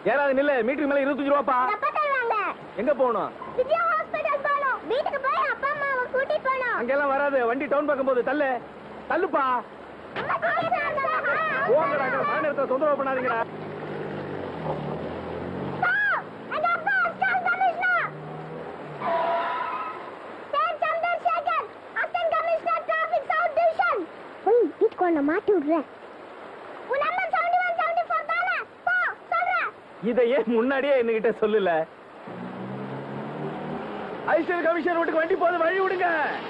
ஏறாது நில்ல மீட்டருக்கு மேல இருபத்தஞ்சு ரூபாப்பா எப்ப தருவாங்க எங்க போகணும் விஜயா ஹாஸ்பிடல் போகணும் வீட்டுக்கு போய் அப்பா அம்மாவை கூட்டிட்டு போகணும் அங்கெல்லாம் வராது வண்டி டவுன் பக்கம் போகுது தள்ளு தள்ளுப்பா அம்மா ticket வாங்குறாங்க. போங்கடா மழை நேரத்தை தொந்தரவு பண்ணாதீங்கடா Stop! எங்க அப்பா assistant commissioner. Sir Chandrasekhar, assistant commissioner, traffic south division. போய் வீட்டுக்கு உன்னை மாட்டி விடுறேன் உன் number seventy one seventy four தானே போ சொல்றேன் இதை ஏன் முன்னாடியே என்கிட்ட சொல்லல ஐஸ்வர் கமிஷனர் வீட்டுக்கு வண்டி போகுது வழி விடுங்க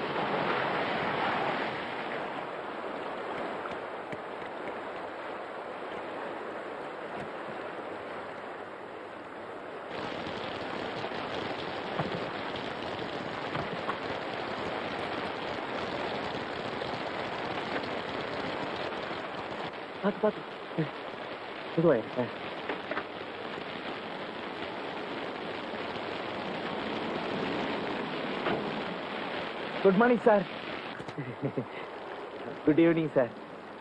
பார்த்து பார்த்து இதுவாய் good morning sir good evening sir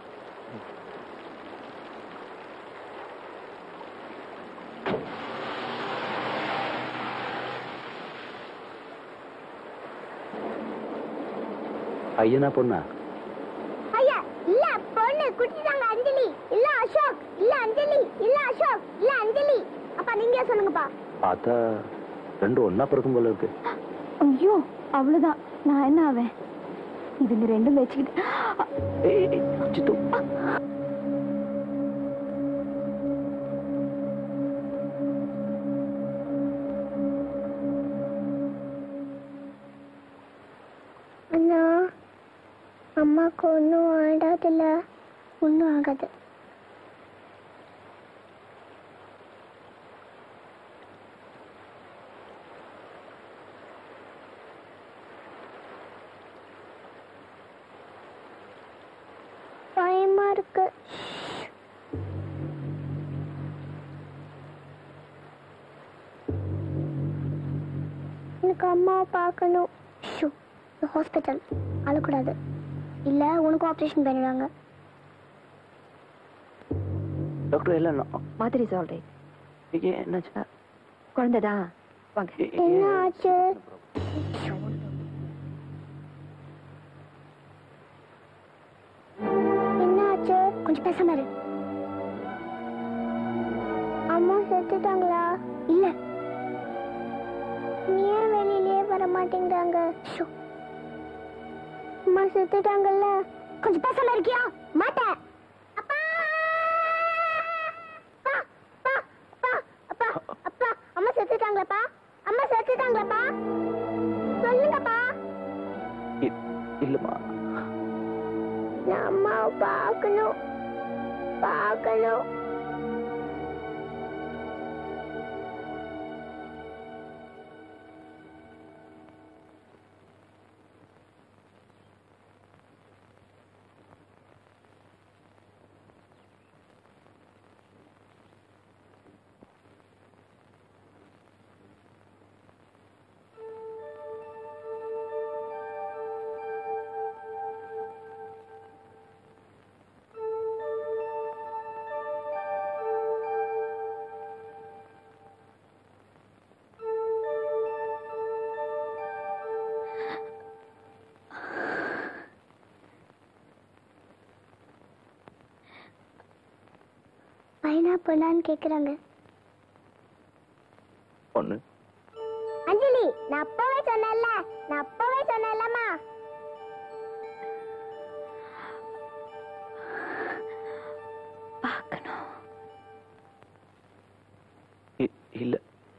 பையனா பொண்ணா ஐயா இல்ல பொண்ணு குட்டிட்டாங்க அஞ்சலி இல்ல அசோக் இல்ல அஞ்சலி இல்ல அசோக் இல்ல அஞ்சலி அப்பா நீங்க சொல்லுங்கப்பா பார்த்தா ரெண்டும் ஒன்னா பிறக்கும் போல இருக்கு ஐயோ அவ்வளவுதான் நான் என்ன ஆவேன் இதுங்க ரெண்டும் வச்சுக்கிட்டு ஏய், ஏய், சித்து அண்ணா அம்மாக்கு ஒன்றும் ஆடாதுல்ல ஒன்றும் ஆகாது பயமா இருக்கு எனக்கு அம்மாவை பார்க்கணும் ஷூ ஹாஸ்பிட்டல் அழக்கூடாது இல்ல உனக்கு ஆப்ரேஷன் பண்ணிடுவாங்க டாக்டர் எல்லாம் மாதிரி சொல்றேன் என்னாச்சு குழந்தைதான் வாங்க ஏ- ஏ- என்ன ஆச்சு என்ன ஆச்சு கொஞ்சம் பேசாம இரு அம்மா செத்துட்டாங்களா இல்ல நீ ஏன் வெளியிலயே வர மாட்டேங்கிறாங்க ஷோ. அம்மா செத்துட்டாங்கல்ல கொஞ்சம் பேசாம இருக்கியா மாட்டேன் அப்பா அப்பா அப்பா அப்பா அப்பா அப்பா அம்மா செத்துட்டாங்களாப்பா அம்மா செத்துட்டாங்களாப்பா சொல்லுங்கப்பா இ- இல்லம்மா நான் அம்மாவை பார்க்கணும் பார்க்கணும் பைனாப்பிளான்னு கேக்குறாங்க பொண்ணு அஞ்சலி நான் அப்பவே சொன்னேன்ல நான் அப்பவே சொன்னேன்லம்மா பார்க்கணும் இ- இல்ல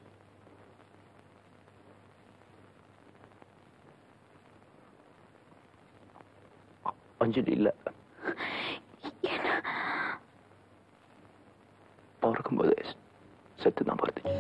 அ- அஞ்சலி இல்ல பிறக்கும்போது செத்து தான் பிறந்துச்சு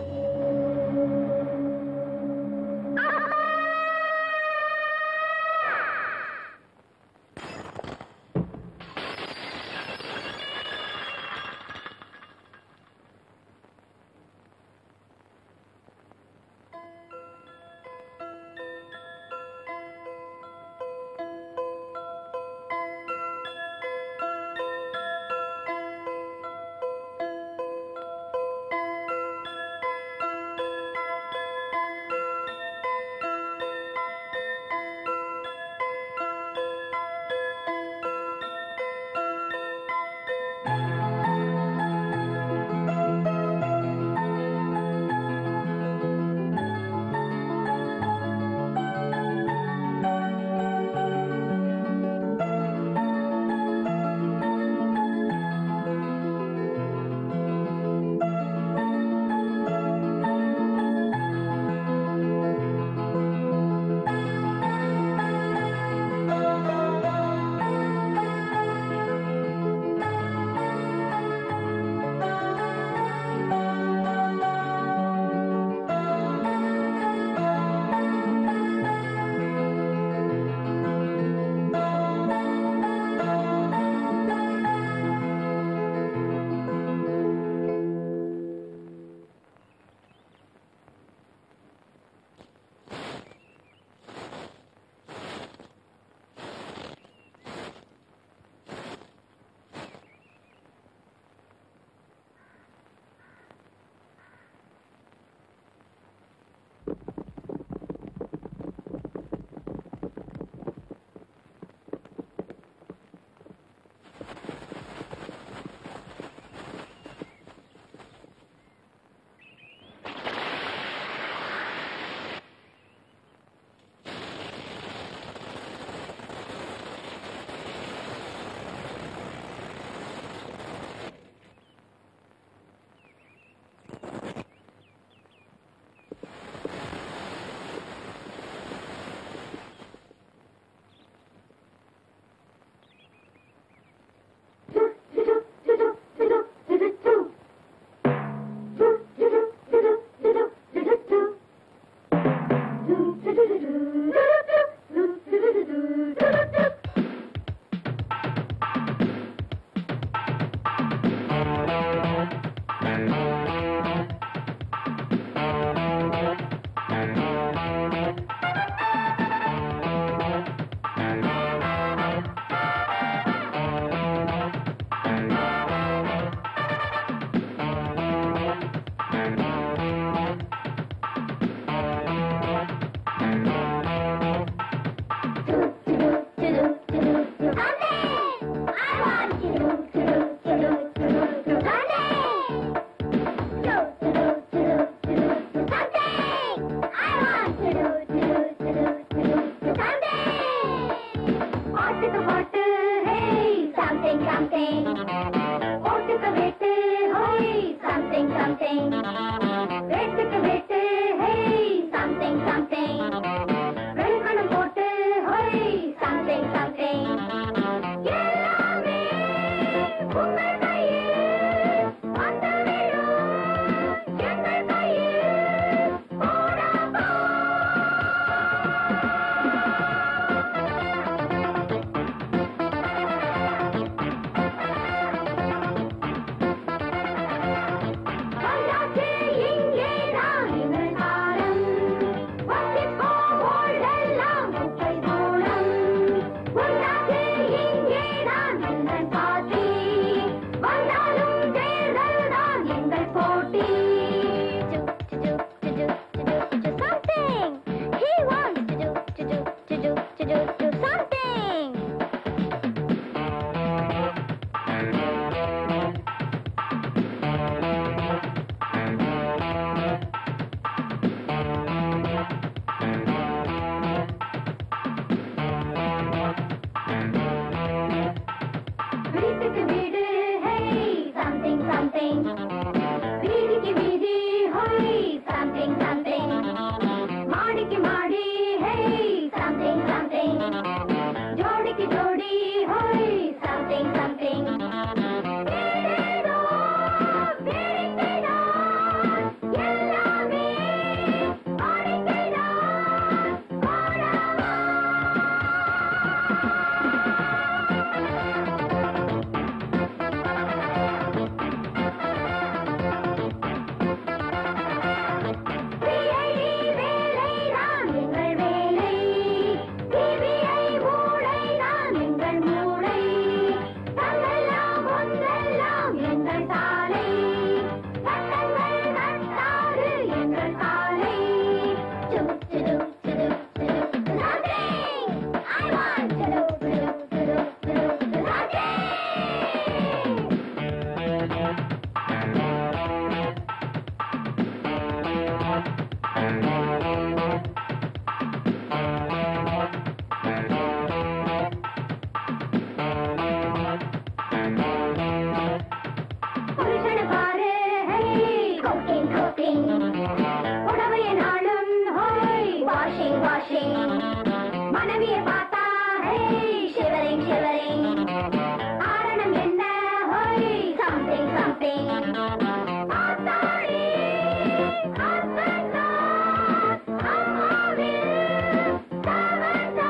புருஷனை பாரு கோட்டிங் கோட்டிங் புடவைய நாளும் ஹோய் வாஷிங் வாஷிங் மனைவிய பார்த்தா ஷிவரிங் ஷிவரிங் காரணம் என்ன ஹோய் சம்திங் சம்திங் ஆத்தாடி ஆத்தந்தா அம்மாவே தவந்தா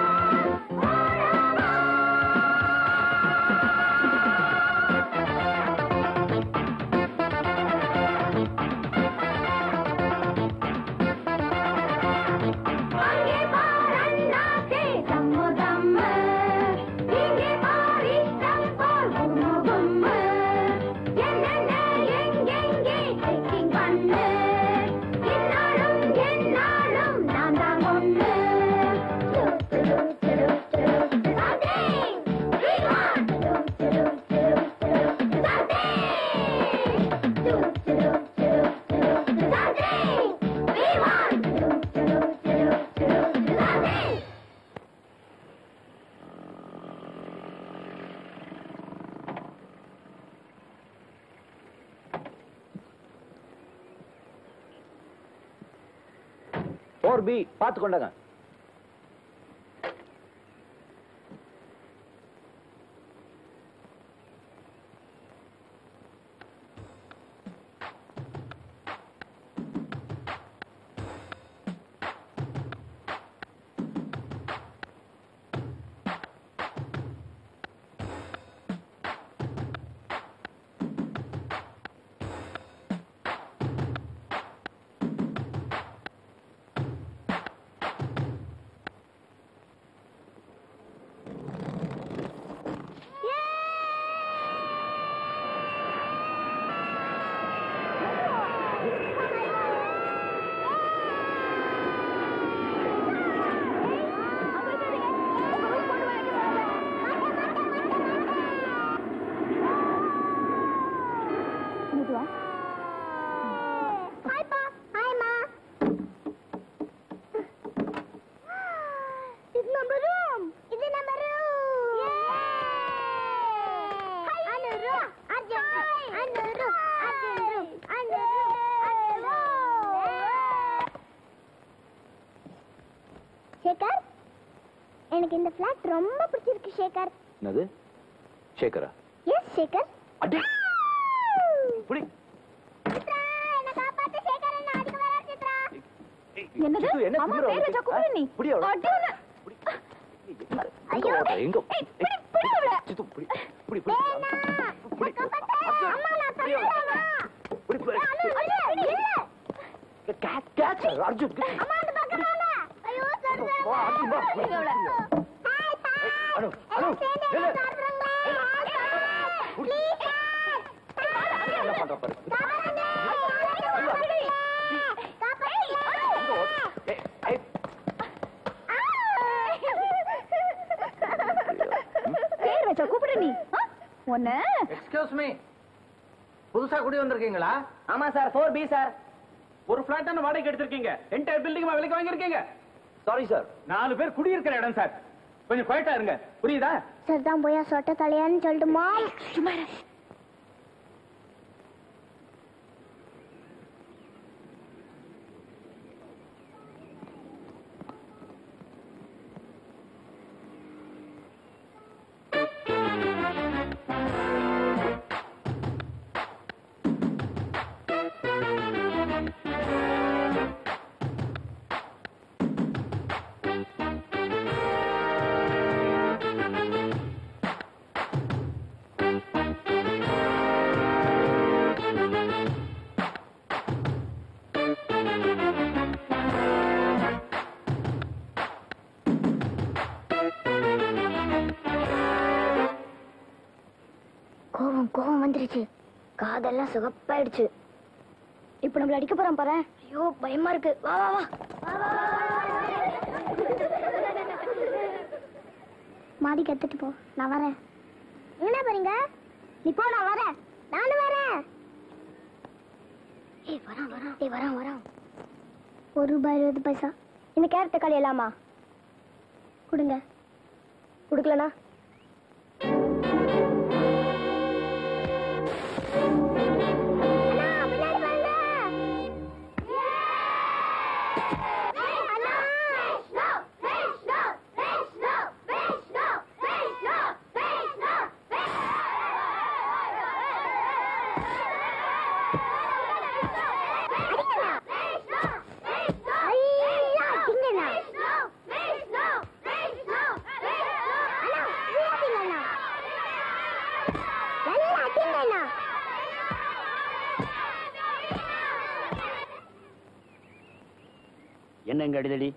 ஓடவா அங்கே பாரண்ணாத்தே தம்மு தம்மு இங்கே பாரிஷ்டம் போல் கும்மு கும்மு என்னென்ன எங்கெங்கே செக்கிங் பண்ணு இந்நாளும் எந்நாளும் நான் தான் ஒண்ணு துரு, துரு, துரு, துரு, something. We want. துரு, துரு, துரு, துரு, something. துரு, துரு, துரு, துரு, something. We want. துரு, துரு, துரு, துரு, something. ஃபோர் பி பார்த்து கொண்டாங்க மெதுவா Hi, Pa. Hi, Ma. It's number room. It's a number room. Yay! Hi, Anuru. Arjun. Anuru. Arjun. Anuru. Anuru. Sekar எனக்கு இந்த ஃபிளாட் ரொம்ப பிடிச்சிருக்கு சேகர் என்னது சேகரா எஸ் சேகர் அடி புடி சித்ரா என்ன காப்பாத்து சேகர் என்ன அடிக்க வரார் சித்ரா என்னது சித்து, என்ன அம்மா திமிரு பேர் வச்சா அவனுக்கு? கூப்பிடு நீ புடி அவளை. அடி உன்னை. எங்க- ஐயோ. எங்க ஓடுற? எங்க ஏய், புடி, புடி அவளை. சித்து, புடி புடி புடி வேணா புடி காப்பாத்து அம்மா நான் புடி அவளை. தரேன் புடி புடி இல்ல இல்ல கேட்ச் கேட்ச் அர்ஜுன் அம்மா அந்த பக்கம் வாங்க ஐயோ சொல்றேன் வா, அர்ஜுன், வா. ஹாய் ஹாய் அனு, அனு, சேர்ந்து நில்லு. சாப்பிடுறீங்களா ப்ளீஸ் என்ன பண்ற பாரு எங்க ஓடுற? ஏய், ஏய், பேர் வச்சா கூப்பிடு நீ ஆ? உன்னை எக்ஸ்கியூஸ் மீ புதுசா குடி வந்திருக்கீங்களா ஆமா சார் ஃபோர் பி சார் ஒரு பிளாட் தானே வாடகைக்கு எடுத்திருக்கீங்க என்டையர் பில்டிங் விலைக்கு வாங்கியிருக்கீங்க சாரி சார் நாலு பேர் குடியிருக்கிற இடம் சார் கொஞ்சம் குவைட்டா இருங்க புரியுதா சரிதான் போயா சொட்ட தலையான்னு சொல்லட்டுமா சும்மா இரு. கோவம் கோவம் வந்துருச்சு காதெல்லாம் சுகப்பாயிடுச்சு இப்ப நம்மள அடிக்க போறான் பாரு ஐயோ பயமா இருக்கு வா வா வா மாடி கத்துட்டு போ நான் வரேன் என்ன போறீங்க நீ போ நான் வரேன் நானும் வரேன் ஏய் வரான் வரான் ஏய் வரான் வரான் ஒரு ரூபாய் இருபது பைசா இந்த கேரட் தக்காளி எல்லாமா கொடுங்க கொடுக்கலனா என்ன இங்க அடிதடி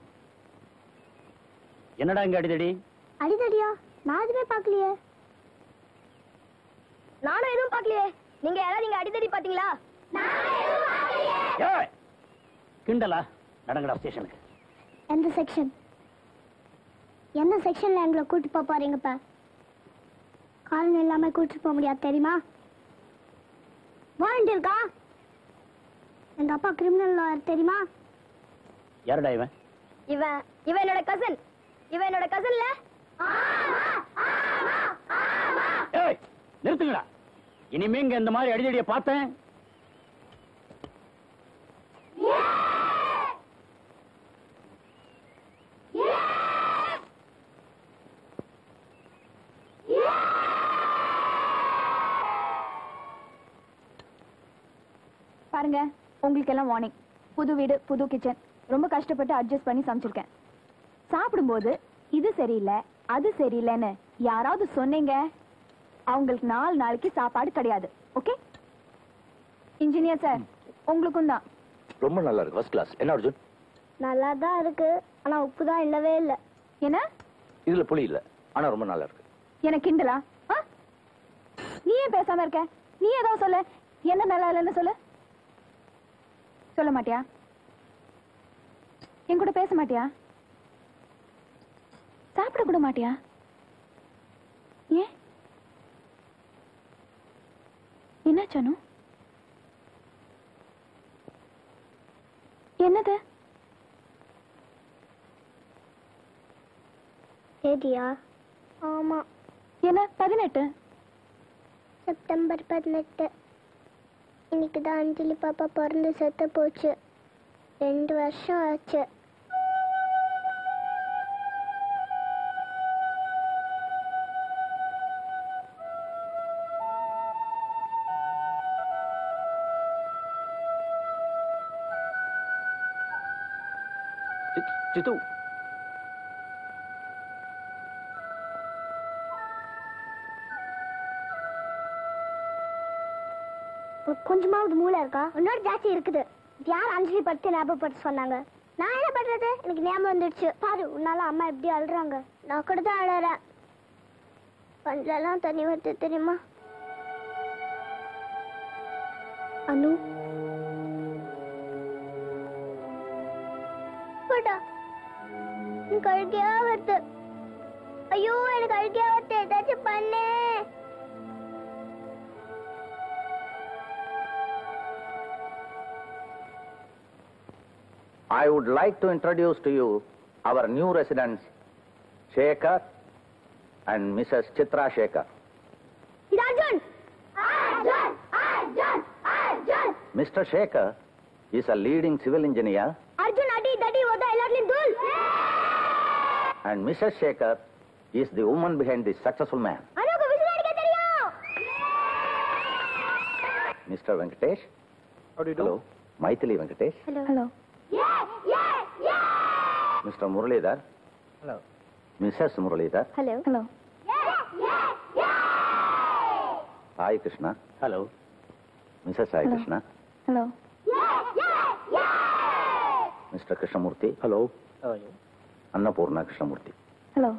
என்னடா இங்க அடிதடி அடிதடியா நான் எதுவுமே பார்க்கலையே நானும் எதுவும் பார்க்கலையே நீங்க யாராவது இங்க அடிதடி பாத்தீங்களா ஏய் கிண்டலா நடங்கடா ஸ்டேஷனுக்கு எந்த செக்ஷன் என்ன செக்ஷன்ல எங்களை கூட்டு போக போறீங்கப்பா காலனி இல்லாம கூட்டு போக முடியாது தெரியுமா வாரண்ட் இருக்கா எங்க அப்பா கிரிமினல் லாயர் தெரியுமா யாருடா இவன் இவன் இவன் என்னோட கசன் இவன் என்னோட கசன்ல ஏய் நிறுத்துங்கடா இனிமே இங்க இந்த மாதிரி அடிதடியை பார்த்தேன் பாருங்க உங்களுக்கு எல்லாம் வார்னிங் புது வீடு புது கிச்சன் ரொம்ப கஷ்டப்பட்டு அட்ஜஸ்ட் பண்ணி சமைச்சிருக்கேன் சாப்பிடும்போது இது சரியில்லை அது சரியில்லைன்னு யாராவது சொன்னீங்க அவங்களுக்கு நாலு நாளைக்கு சாப்பாடு கிடையாது ஓகே இன்ஜினியர் சார் உங்களுக்கும் தான் ரொம்ப நல்லா இருக்கு ஃபர்ஸ்ட் கிளாஸ் என்ன அர்ஜுன் நல்லா தான் இருக்கு ஆனா உப்பு தான் இல்லவே இல்லை என்ன இதுல புளி இல்ல ஆனா ரொம்ப நல்லா இருக்கு எனக்கு கிண்டலா ஆ? நீ ஏன் பேசாம இருக்க நீ ஏதாவது சொல்லு என்ன நல்லா இல்லைன்னு சொல்லு சொல்ல மாட்டியா என் கூட பேச மாட்டியா சாப்பிட கூட மாட்டியா ஏன் என்ன சனு என்னது சரியா ஆமா என்ன பதினெட்டு செப்டம்பர் பதினெட்டு இன்னைக்கு தான் அஞ்சலி பாப்பா பிறந்து செத்து போச்சு ரெண்டு வருஷம் ஆச்சு சித்து உனக்கு கொஞ்சமாவது மூளை இருக்கா உன்னோட ஜாஸ்தி இருக்குது இது யார் அஞ்சலி படுத்து ஞாபகப்படுத்த சொன்னாங்க நான் என்ன பண்றது எனக்கு ஞாபகம் வந்துடுச்சு பாரு உன்னால அம்மா எப்படி அழுறாங்க நான் கூட தான் அழறேன் கண்ணிலலாம் தண்ணி வருது தெரியுமா அனு போடா எனக்கு அழுகையா வருது ஐயோ எனக்கு அழுகையா வருது ஏதாச்சும் பண்ணு I would like to introduce to you our new residents, Shekhar and Mrs. Chitra Shekhar. இது Arjun Arjun Arjun Arjun Mr. Shekhar is a leading civil engineer Arjun அடி தடி ஓத எல்லாத்துலயும் தூள் and Mrs. Shekhar is the woman behind this successful man. அனுக்கு whistle அடிக்க தெரியும் Mr. Venkatesh. How do you do? Hello. Maithili Venkatesh. Hello hello Mr. Muralidhar. Hello. Mrs. Muralidhar. Hello hello Hi Krishna. Hello Mrs. Sai Hello. Krishna. Hello Mr. Krishnamurthy. Hello Annapurna Krishnamurthy. Hello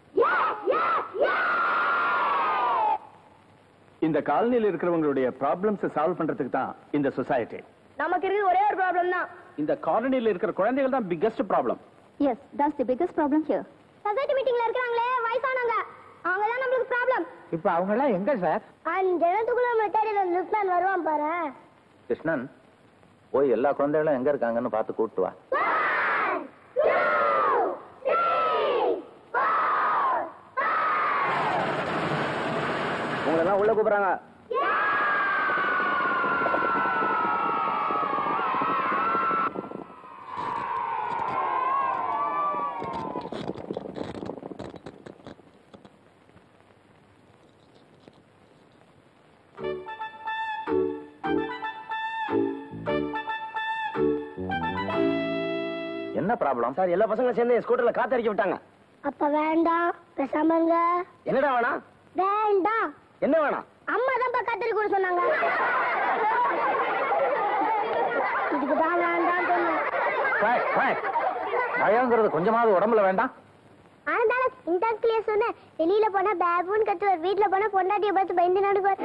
இந்த காலனியில் இருக்கிறவங்களுடைய problems solve பண்றதுக்கு தான் இந்த society நமக்கு இருக்கு ஒரே ஒரு problem தான் இந்த காலனியில் இருக்கிற குழந்தைகள் தான் biggest problem yes that's the biggest problem here society மீட்டிங்ல இருக்காங்களே வயசானவங்க அவங்க தான் நம்மளுக்கு ப்ராப்ளம் இப்ப அவங்க எல்லாம் எங்க சார் அஞ்சு இடத்துக்குள்ள மெத்தடியில் லிப்ட்மேன் வருவான் பாரு Krishnan, போய் எல்லா குழந்தைகளும் எங்க இருக்காங்கன்னு பார்த்து கூப்பிட்டு வா உங்களை எல்லாம் உள்ள கூப்பிடுறாங்க என்ன ப்ராப்ளம் சார் எல்லா பசங்களும் சேர்ந்து ஸ்கூட்டர்ல காத்தடிக்க விட்டாங்க அப்ப வேண்டாம் பேசாம இருங்க என்னடா வேணாம் வேண்டாம் என்ன வேணாம் அம்மா தான் கத்திரி கூட சொன்னாங்க இதுக்கு தான் வேண்டாம் சொன்னேன் Quiet, quiet. பயங்கிறது கொஞ்சமாவது உடம்புல வேண்டாம் அதனால இந்த கிளிய சொன்னேன் வெளியில போனா பேபுன்னு கத்துவார் வீட்டுல போனா பொண்டாட்டிய பார்த்து பயந்து நடுவார்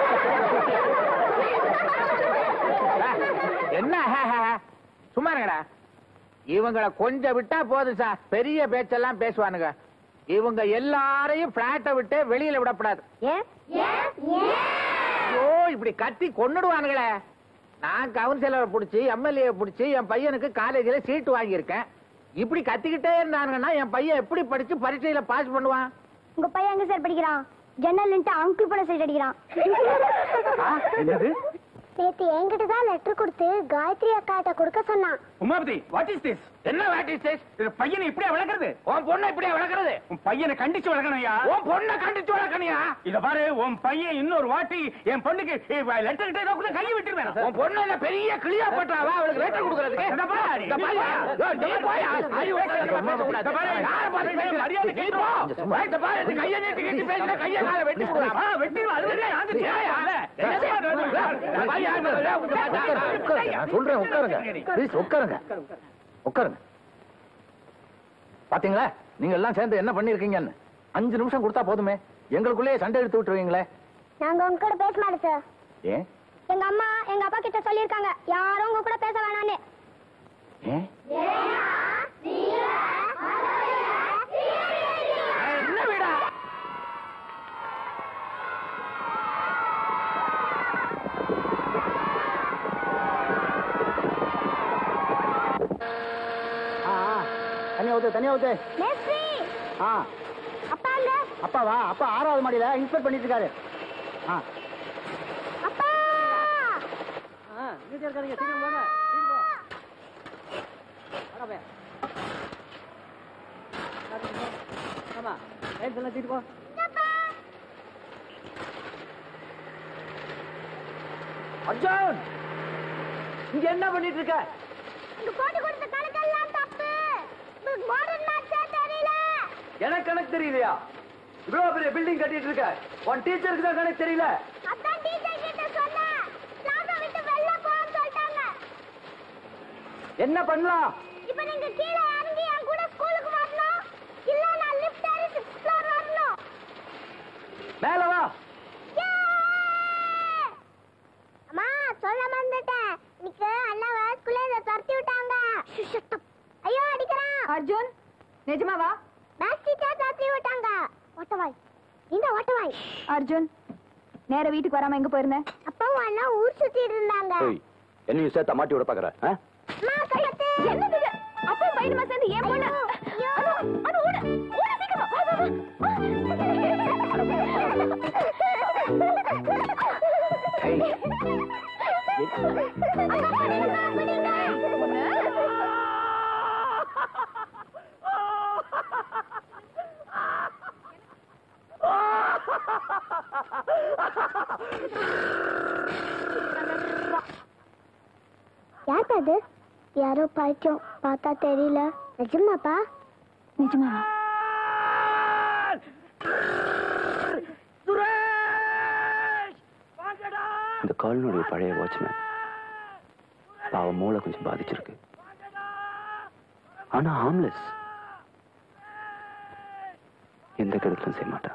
என்ன ஹே, ஹே, ஹே. சும்மா இருங்கடா இவங்கள கொஞ்சம் விட்டா போதும் சார் பெரிய பேச்செல்லாம் பேசுவானுங்க இவங்க எல்லாரையும் பிளாட்டை விட்டு வெளியில விடக்கூடாது ஏன் ஐயோ இப்படி கத்தி கொன்னுடுவானுங்களே நான் கவுன்சிலரை பிடிச்சி எம்எல்ஏ பிடிச்சி என் பையனுக்கு காலேஜில் சீட்டு வாங்கியிருக்கேன் இப்படி கத்திக்கிட்டே இருந்தானுங்கன்னா என் பையன் எப்படி படிச்சு பரீட்சையில பாஸ் பண்ணுவான் உங்க பையன் எங்க சார் படிக்கிறான் ஜன்னல் நின்று அங்கிள் படம் சைட் அடிக்கிறான் என்னது நேத்து என்கிட்ட தான் லெட்டர் கொடுத்து காயத்ரி அக்காட்ட கொடுக்க சொன்னான் உமாபதி வாட் இஸ் திஸ் என்ன வாட் இஸ் திஸ் இது பையனை இப்படியே வளர்க்கறது உன் பொண்ணை இப்படியே வளர்க்கறது உன் பையனை கண்டிச்சு வளர்க்கணும்யா உன் பொண்ணை கண்டிச்சு வளர்க்கணியா இத பாரு உன் பையன் இன்னொரு வாட்டி என் பொண்ணுக்கு லெட்டர் கிட்ட ஏதோ கூட கையை விட்டுருவேன் உன் பொண்ணு என்ன பெரிய கிளியா பட்டாவா அவளுக்கு ரேட்டர் கொடுக்கறதுக்கு இந்த பாரு. இந்த பாரு. யோ, இந்த பாரு. அறிவு கெட்டவன் பேசக்கூடாது. இந்த பாரு. யாரை பார்த்து பேசுற? மரியாதை கேட்டு போ. இந்த பாரு, இந்த கையை நீட்டி கட்டி பேசுனா கையை காலை வெட்டி போடுவேன். ஆ, வெட்டிடுவேன். அது வரைக்கும் யாருக்கு ஏயா? தெரியாது. இந்த பாரு, யாரு மேல? இந்த பாரு. உட்காருங்க, உட்காருங்க. நான் சொல்றேன் உட்காருங்க ப்ளீஸ் உட்காருங்க உட்காருங்க பாத்தீங்களா நீங்க எல்லாம் சேர்ந்து என்ன பண்ணிருக்கீங்கன்னு அஞ்சு நிமிஷம் கொடுத்தா போதுமே எங்களுக்குள்ளேயே சண்டை எடுத்து விட்டுருவீங்களே நாங்க உங்க கூட பேச மாட்டோம் சார் ஏன் எங்க அம்மா எங்க அப்பா கிட்ட சொல்லிருக்காங்க யாரும் உங்க கூட பேச வேணாம்னு ஏன் என்ன வீடா? தனியா ஊத்து தனியா ஊத்து மேஸ்திரி ஆ அப்பா அங்க அப்பாவா அப்பா ஆறாவது மாடியில இன்ஸ்பெக்ட் பண்ணிட்டு இருக்காரு ஆ அப்பா வீட்டு இருக்காதீங்க சீக்கிரம் வாங்க சீக்கிரம் வா ஆமா ரைட் எல்லாம் தீட்டு போ அர்ஜுன் இங்க என்ன பண்ணிட்டு இருக்க இங்க போட்டு கொடுத்த கணக்கெல்லாம் தப்பு உங்களுக்கு மாடர்ன் மேத்ஸே தெரியல எனக்கு கணக்கு தெரியலையா இவ்வளவு பெரிய பில்டிங் கட்டிட்டு இருக்க உன் டீச்சருக்கு தான் கணக்கு தெரியல அதான் டீச்சர் கிட்ட சொன்னேன் கிளாஸை விட்டு வெளில போன்னு சொல்லிட்டாங்க என்ன பண்ணலாம் இப்போ நீங்க கீழே இறங்கி என் கூட ஸ்கூலுக்கு வரணும் இல்ல நான் லிஃப்ட் ஏறி சிக்ஸ்த் ஃப்ளோர் வரணும் மேல வா அம்மா சொல்ல மறந்துட்டேன் இன்னைக்கு அண்ணாவை ஸ்கூல்ல இதை துரத்தி விட்டாங்க ஐயோ அடிக்கிறான் அர்ஜுன் நிஜமாவா மேத்ஸ் டீச்சர் துரத்தி விட்டாங்க ஓட்டவாய் இந்த ஓட்டவாய் அர்ஜுன் நேர வீட்டுக்கு வராம எங்க போயிருந்தேன் அப்பாவும் அண்ணா ஊர் சுத்திட்டு இருந்தாங்க என்னையும் சேர்த்த மாட்டி விட பாக்குற அம்மா கையத்து என்னது இது? அப்பா பையனுமா சேர்ந்து ஏன் பொண்ணு அனு, அனு, ஓடு, ஓடு சீக்கிரமா, வா, வா, யார் அது யாரோ பைத்தியம் பார்த்தா தெரியல நிஜமாப்பா நிஜமாவா இந்த காலனுடைய பழைய வாட்ச்மேன் பாவம் மூளை கொஞ்சம் பாதிச்சிருக்கு ஆனா ஹார்ம்லெஸ் எந்த கெடுதலும் செய்ய மாட்டான்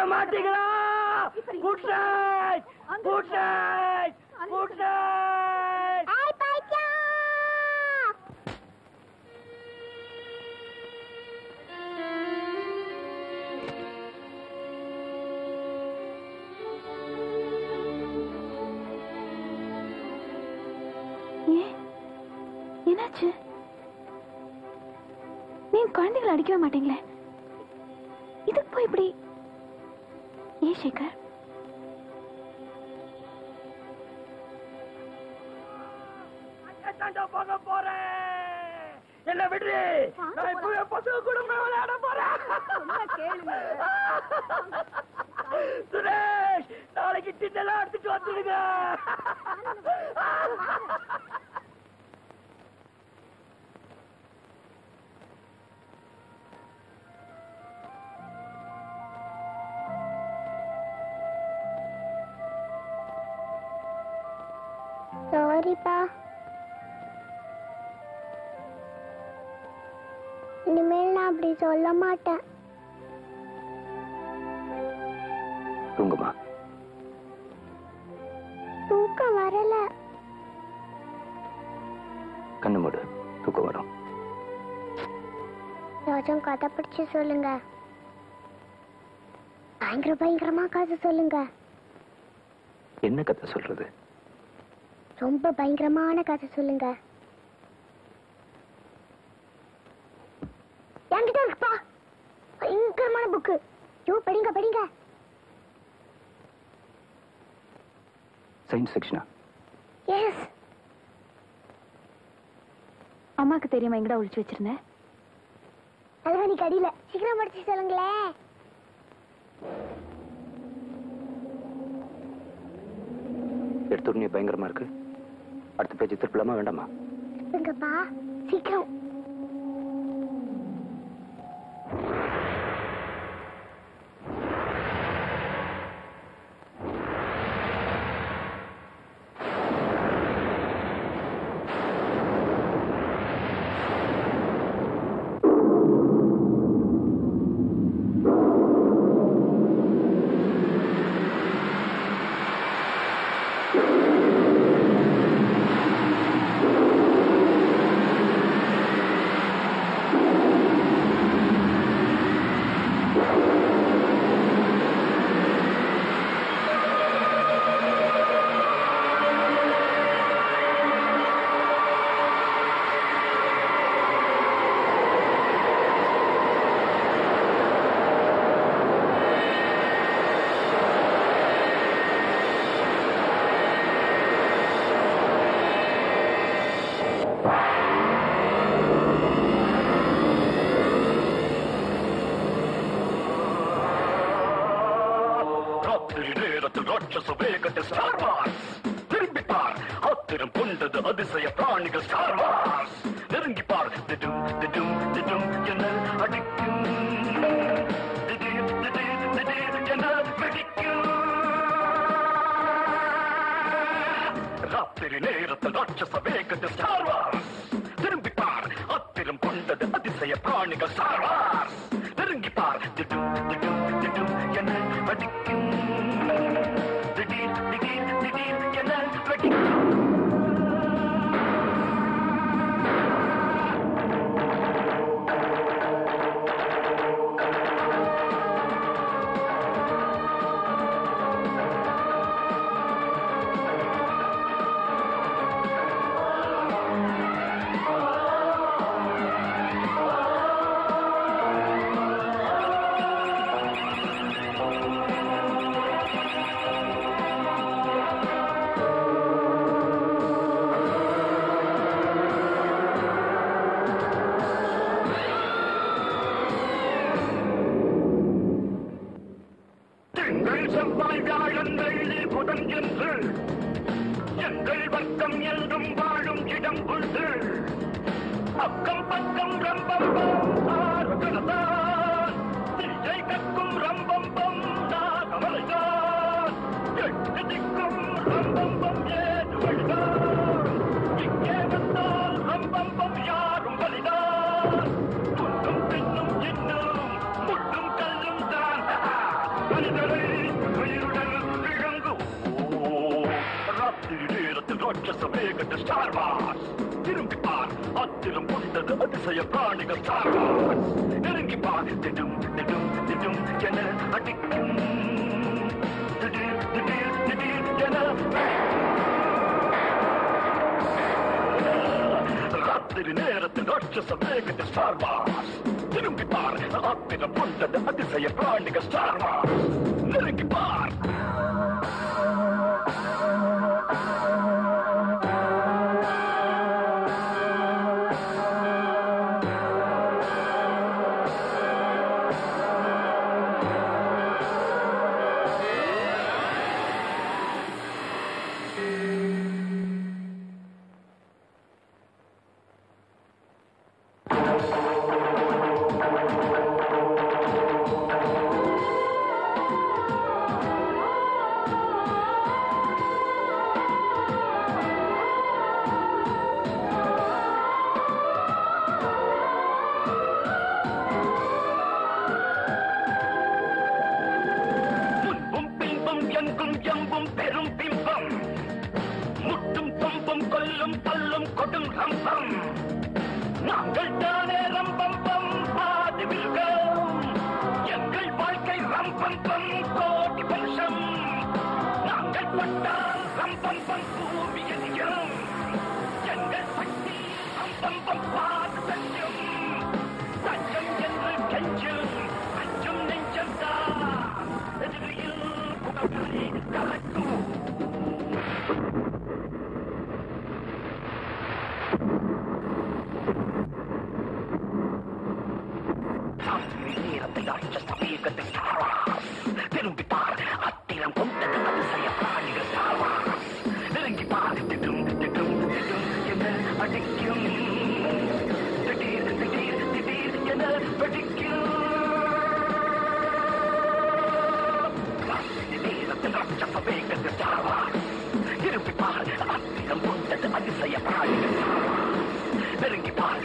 ஏய் பைத்தியம் ஏன் என்னாச்சு நீ குழந்தைகளை அடிக்கவே மாட்டீங்களே இதுக்கு போய் இப்படி ஏன் சேகர் போக போறேன் என்ன விடுறி நான் இப்பவே பசங்க கூட போய் விளையாட போறேன் சுரேஷ் நாளைக்கு டின்னெல்லாம் எடுத்துட்டு வந்துடுங்க சாரிப்பா இனிமேல் நான் அப்படி சொல்ல மாட்டேன் தூங்குமா தூக்கம் வரல கண்ணு மூடு தூக்கம் வரும் ஏதாச்சும் கதை பிடிச்சு சொல்லுங்க பயங்கர பயங்கரமா கதை சொல்லுங்க என்ன கதை சொல்றது ரொம்ப பயங்கரமான கதை சொல்லுங்க என்கிட்ட இருக்குப்பா பயங்கரமான புக்கு ஐயோ படிங்க படிங்க சயின்ஸ் செக்ஷனா எஸ் அம்மாக்கு தெரியுமா எங்கடா ஒளிச்சு வச்சிருந்தேன் அழகா கடியில சீக்கிரம் படிச்சு சொல்லுங்களேன் எடுத்த உடனே பயங்கரமா இருக்கு அடுத்த பேஜ் திருப்பலாமா வேண்டாமா இருங்கப்பா சீக்கிரம் ராத்திரி நேரத்தில் ராட்சச வேகத்தில் ஸ்டார் வார்ஸ் திரும்பி பார் ஆத்திரம் கொண்டது அதிசய பிராணிகள் ஸ்டார் வார்ஸ் நெருங்கி பார் திடும் திடும் திடும் என அடிக்கும் திடீர் திடீர் திடீர் என வெடிக்கும் ராத்திரி நேரத்தில் ராட்சச வேகத்தில் ஸ்டார் வார்ஸ் திரும்பி பார் ஆத்திரம் கொண்டது அதிசய பிராணிகள் ஸ்டார் வார்ஸ் நெருங்கி பார் திடும் திடும் திடும் என வெடிக்கும் திடீர் திடீர் திடீர் என வெடிக்கும் திங்கள் செவ்வாய் வியாழன் வெள்ளி புதன் என்று எங்கள் வர்க்கம் என்றும் வாழும் இடம் உண்டு அக்கம் பக்கம் ரம்பம் ஆறுதான் திசை கக்கும் ரம்பம் பம் கவலைதான் எட்டு திக்கும் ரம்பம் பம் ஏது வழிதான் இங்கே வந்தால் ரம்பம் பம் யாரும் வழிதான் துன்னும் பின்னும் இன்னும் முட்டும் கல்லும் தான் மனிதரை உயிருடன் விழுங்கும் ராத்திரி நேரத்தில் ராட்சச வேகத்தில் ஸ்டார் வார்ஸ் திரும்பி பார் அத்திரம் கொண்டது அதிசய பிராணிகள் ஸ்டார் வார்ஸ் நெருங்கி பார் திடும் திடும் திடும் என அடிக்கும் திடீர் திடீர் திடீர் என ராத்திரி ராத்திரி நேரத்தில் ராட்சச வேகத்தில் ஸ்டார் வார்ஸ் திரும்பி பார் ஆத்திரம் கொண்டது அதிசய பிராணிக ஸ்டார் வார்ஸ் நெருங்கி பார் முன்பும் பின்பும் எங்கும் எம்பும் பெரும் பிம்பம் முட்டும் பம்பும் கொல்லும் தள்ளும் கொடும் ரம்பம் நாங்கள் தானே ரம்பம் பம் பாதி வில்கம் எங்கள் வாழ்க்கை ரம்பம் பம் கோடி வருஷம் நாங்கள் பட்டால் ரம்பம் பம் பூமி எரியும் எங்கள் சக்தி ரம்பம் பம் பாது சத்தியம் சத்தியம் என்று கெஞ்சும் அஞ்சும் நெஞ்சம் தான் எதிரியில் புகழை கலக்கும் நேரத்தில் ராட்சச வேகத்தில் ஸ்டார்வாஸ் திரும்பி பார் அத்திரம் கொண்டது அதிசய பிராணிகள் ஸ்டார்வாஸ் நெருங்கி பார் திடும் திடும் திடும் என அடிக்கும் திடீர் திடீர் திடீர் என வெடிக்கும் ராத்திரி நேரத்தில் ராட்சச வேகத்தில் ஸ்டார்வாஸ் திரும்பி பார் அத்திரம் கொண்டது அதிசய பிராணிகள் ஸ்டார்வாஸ் நெருங்கி பார்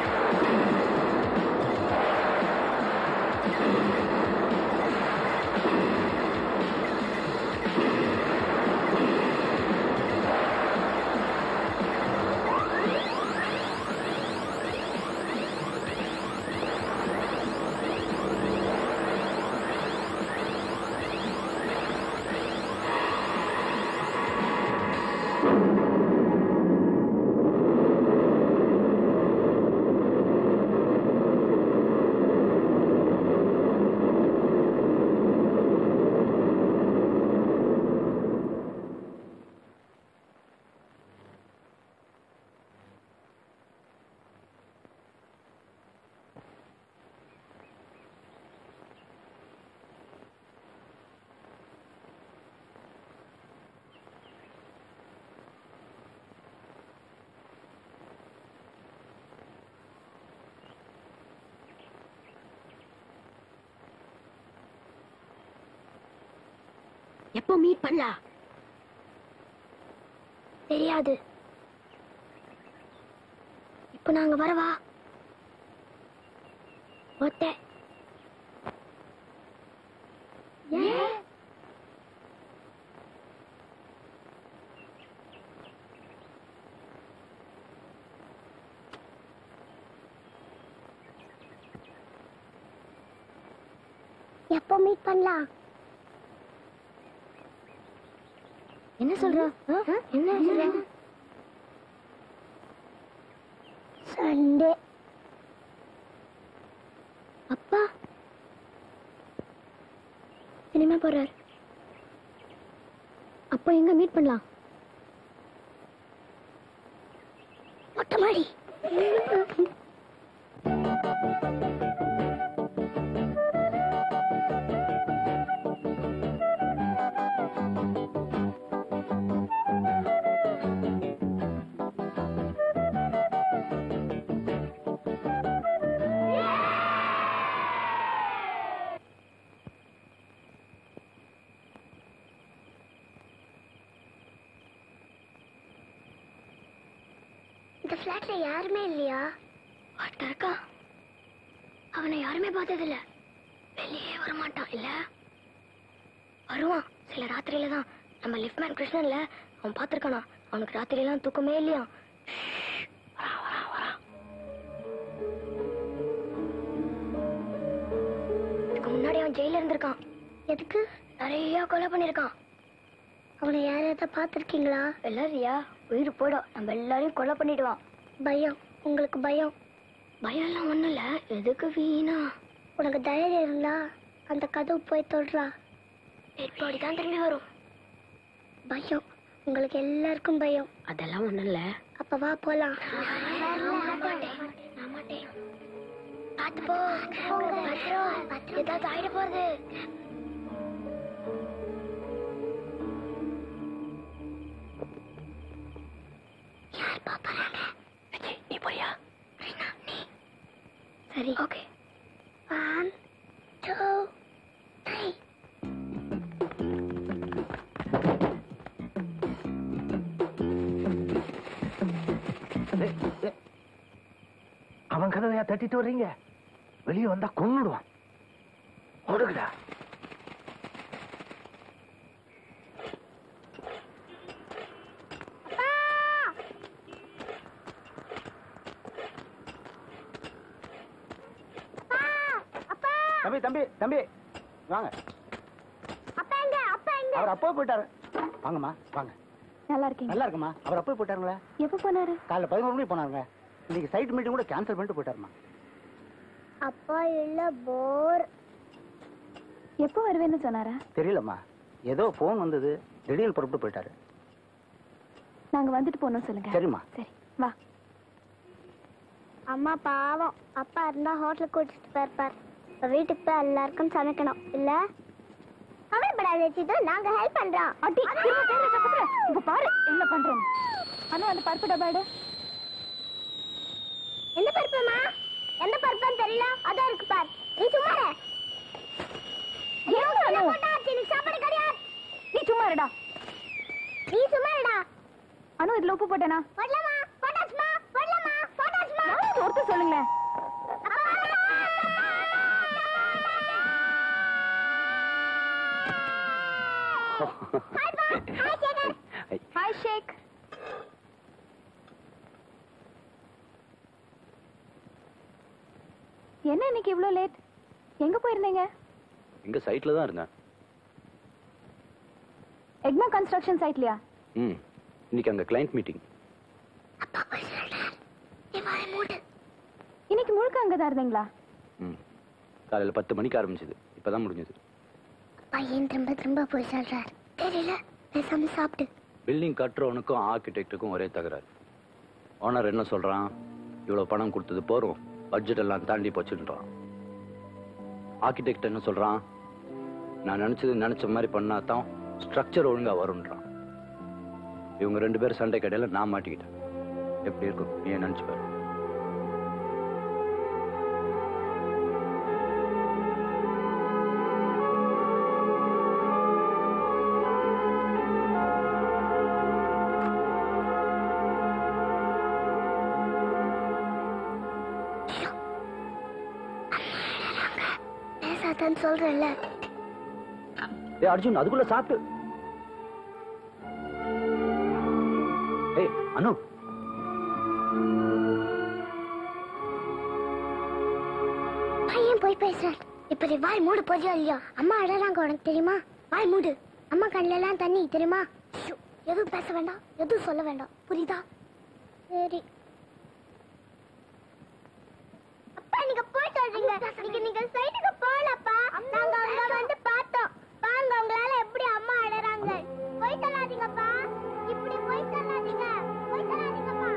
எப்போ மீட் பண்ணலாம் தெரியாது இப்போ நாங்க வரவா ஒத்த ஏன் எப்போ மீட் பண்ணலாம் என்ன சொல்ற ஆ? என்ன சொல்ற சண்டே அப்பா சினிமா போறார் அப்போ எங்க மீட் பண்ணலாம் மொட்டை மாடி இந்த ஃபிளாட்ல யாருமே இல்லையா ஒருத்தன் இருக்கா அவனை யாருமே பார்த்ததில்ல வெளியே வர மாட்டான் இல்ல வருவான் சில ராத்திரியில தான் நம்ம லிஃப்ட் மேன் கிருஷ்ணன்ல அவன் பார்த்திருக்கானா அவனுக்கு ராத்திரியெல்லாம் தூக்கமே இல்லையா வரான், வரான், வரான். இதுக்கு முன்னாடி அவன் ஜெயில இருந்திருக்கான் எதுக்கு நிறைய கொலை பண்ணிருக்கான் அவனை யாராவது பார்த்துருக்கீங்களா எல்லாரியா உயிர் போயிடும் நம்ம எல்லாரையும் கொலை பண்ணிடுவான் பயம் உங்களுக்கு பயம் பயம்லாம் ஒண்ணும் இல்ல எதுக்கு வீணா உனக்கு தைரியம் இருந்தா அந்த கதவு போய் தொடுறா எப்படி தான் திரும்பி வரும் பயம் உங்களுக்கு எல்லாருக்கும் பயம் அதெல்லாம் ஒண்ணும் இல்ல அப்ப வா போலாம் பாத்து போ பத்திரம். ஏதாவது ஆயிட போறது யார் பாப்பறாங்க நீ போறியா நீ சரி ஓகே ஒன் டூ த்ரீ அவன் கதவையா தட்டிட்டு வர்றீங்க வெளியே வந்தா கொன்னுடுவான் ஓடுங்கடா அப்பா தம்பி தம்பி தம்பி வாங்க அப்பா எங்க அப்பா எங்க அவர் அப்போ போயிட்டாரு வாங்கம்மா வாங்க நல்லா இருக்கீங்க நல்லா இருக்குமா அவர் அப்போ போயிட்டாருங்களே எப்போ போனாரு காலைல பதினோரு மணிக்கு போனாருங்க இன்னைக்கு சைட் மீட்டிங் கூட கேன்சல் பண்ணிட்டு போயிட்டாருமா அப்பா இல்ல போர் எப்போ வருவேன்னு சொன்னாரா தெரியலம்மா ஏதோ ஃபோன் வந்தது திடீர்னு புறப்பட்டு போயிட்டாரு நாங்க வந்துட்டு போனோம் சொல்லுங்க சரிம்மா சரி வா அம்மா பாவம் அப்பா இருந்தா ஹோட்டலுக்கு கூட்டிட்டு போயிருப்பார் இப்ப வீட்டுக்கு போய் எல்லாருக்கும் சமைக்கணும் இல்ல கவலைப்படாத சித்து நாங்க ஹெல்ப் பண்றோம் அடி திரும்ப பேரு கத்துற இப்ப பாரு என்ன பண்றேன்னு அனு அந்த பருப்பு டப்பா எடு எந்த பருப்புமா எந்த பருப்புன்னு தெரியல அதான் இருக்கு பார் நீ சும்மா இரு. ஏன் அனு? போட்டாச்சு, நீ சாப்பாடு கிடையாது நீ சும்மா இருடா நீ சும்மா இருடா அனு இதுல உப்பு போட்டேனா போடலாமா போட்டாச்சுமா போடலாமா போட்டாச்சுமா யாராவது ஒருத்தர் சொல்லுங்களேன் ஹாய் ஷேக் என்ன இன்னைக்கு இவ்ளோ லேட் எங்க போயிருந்தீங்க எங்க சைட்ல தான் இருந்தேன் எக்மா கன்ஸ்ட்ரக்ஷன் சைட்லயா ம் இன்னைக்கு அங்க கிளைண்ட் மீட்டிங் இன்னைக்கு முழுக்க அங்கதான் இருந்தீங்களா ம் காலையில பத்து மணிக்கு ஆரம்பிச்சது இப்பதான் முடிஞ்சது பையன் திரும்ப திரும்ப போய் சொல்றார் தெரியல பேசாம சாப்பிட்டு பில்டிங் கட்டுறவனுக்கும் ஆர்கிடெக்டுக்கும் ஒரே தகராறு ஓனர் என்ன சொல்றான் இவ்வளவு பணம் கொடுத்தது போறோம் பட்ஜெட் எல்லாம் தாண்டி போச்சுன்றான் ஆர்கிடெக்ட் என்ன சொல்றான் நான் நினைச்சது நினைச்ச மாதிரி பண்ணா தான் ஸ்ட்ரக்சர் ஒழுங்கா வரும்ன்றான் இவங்க ரெண்டு பேரும் சண்டை கடையில நான் மாட்டிக்கிட்டேன் எப்படி இருக்கும் நீ நினைச்சு பாரு பேசாதன்னு சொல்றேன்ல ஏ அர்ஜுன் அதுக்குள்ள சாப்பிட்டு ஏய் அனு பையன் போய் பேசுறார் இப்ப நீ வாய் மூடு போறியா இல்லையா அம்மா அழறாங்க உனக்கு தெரியுமா வாய் மூடு அம்மா கண்ணுல எல்லாம் தண்ணி தெரியுமா ஷூ, எதுவும் பேச வேண்டாம் எதுவும் சொல்ல வேண்டாம் புரியுதா சரி அப்பா நீங்க போய் சொல்றீங்க நீங்க நீங்க சைடுக்கு போலப்பா நாங்க அங்க வந்து பார்த்தோம் பாருங்க உங்களால எப்படி அம்மா அழறாங்க போய் சொல்லாதீங்கப்பா இப்படி போய் சொல்லாதீங்க போய் சொல்லாதீங்கப்பா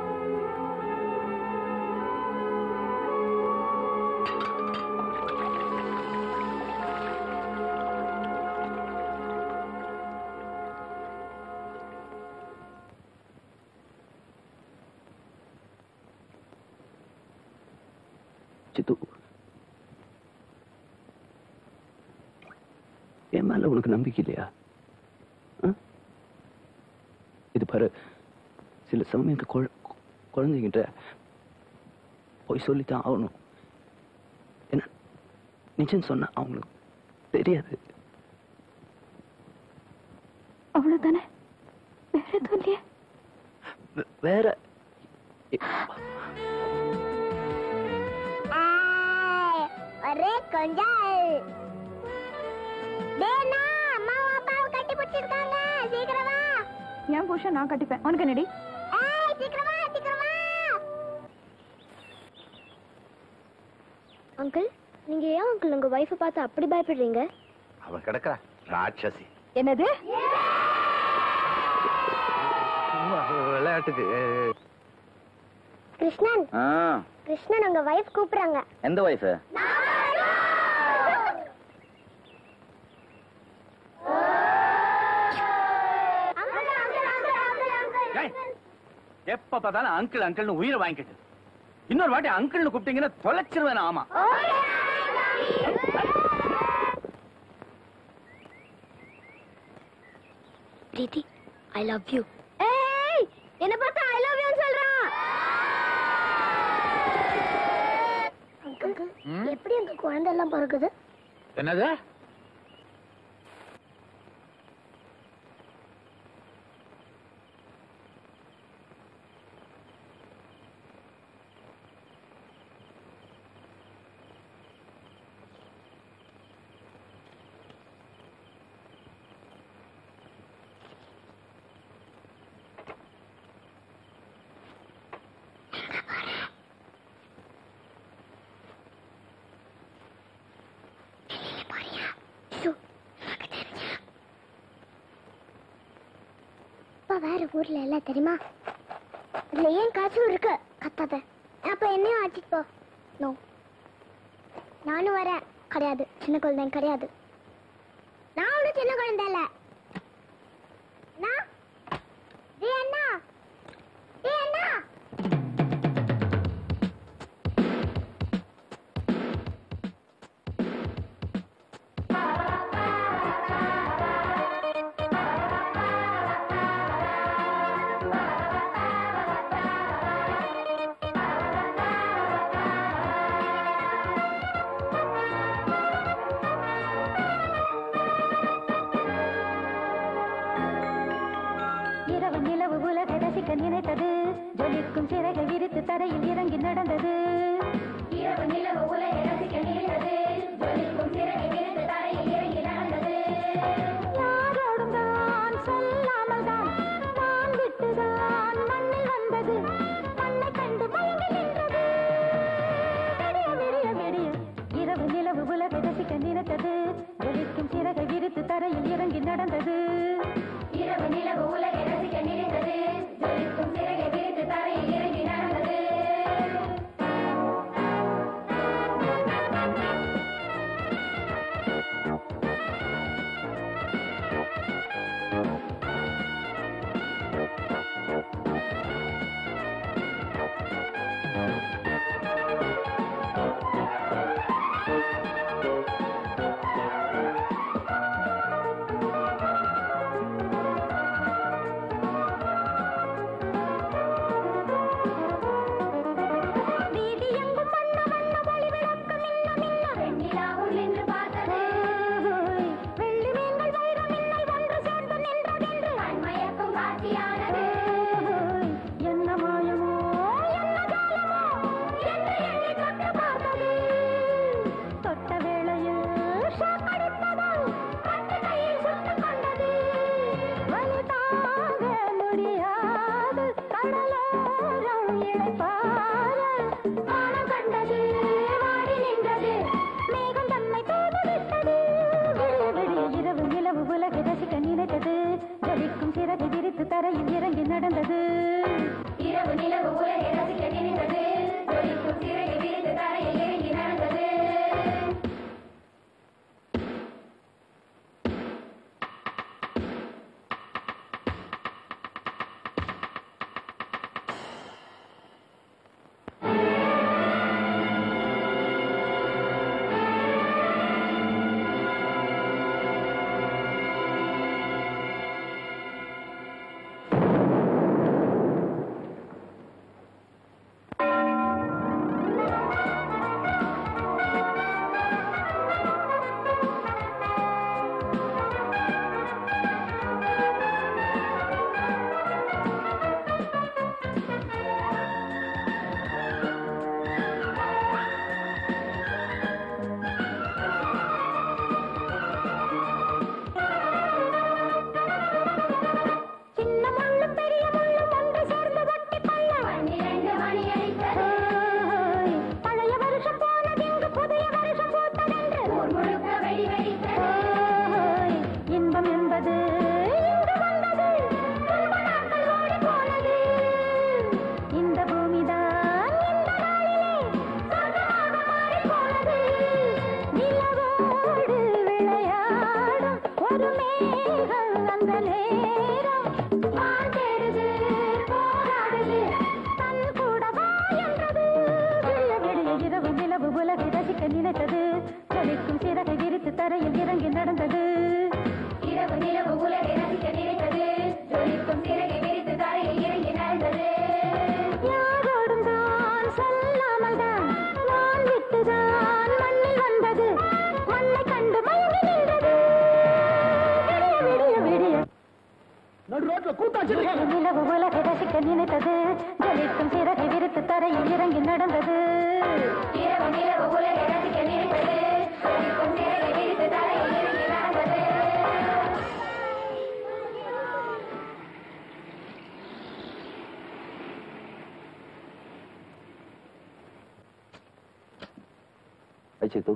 சித்து என் மேல உனக்கு நம்பிக்கை இல்லையா ஆ? இது பாரு சில சமயம் இந்த குழ- குழந்தைங்கிட்ட போய் சொல்லித்தான் ஆகணும் என்ன நிச்சயம் சொன்னா அவங்களுக்கு தெரியாது அவ்வளவுதானே வேற எதுவும் இல்லையா வே- வேற ஆய், ஒரே கொஞ்சால் டேனா அம்மாவும் அப்பாவும் கட்டி பிடிச்சிருக்காங்க சீக்கிரம் வா என் புருஷன் நான் கட்டிப்பேன் உனக்கு என்னடி ஏய் சீக்கிரம் வா சீக்கிரம் வா அங்கிள் நீங்க ஏன் அங்கிள் உங்க ஒய்ஃபை பார்த்து அப்படி பயப்படுறீங்க அவன் கிடக்குறா ராட்சசி என்னது விளையாட்டுக்கு கிருஷ்ணன் கிருஷ்ணன் உங்க ஒய்ஃப் கூப்பிடுறாங்க எந்த ஒய்ஃப் ஏய், எப்ப பார்த்தாலும் அங்கிள் அங்கிள்னு உயிரை வாங்கிக்கிட்டு இன்னொரு வாட்டி அங்கிள்னு கூப்பிட்டீங்கன்னா தொலைச்சிருவேன் ஆமா பிரீத்தி ஐ லவ் யூ ஏய் என்ன பார்த்தா ஐ லவ் யூ சொல்றான் அங்கிள் எப்படி அங்க குழந்தை எல்லாம் பிறகுது என்னது அப்பா வேற ஊர்ல இல்ல தெரியுமா இதுல ஏன் காசும் இருக்கு கத்தாத அப்ப என்னையும் ஆச்சிட்டு போ நோ நானும் வரேன் கிடையாது சின்ன குழந்தை கிடையாது நான் ஒன்றும் சின்ன குழந்தை இல்ல நான் டேய் அண்ணா டேய் அண்ணா இரவு நிலவு உலகை ரசிக்க நினைத்தது ஜொலிக்கும் சிறகை விரித்து தரையில் இறங்கி நடந்தது இரவு நிலவு உலகை ரசிக்க நினைத்தது ஜொலிக்கும் சிறகை விரித்து தரையில் இறங்கி நடந்தது யாரோடும் தான் சொல்லாமல் தான் நான் விட்டுதான் மண்ணில் வந்தது மண்ணை கண்டு மயங்கி நின்றது விடிய விடிய விடிய இரவு நிலவு உலகை ரசிக்க நினைத்தது ஜொலிக்கும் சிறகை விரித்து தரையில் இறங்கி நடந்தது இரவு நிலவு உலகை ரசிக்க நினைத்தது ஜொலிக்கும் சிறகை விரித்து தரையில் இறங்கி நடந்தது வீதி எங்கும் வண்ண வண்ண ஒளி விளக்கு மின்ன மின்ன வெண்ணிலாவுள் நின்று பார்த்தது வெள்ளி மீன்கள் வைர மின்னல் ஒன்று சேர்ந்து நின்றதென்று கண்மயக்கும் காட்சியானது என்ன மாயமோ என்ன ஜாலமோ என்று எண்ணி தொட்டு பார்த்தது தொட்ட வேளையில் ஷாக் அடித்ததால் கட்டு கையில் சுட்டுக் கொண்டது வலி தாங்க முடியாது கடலோரம் இளைப்பாற வானம் கண்டது வாடி நின்றது மேகம் தன்னை தூது விட்டது விடிய விடிய இரவு நிலவு உலகை ரசிக்க நினைத்தது ஜலிக்கும் சிறகு விரித்து தரையில் இறங்கி நடந்தது இரவு நிலவு உலகை ரசிக்க நினைத்தது ஜலிக்கும் சிறகு விரித்து தரையில் இறங்கி நடந்தது ஆ நேரம் பால் தேடுது போராடுது தன் கூட வா என்றது விடிய விடிய இரவு நிலவு உலகை ரசிக்க நினைத்தது ஜொலிக்கும் சிறகை விரித்து தரையில் இறங்கி நடந்தது இரவு நிலவு உலகை ரசிக்க நினைத்தது ஜொலிக்கும் சிறகை விரித்து தரையில் இறங்கி நடந்தது யாரோடும் தான் சொல்லாமல் தான் நான் விட்டுதான் மண்ணில் வந்தது மண்ணை கண்டு மயங்கி நின்றது விடிய விடிய விடிய நடு ரோட்ல கூத்தாச்சு நிலவு உலகை ரசிக்க நினைத்தது ஜலிக்கும் சிறகை விரித்து தரையில் இறங்கி நடந்தது இரவு நிலவு உலகை ரசிக்க நினைத்தது ஜலிக்கும் சிறகை விரித்து தரையில் இறங்கி நடந்தது அச்சித்து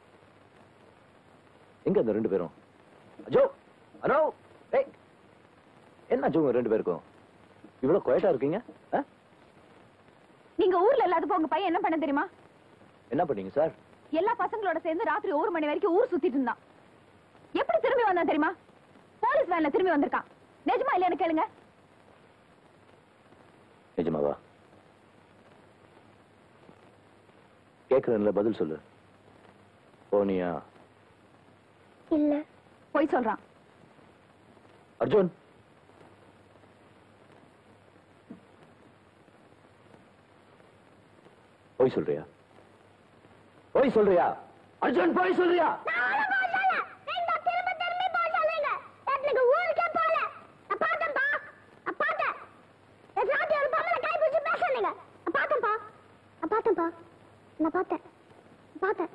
எங்க அந்த ரெண்டு பேரும் அஜோ ஹலோ ஏய் என்ன அஜோ உங்க ரெண்டு பேருக்கும் இவ்வளவு குவைட்டா இருக்கீங்க ஆ? நீங்க ஊர்ல இல்லாதப்போ உங்க பையன் என்ன பண்ண தெரியுமா என்ன பண்ணீங்க சார் எல்லா பசங்களோட சேர்ந்து ராத்திரி ஒரு மணி வரைக்கும் ஊர் சுத்திட்டு இருந்தான் எப்படி திரும்பி வந்தான் தெரியுமா போலீஸ் வேன்ல திரும்பி வந்திருக்கான் நிஜமா இல்லையான்னு கேளுங்க நிஜமாவா கேக்குறேன்ல பதில் சொல்லு போனியா இல்ல போய் சொல்றான் அர்ஜுன் போய் சொல்றியா போய் சொல்றியா அர்ஜுன் போய் சொல்றியா நான் பார்த்தேன் பார்த்தேன்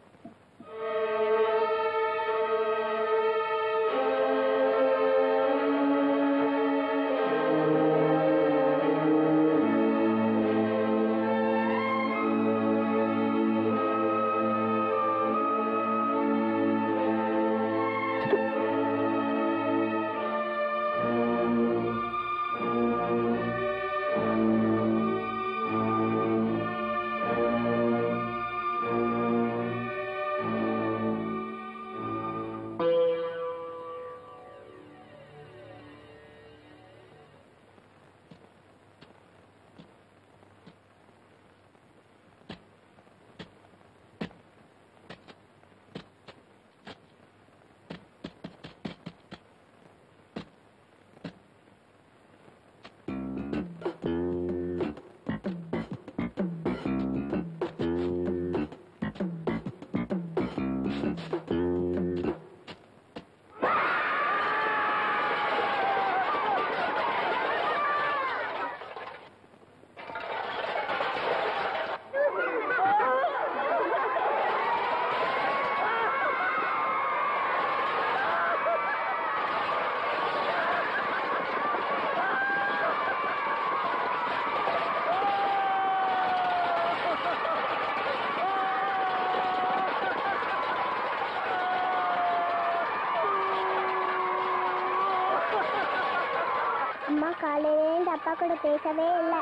அம்மா காலையிலேருந்து அப்பா கூட பேசவே இல்லை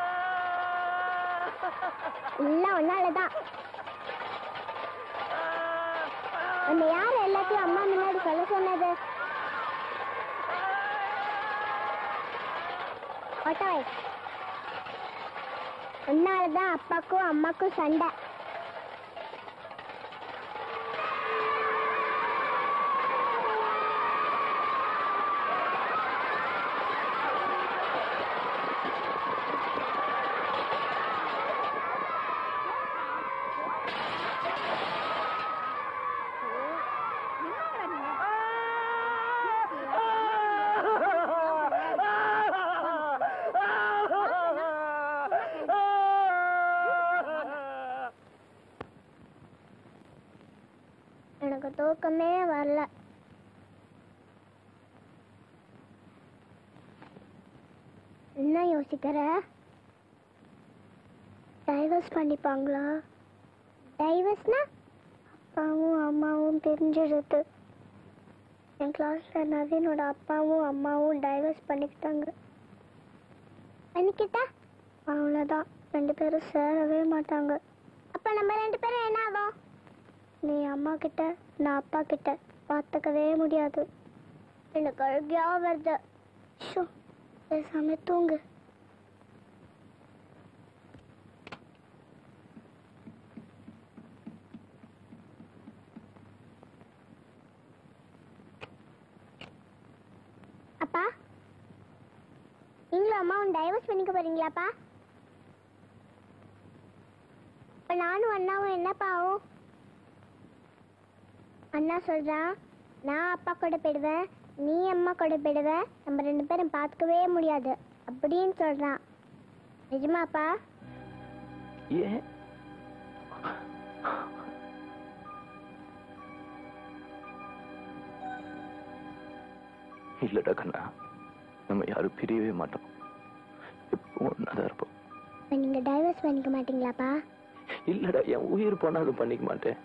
இல்லை ஒன்னாலதான் உன்னை யார் எல்லாத்தையும் அம்மா முன்னாடி சொல்ல சொன்னது ஒட்டவை உன்னாலதான் அப்பாக்கும் அம்மாக்கும் சண்டை எனக்கு தூக்கமே வரல என்ன யோசிக்கிற டைவர்ஸ் பண்ணிப்பாங்களா டைவர்ஸ்னா அப்பாவும் அம்மாவும் தெரிஞ்சிடுது என் கிளாஸ்ல நவீனோட அப்பாவும் அம்மாவும் டைவர்ஸ் பண்ணிக்கிட்டாங்க பண்ணிக்கிட்டா அவ்வளோதான் ரெண்டு பேரும் சேரவே மாட்டாங்க அப்ப நம்ம ரெண்டு பேரும் என்ன ஆகும் நீ அம்மா கிட்ட நான் அப்பா கிட்ட பார்த்துக்கவே முடியாது எனக்கு அழுகையா வருது ஷோ பேசாம தூங்கு அப்பா நீங்களும் அம்மாவும் டைவர்ஸ் பண்ணிக்க போறீங்களாப்பா அப்ப நானும் அண்ணாவும் என்னப்பா ஆகும் அண்ணா சொல்றான் நான் அப்பா கூட போயிடுவேன் நீ அம்மா கூட போயிடுவ நம்ம ரெண்டு பேரும் பார்த்துக்கவே முடியாது அப்படின்னு சொல்றான் நிஜமாப்பா ஏன் இல்லடா கண்ணா நம்ம யாரும் பிரியவே மாட்டோம் எப்பவும் ஒன்னாதான் இருப்போம் இப்ப நீங்க டைவர்ஸ் பண்ணிக்க மாட்டீங்களாப்பா இல்லடா என் உயிர் போனாலும் பண்ணிக்க மாட்டேன்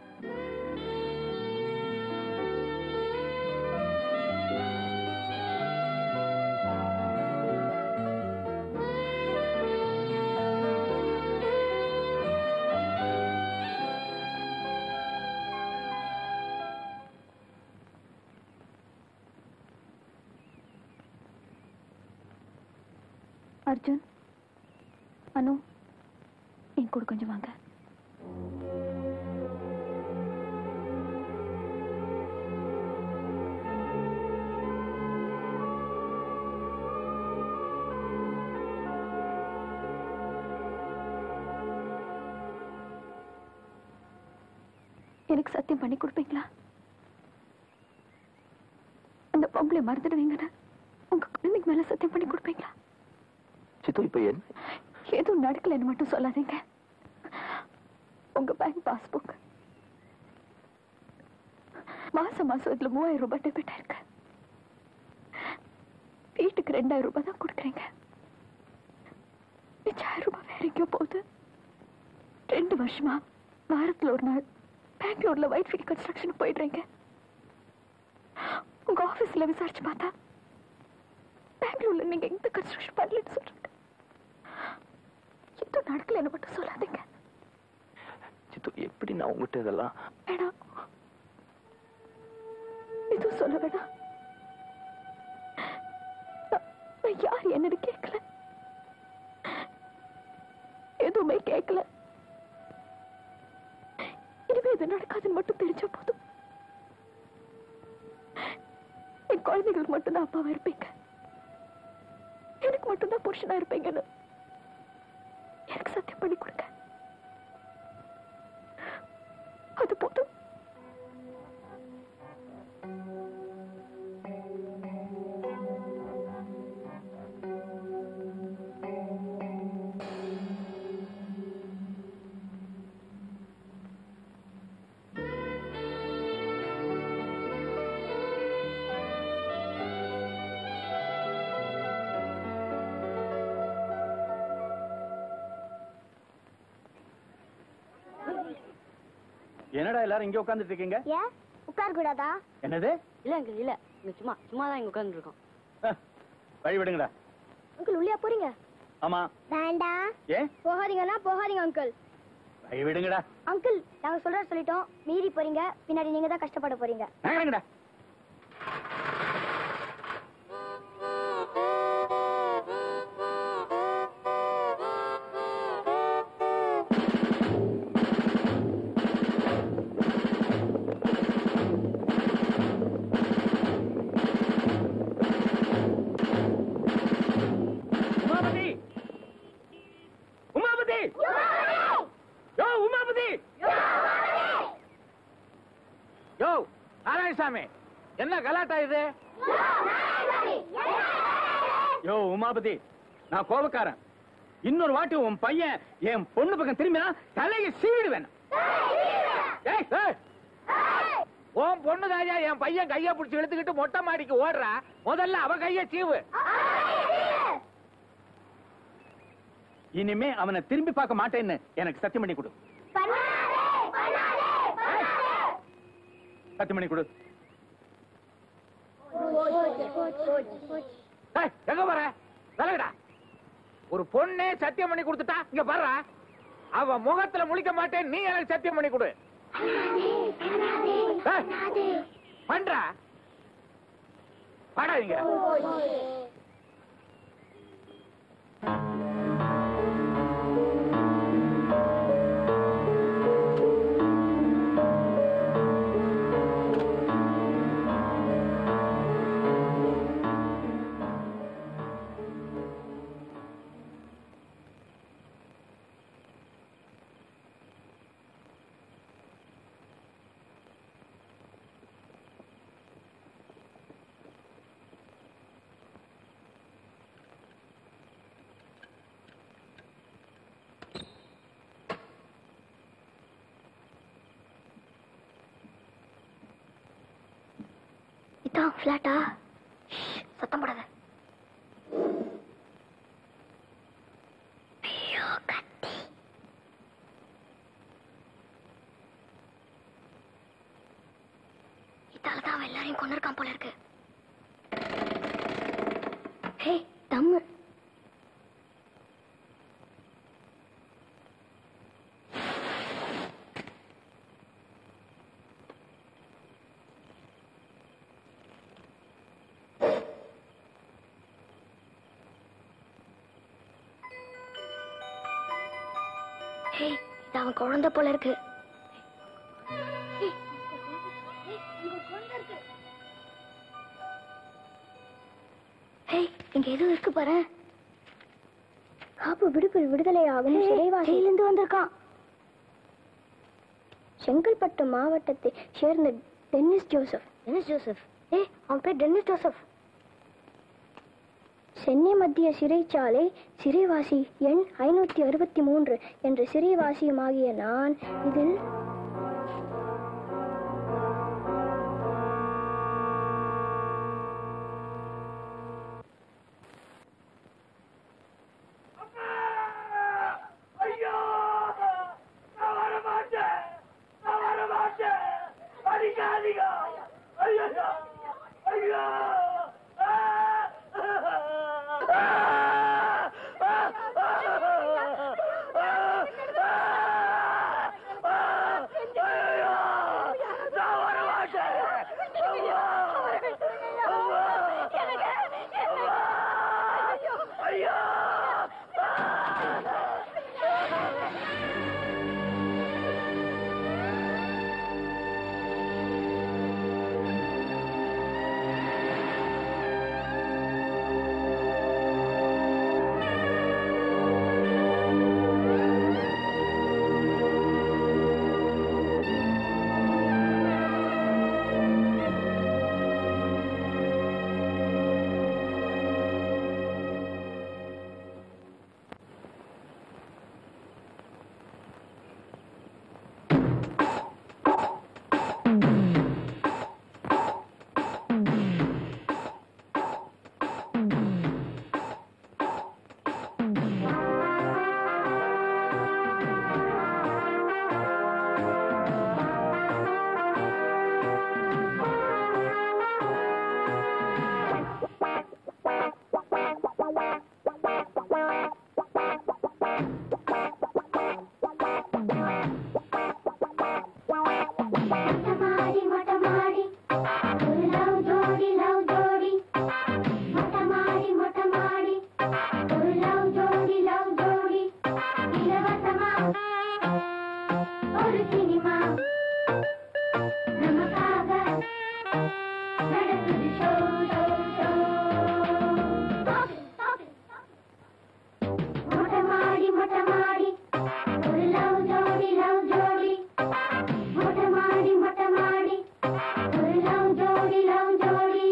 அர்ஜுன் அனு என் கூட கொஞ்சம் வாங்க எனக்கு சத்தியம் பண்ணி கொடுப்பீங்களா அந்த பொம்பளை மறந்துடுவீங்கன்னு உங்க குழந்தைக்கு மேல சத்தியம் பண்ணி கொடுப்பீங்களா சித்து இப்ப என்ன எதுவும் நடக்கலைன்னு மட்டும் சொல்லாதீங்க உங்க பேங்க் பாஸ்புக் மாசம் மாசம் இதுல மூவாயிரம் ரூபாய் டெபிட் ஆயிருக்கு வீட்டுக்கு ரெண்டாயிரம் ரூபாய் தான் கொடுக்குறீங்க மிச்சாயிரம் ரூபாய் வேற எங்கேயோ போகுது ரெண்டு வருஷமா வாரத்துல ஒரு நாள் பெங்களூர்ல ஒயிட் ஃபீல்ட் கன்ஸ்ட்ரக்ஷன் போயிடுறீங்க உங்க ஆபீஸ்ல விசாரிச்சு பார்த்தா பெங்களூர்ல நீங்க எந்த கன்ஸ்ட்ரக்ஷன் பண்ணலன்னு சொல்றாங்க எதுவும் நடக்கலைன்னு மட்டும் சொல்லாதீங்க சித்து எப்படி நான் உங்ககிட்ட இதெல்லாம் வேணாம் எதுவும் சொல்ல வேணாம் நான் நான் யார் என்னன்னு கேட்கல எதுவுமே கேட்கல இனிமே இது நடக்காதுன்னு மட்டும் தெரிஞ்ச போதும் என் குழந்தைகளுக்கு மட்டும்தான் அப்பாவா இருப்பீங்க எனக்கு மட்டும்தான் புருஷனா இருப்பீங்கன்னு எனக்கு சத்தியம் பண்ணி கொடுங்க அது போதும் என்னடா எல்லாரும் இங்க உட்கார்ந்துட்டு இருக்கீங்க ஏன் உட்கார கூடாதா என்னது இல்ல அங்கிள் இல்ல இங்க சும்மா சும்மா தான் இங்க உட்கார்ந்து இருக்கோம் அஹ், வழி விடுங்கடா அங்கிள் உள்ளே போறீங்க ஆமா வேண்டாம் ஏன் போகாதீங்கன்னா போகாதீங்க அங்கிள் வழி விடுங்கடா அங்கிள் நாங்க சொல்ற சொல்லிட்டோம் மீறி போறீங்க பின்னாடி நீங்க தான் கஷ்டப்பட போறீங்க நகருங்கடா உமாபதி உமாபதி யோ உமாபதி யோ நாராயணசாமி என்ன கலாட்டா இது யோ உமாபதி நான் கோபக்காரன் இன்னொரு வாட்டி உன் பையன் என் பொண்ணு பக்கம் திரும்பினா தலையை சீவிடுவேன் ஏய், ஏய். உன் பொண்ணு தாயா என் பையன் கைய பிடிச்சு இழுத்துக்கிட்டு மொட்டை மாடிக்கு ஓடுறா முதல்ல அவ கைய சீவு இனிமே அவனை திரும்பி பார்க்க மாட்டேன்னு எனக்கு சத்தியம் பண்ணி கொடு சத்தியம் பண்ணி கொடு ஏய், எங்க போற விலகுடா ஒரு பொண்ணே சத்தியம் பண்ணி கொடுத்துட்டா இங்க பாரு அவ முகத்துல முழிக்க மாட்டேன் நீ எனக்கு சத்தியம் பண்ணி கொடு ஏய், பண்றா பாடாதீங்க இதான் ஃபிளாட்டா சத்தம் போடாத ஐயோ, கத்தி. இதாலதான் அவன் எல்லாரையும் கொண்டிருக்கான் போல இருக்கு ஹே தம்மு ஹே இது அவன் குழந்தை போல இருக்கு ஹே இங்க ஏதோ இருக்கு பாரு காப்பு விடுப்பில் விடுதலை ஆகும் சிறைவாசியிலிருந்து வந்திருக்கான் செங்கல்பட்டு மாவட்டத்தை சேர்ந்த டென்னிஸ் ஜோசப் டென்னிஸ் ஜோசப் ஏ அவன் பேர் டென்னிஸ் ஜோசப் சென்னை மத்திய சிறைச்சாலை சிறைவாசி எண் ஐநூத்தி அறுபத்தி மூன்று என்ற சிறைவாசியுமாகிய நான் இதில் ஐயோ நான் வர மாட்டேன் நான் வர மாட்டேன் அடிக்காதீங்க ஐயோ ஐயோ நான் வர மாட்டேன் ஐயோ மொட்டமாடி மொட்டமாடி ஒரு லவ் ஜோடி லவ் ஜோடி மொட்டமாடி மொட்டமாடி ஒரு லவ் ஜோடி லவ் ஜோடி இலவசமா ஒரு சினிமா நமக்காக நடக்குது ஷோ ஷோ ஷோ மொட்டமாடி மொட்டமாடி ஒரு லவ் ஜோடி லவ் ஜோடி மொட்டமாடி மொட்டமாடி ஒரு லவ் ஜோடி லவ் ஜோடி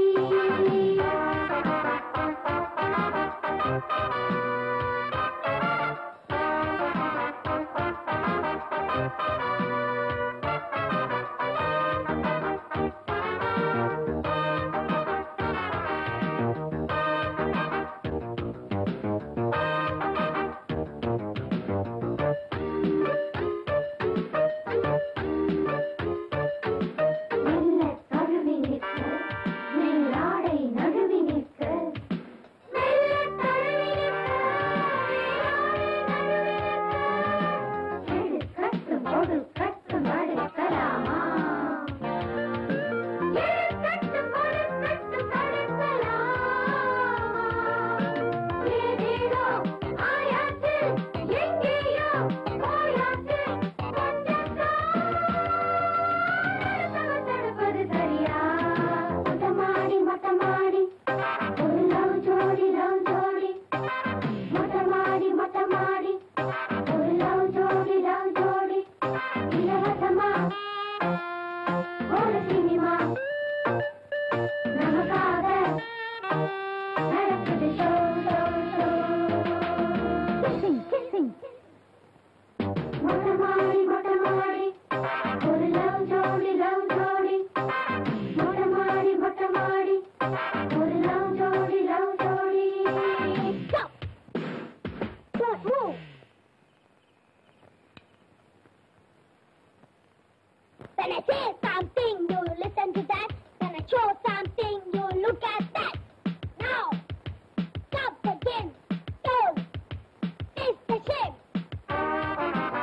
When I say something, you listen to that. When I show something, you look at that. Now, stop again. Go. It's the shape.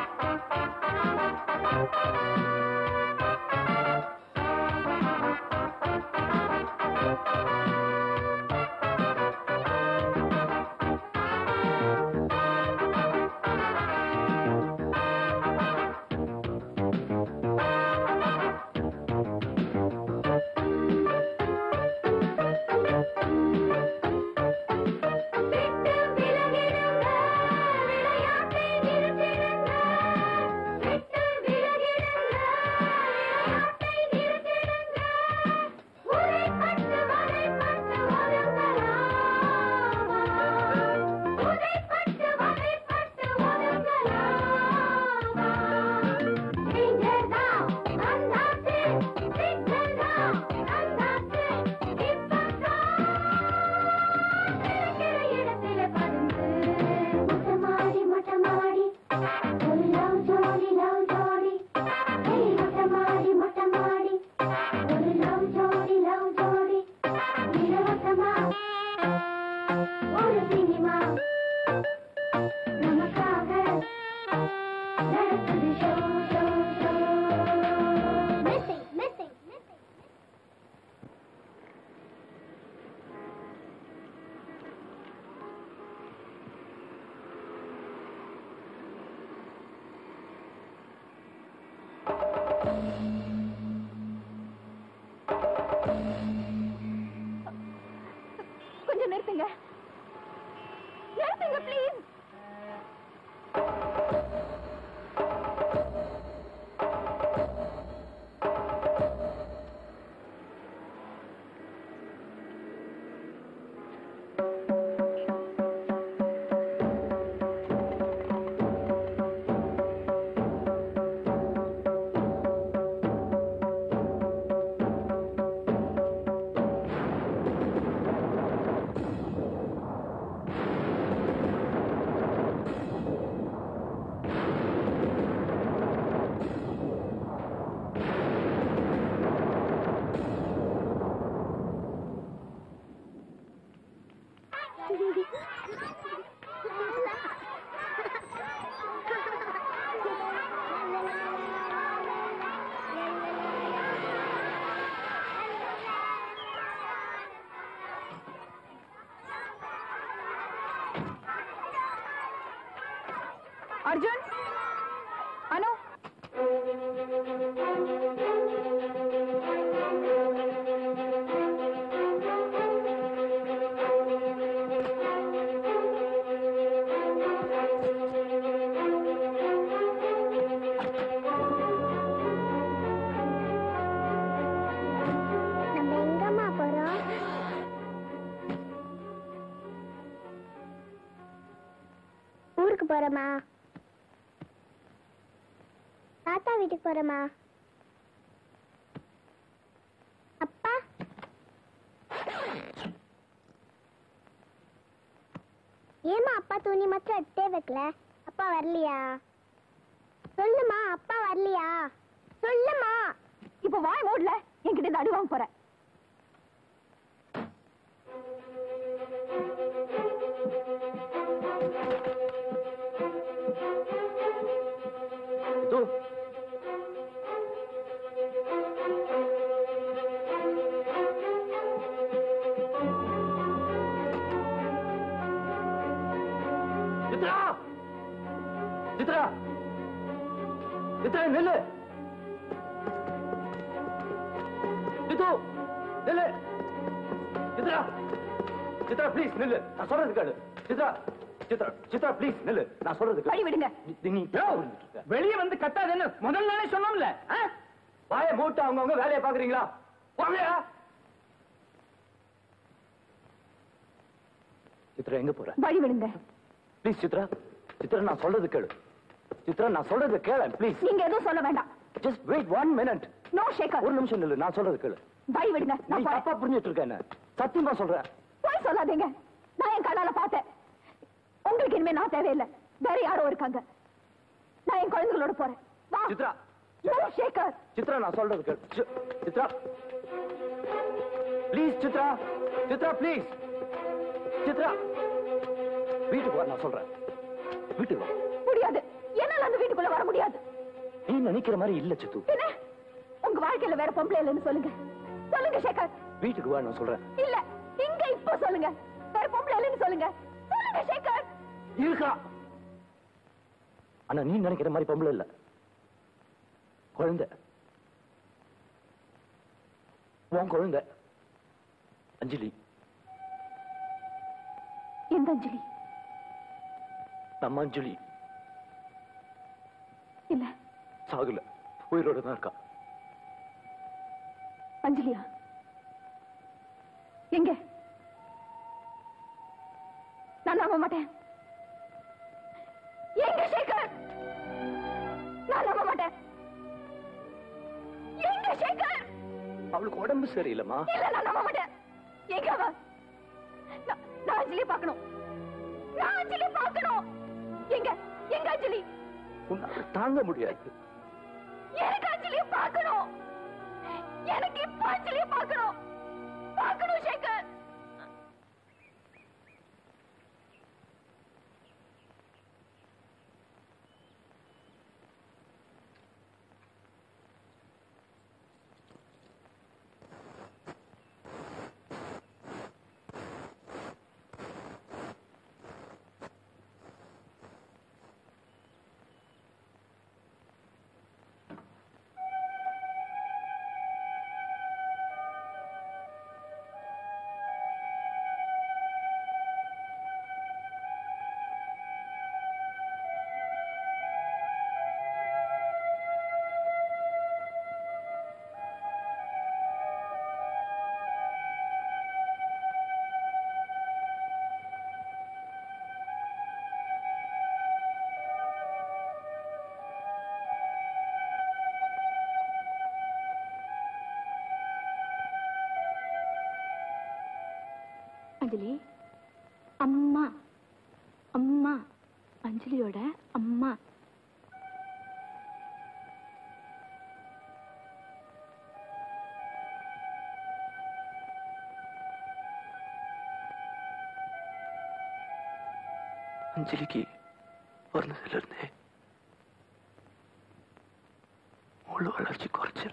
மொட்டமாடி மொட்டமாடி ஒரு லவ் ஜோடி லவ் ஜோடி ஏய் மொட்டமாடி மொட்டமாடி ஒரு லவ் ஜோடி லவ் ஜோடி இலவசமா ஒரு சினிமா நமக்காக நடக்குது show show show missing missing missing கொஞ்சம் நிறுத்துங்க நிறுத்துங்க ப்ளீஸ் அர்ஜுன் அனு நம்ம எங்கம்மா போறோம் ஊருக்கு போறோமா தாத்தா வீட்டுக்கு போறோமா அப்பா ஏமா அப்பா துணி மாத்திரம் எடுத்தே வைக்கல அப்பா வரலையா சொல்லுமா அப்பா வரலையா சொல்லுமா இப்போ வாய் மூடல என்கிட்ட இருந்து அடி வாங்க போறேன் தூ சித்ரா சித்ரா சித்ரா நில்லு சித்து நில்லு சித்ரா சித்ரா ப்ளீஸ் நில்லு நான் சொல்றது கேளு சித்ரா சித்ரா சித்ரா ப்ளீஸ் நில்லு நான் சொல்றது கேளு வழி விடுங்க நீ- நீ வெளியே வந்து கத்தாதுன்னு முதல் நாளே சொன்னோம்ல ஆ? வாய மூட்டு அவங்கவங்க வேலையை பாக்குறீங்களா வாங்கயா சித்ரா எங்க போற வழி விடுங்க ப்ளீஸ் சித்ரா சித்ரா நான் சொல்றது கேளு சித்ரா நான் சொல்றது கேளு ப்ளீஸ் நீங்க எதுவும் சொல்ல வேண்டாம் just wait one minute no Shekar ஒரு நிமிஷம் நில்லு நான் சொல்றது கேளு வழி விடுங்க நீ நான் போறேன் தப்பா புரிஞ்சிட்டு இருக்க என்ன சத்தியமா சொல்றேன் போய் சொல்லாதீங்க நான் என் கண்ணால பார்த்தேன் உங்களுக்கு இனிமே நான் தேவையில்லை வேற யாரோ இருக்காங்க நான் என் குழந்தைகளோட போறேன் வா சித்ரா சேகர் சித்ரா நான் சொல்றது கேளு சி- சித்ரா ப்ளீஸ் சித்ரா சித்ரா ப்ளீஸ் சித்ரா வீட்டுக்கு வா நான் சொல்றேன் வீட்டுக்கு வா முடியாது என்னால அந்த வீட்டுக்குள்ள வர முடியாது நீ நினைக்கிற மாதிரி இல்ல சித்து என்ன உங்க வாழ்க்கையில வேற பொம்பளை இல்லைன்னு சொல்லுங்க சொல்லுங்க சேகர் வீட்டுக்கு வா நான் சொல்றேன் இல்ல இங்க இப்ப சொல்லுங்க வேற பொம்பளை இல்லைன்னு சொல்லுங்க சொல்லுங்க சேகர் இருக்கா ஆனா நீ நினைக்கிற மாதிரி பொம்பளை இல்ல குழந்தை உன் குழந்தை அஞ்சலி எந்த அஞ்சலி நம்ம அஞ்சலி இல்ல சாகுல உயிரோட தான் இருக்கா அஞ்சலியா எங்க நான் நம்ப மாட்டேன் எங்க சேகர் நான் நம்ப மாட்டேன் எங்க சேகர் அவளுக்கு உடம்பு சரியில்லைம்மா இல்ல நான் நம்ப மாட்டேன் எங்க அவ நான் நான் அஞ்சலி பார்க்கணும் நான் அஞ்சலி பார்க்கணும் எங்க எங்க அஞ்சலி உன்னால தாங்க முடியாது எனக்கு அஞ்சலியை பார்க்கணும் எனக்கு இப்ப அஞ்சலியை பார்க்கணும் பார்க்கணும் சேகர் அஞ்சலி அம்மா அம்மா அஞ்சலியோட அம்மா அஞ்சலிக்கு பிறந்ததுல இருந்தே முழு வளர்ச்சி குறைச்சல்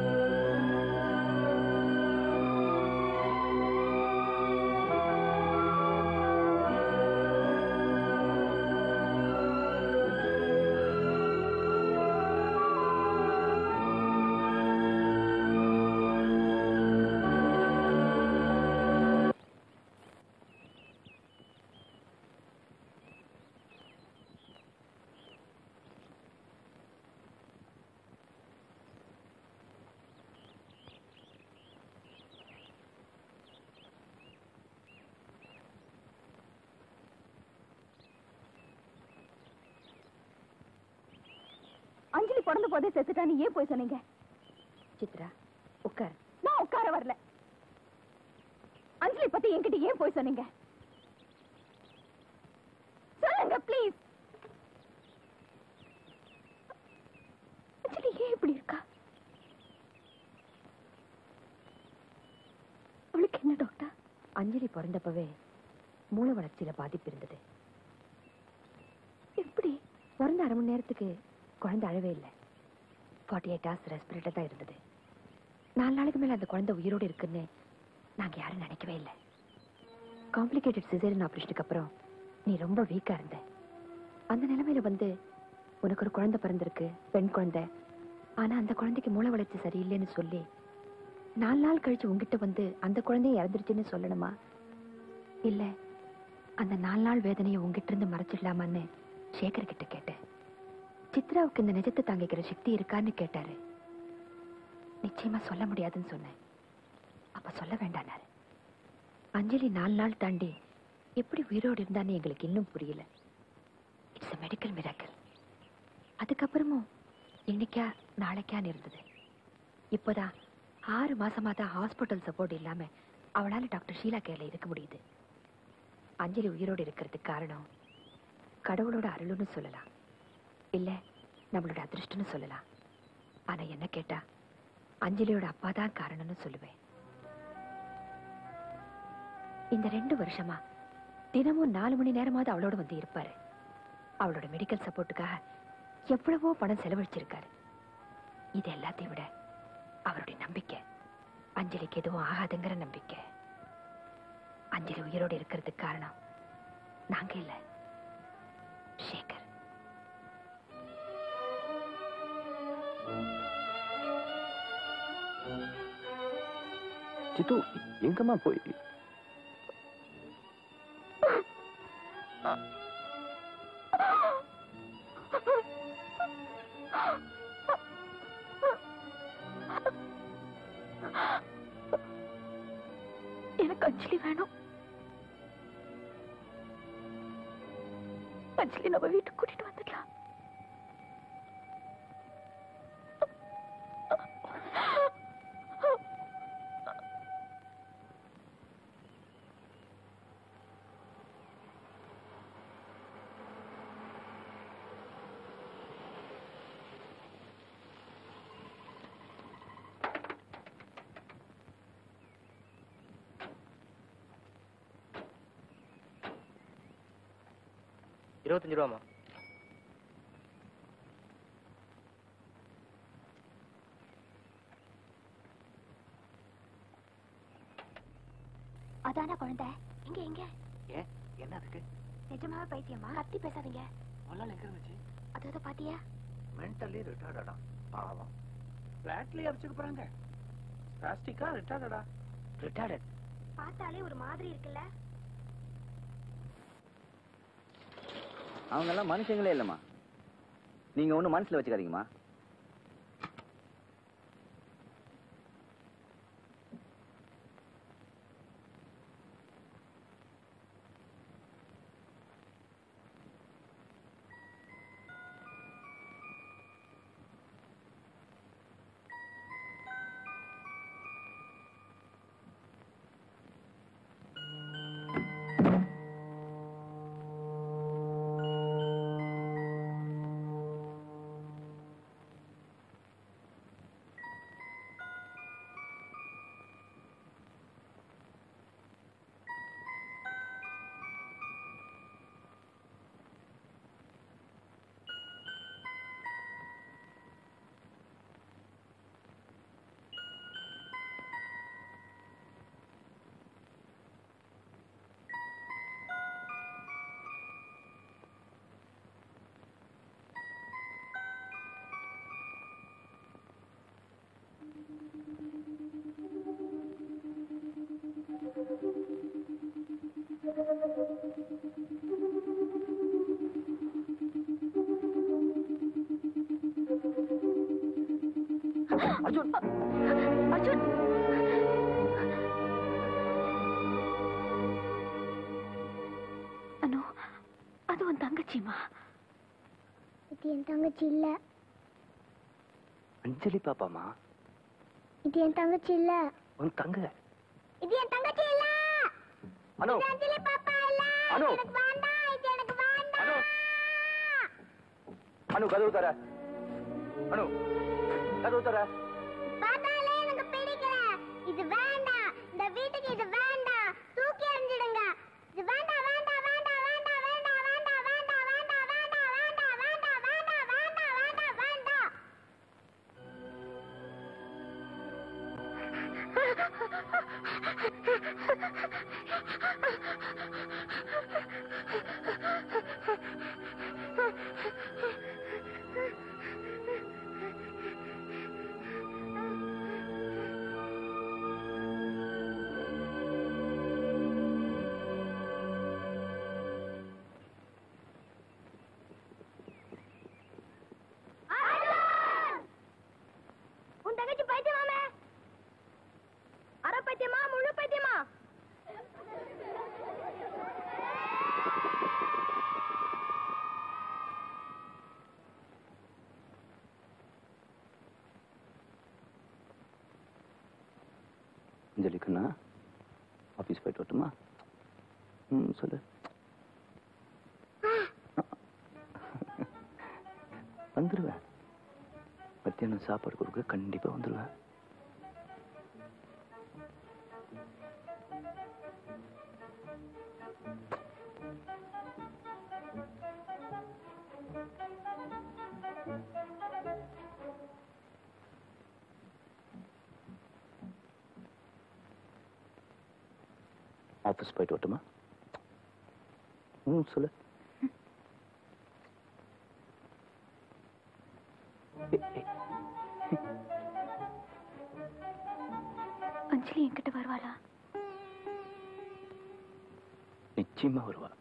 அஞ்சலி பிறந்த போதே செத்துட்டான்னு ஏன் போய் சொன்னீங்க சித்ரா உட்கார் நான் உட்கார வரல அஞ்சலி பத்தி என்கிட்ட ஏன் போய் சொன்னீங்க சொல்லுங்க ப்ளீஸ் அஞ்சலி ஏன் இப்படி இருக்கா அவளுக்கு என்ன டாக்டர் அஞ்சலி பிறந்தப்பவே மூளை வளர்ச்சியில பாதிப்பு இருந்தது எப்படி பிறந்த அரை மணி நேரத்துக்கு குழந்தை அழவே இல்லை ஃபார்ட்டி எயிட் ஹவர்ஸ் ரெஸ்பிரேட்டர் தான் இருந்தது நாலு நாளைக்கு மேல அந்த குழந்தை உயிரோடு இருக்குன்னு நாங்க யாரும் நினைக்கவே இல்லை காம்ப்ளிகேட்டட் சிசேரியன் ஆப்ரேஷனுக்கு அப்புறம் நீ ரொம்ப வீக்கா இருந்த அந்த நிலைமையில வந்து உனக்கு ஒரு குழந்தை பிறந்திருக்கு பெண் குழந்தை ஆனா அந்த குழந்தைக்கு மூளை வளர்ச்சி சரியில்லைன்னு சொல்லி நாலு நாள் கழிச்சு உங்ககிட்ட வந்து அந்த குழந்தைய இறந்துருச்சுன்னு சொல்லணுமா இல்ல அந்த நாலு நாள் வேதனையை உங்ககிட்ட இருந்து மறைச்சிடலாமான்னு சேகர் கிட்ட கேட்டேன் சித்ராவுக்கு இந்த நிஜத்தை தாங்கிக்கிற சக்தி இருக்கான்னு கேட்டாரு நிச்சயமா சொல்ல முடியாதுன்னு சொன்னேன் அப்ப சொல்ல வேண்டானாரு அஞ்சலி நாலு நாள் தாண்டி எப்படி உயிரோடு இருந்தான்னு எங்களுக்கு இன்னும் புரியல இட்ஸ் a மெடிக்கல் மிராக்கல் அதுக்கப்புறமும் இன்னைக்கா நாளைக்கான்னு இருந்தது இப்போதான் ஆறு மாசமா தான் ஹாஸ்பிட்டல் சப்போர்ட் இல்லாம அவளால டாக்டர் ஷீலா கேர்ல இருக்க முடியுது அஞ்சலி உயிரோடு இருக்கிறதுக்கு காரணம் கடவுளோட அருளுன்னு சொல்லலாம் இல்ல நம்மளோட அதிர்ஷ்டம்னு சொல்லலாம் ஆனா என்ன கேட்டா அஞ்சலியோட அப்பா தான் காரணம்னு சொல்லுவேன் இந்த ரெண்டு வருஷமா தினமும் நாலு மணி நேரமாவது அவளோட வந்து இருப்பாரு அவளோட மெடிக்கல் சப்போர்ட்டுக்காக எவ்வளவோ பணம் செலவழிச்சிருக்காரு இது எல்லாத்தையும் விட அவருடைய நம்பிக்கை அஞ்சலிக்கு எதுவும் ஆகாதுங்கிற நம்பிக்கை அஞ்சலி உயிரோடு இருக்கிறதுக்கு காரணம் நாங்க இல்ல சேகர் சித்து எங்கம்மா போய் எனக்கு அஞ்சலி வேணும் அஞ்சலி நம்ம வீட்டுக்கு கூட்டிட்டு வந்துடலாம் இருபத்தஞ்சு ரூபாமா அதான குழந்தை எங்க எங்க ஏன் என்ன அதுக்கு நிஜமாவே பைத்தியமா கத்தி பேசாதீங்க முதல்ல எங்க இருந்துச்சு அது எதோ பாத்தியா மென்டலி ரிட்டார்டா பாவம் பிளாட்லயே அடிச்சுக்க போறாங்க பிளாஸ்டிக்கா ரிட்டார்டா ரிட்டார்டட் பார்த்தாலே ஒரு மாதிரி இருக்குல்ல அவங்க எல்லாம் மனுஷங்களே இல்லம்மா நீங்க ஒண்ணு மனசுல வச்சுக்காதீங்கம்மா அர்ஜுன் அர்ஜுன் அனு அது உன் தங்கச்சிமா இது என் தங்கச்சி இல்ல அஞ்சலி பாப்பாமா இது என் தங்கச்சி இல்ல உன் தங்க இது என் தங்கச்சி இல்ல அனு இது அஞ்சலி பாப்பா இல்ல அனு. எனக்கு வேண்டாம் இது எனக்கு வேண்டாம் அனு அனு கதவு தர அனு கதவு தர பார்த்தாலே எனக்கு பிடிக்கல இது வேண்டாம் இந்த வீட்டுக்கு இது வேண்டாம் தூக்கி எறிஞ்சிடுங்க இது வேண்டாம் வேண்டாம் வேண்டாம் வேண்டாம் வேண்டாம் வேண்டாம் வேண்டாம் வேண்டாம் வேண்டாம் வேண்டாம் வேண்டாம் வேண்டாம் வேண்டாம் வேண்டாம் வேண்டாம் உன் தங்கச்சி பைத்தியமாமே அரை பைத்தியமா முழு பைத்தியமா அஞ்சலிக்குண்ணா ஆஃபீஸ் போயிட்டு வரட்டுமா ம் சொல்லு வந்துருவேன் மத்தியானம் சாப்பாடு கொடுக்க கண்டிப்பா வந்துடுவேன் ஆஃபீஸ் போயிட்டு வரட்டுமா ம் சொல்லு ஏய், ஏய், அஞ்சலி என்கிட்ட வருவாளா நிச்சயமா வருவா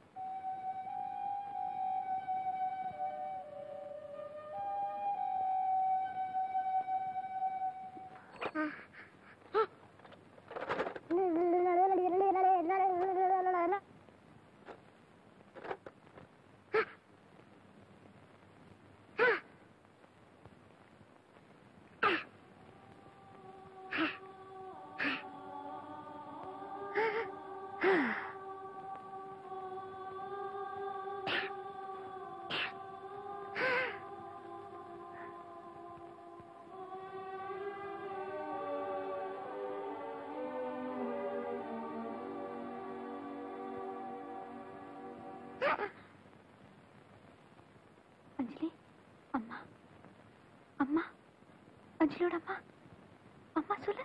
அஞ்சலி அம்மா அம்மா அஞ்சலியோட அம்மா அம்மா சொல்லு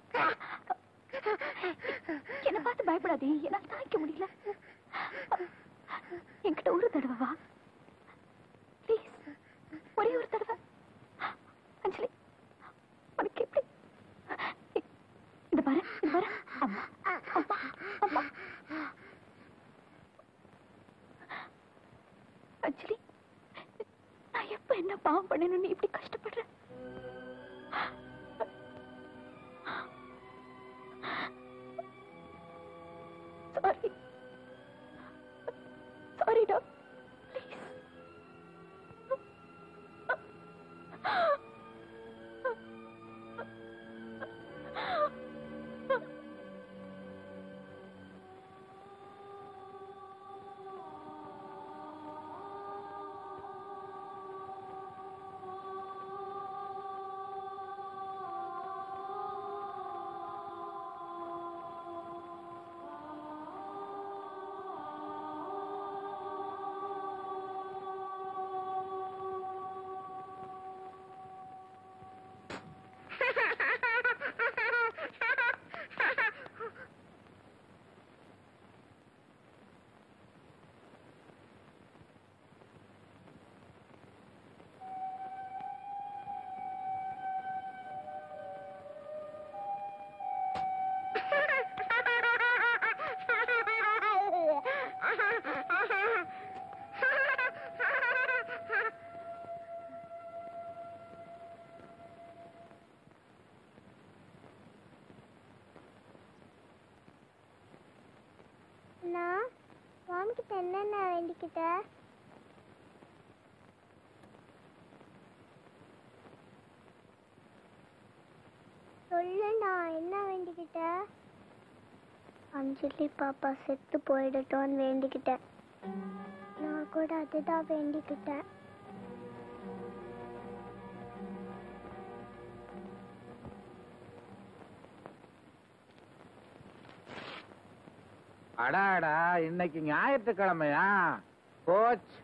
என்ன பார்த்து பயப்படாதே என்னால தாய்க்க முடியல என்கிட்ட ஒரு தடவை வா ப்ளீஸ் ஒரே ஒரு தடவை அஞ்சலி உனக்கு எப்படி இது பாரு இது பாரு அம்மா அம்மா அம்மா அஞ்சலி நான் எப்ப என்ன பாவம் பண்ணணும் நீ இப்படி கஷ்டப்படுற சாரி சாரி டா ப்ளீஸ் நான் சுவாமிக்கிட்ட என்னென்ன வேண்டிக்கிட்ட சொல்லு நான் என்ன வேண்டிக்கிட்ட அஞ்சலி பாப்பா செத்து போயிடட்டோன்னு வேண்டிக்கிட்டேன் நான் கூட அதுதான் வேண்டிக்கிட்டேன் அடாடா இன்னைக்கு ஞாயிற்றுக்கிழமையா கோச்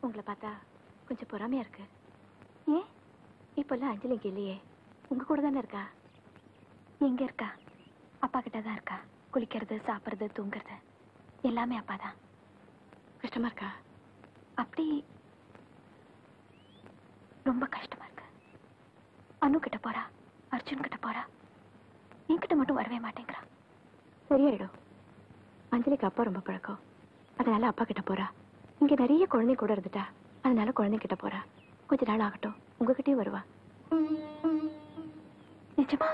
உங்களை பார்த்தா கொஞ்சம் பொறாமையா இருக்கு ஏன் இப்பெல்லாம் அஞ்சலி இங்க இல்லையே உங்க கூட தானே இருக்கா எங்க இருக்கா அப்பா கிட்ட தான் இருக்கா குளிக்கிறது சாப்பிடுறது தூங்குறது எல்லாமே அப்பா தான் கஷ்டமா இருக்கா அப்படி ரொம்ப கஷ்டமா இருக்கு அனு கிட்ட போறா அர்ஜுன் கிட்ட போறா என்கிட்ட மட்டும் வரவே மாட்டேங்கிறா சரியாயிடும் அஞ்சலிக்கு அப்பா ரொம்ப பழக்கம் அதனால அப்பா கிட்ட போறா இங்க நிறைய குழந்தை கூட இருந்துட்டா அதனால குழந்தை கிட்ட போறா கொஞ்ச நாள் ஆகட்டும் உங்ககிட்டயும் வருவா நிஜமா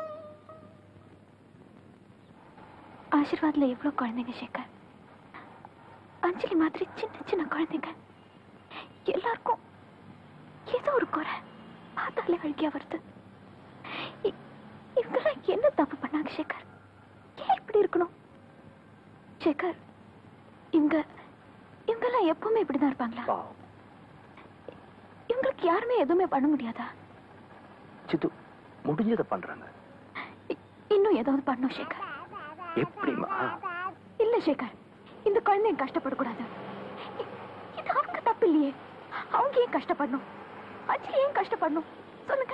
ஆசீர்வாத்ல எவ்வளவு குழந்தைங்க சேகர் அஞ்சலி மாதிரி சின்ன சின்ன குழந்தைங்க எல்லாருக்கும் ஏதோ ஒரு குறை பார்த்தாலே அழுகியா வருது இ- இவங்கெல்லாம் என்ன தப்பு பண்ணாங்க சேகர் ஏன் இப்படி இருக்கணும் சேகர் இவங்க இவங்கெல்லாம் எப்பவுமே இப்படிதான் இருப்பாங்களா இவங்களுக்கு யாருமே எதுவுமே பண்ண முடியாதா சித்து முடிஞ்சதை பண்றாங்க இ- இன்னும் ஏதாவது பண்ணும் சேகர் எப்படிமா இல்ல சேகர் இந்த குழந்தைங்க கஷ்டப்படக்கூடாது இ- இது அவங்க தப்பு இல்லையே அவங்க ஏன் கஷ்டப்படணும் அஞ்சலி ஏன் கஷ்டப்படணும் சொல்லுங்க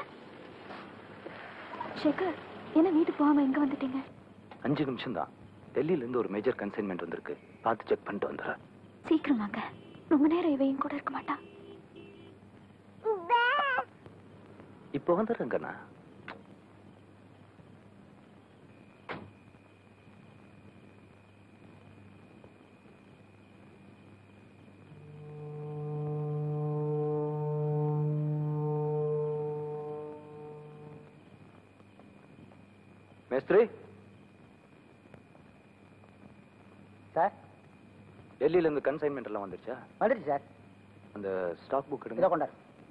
சேகர் என்ன வீட்டுக்கு போகாம எங்க வந்துட்டீங்க அஞ்சு நிமிஷம் தான் டெல்லியில இருந்து ஒரு மேஜர் கன்சைன்மெண்ட் வந்திருக்கு பார்த்து செக் பண்ணிட்டு வந்துடுறேன் சீக்கிரம் வாங்க ரொம்ப நேரம் இவையும் கூட இருக்க மாட்டா இப்போ வந்துடுறேங்கண்ணா மேஸ்திரி சார் டெல்லியில இருந்து கன்சைன்மெண்ட் எல்லாம் வந்துருச்சா வந்துடுச்சு சார் அந்த ஸ்டாக் புக் இதை எடுங்க கொண்டாரு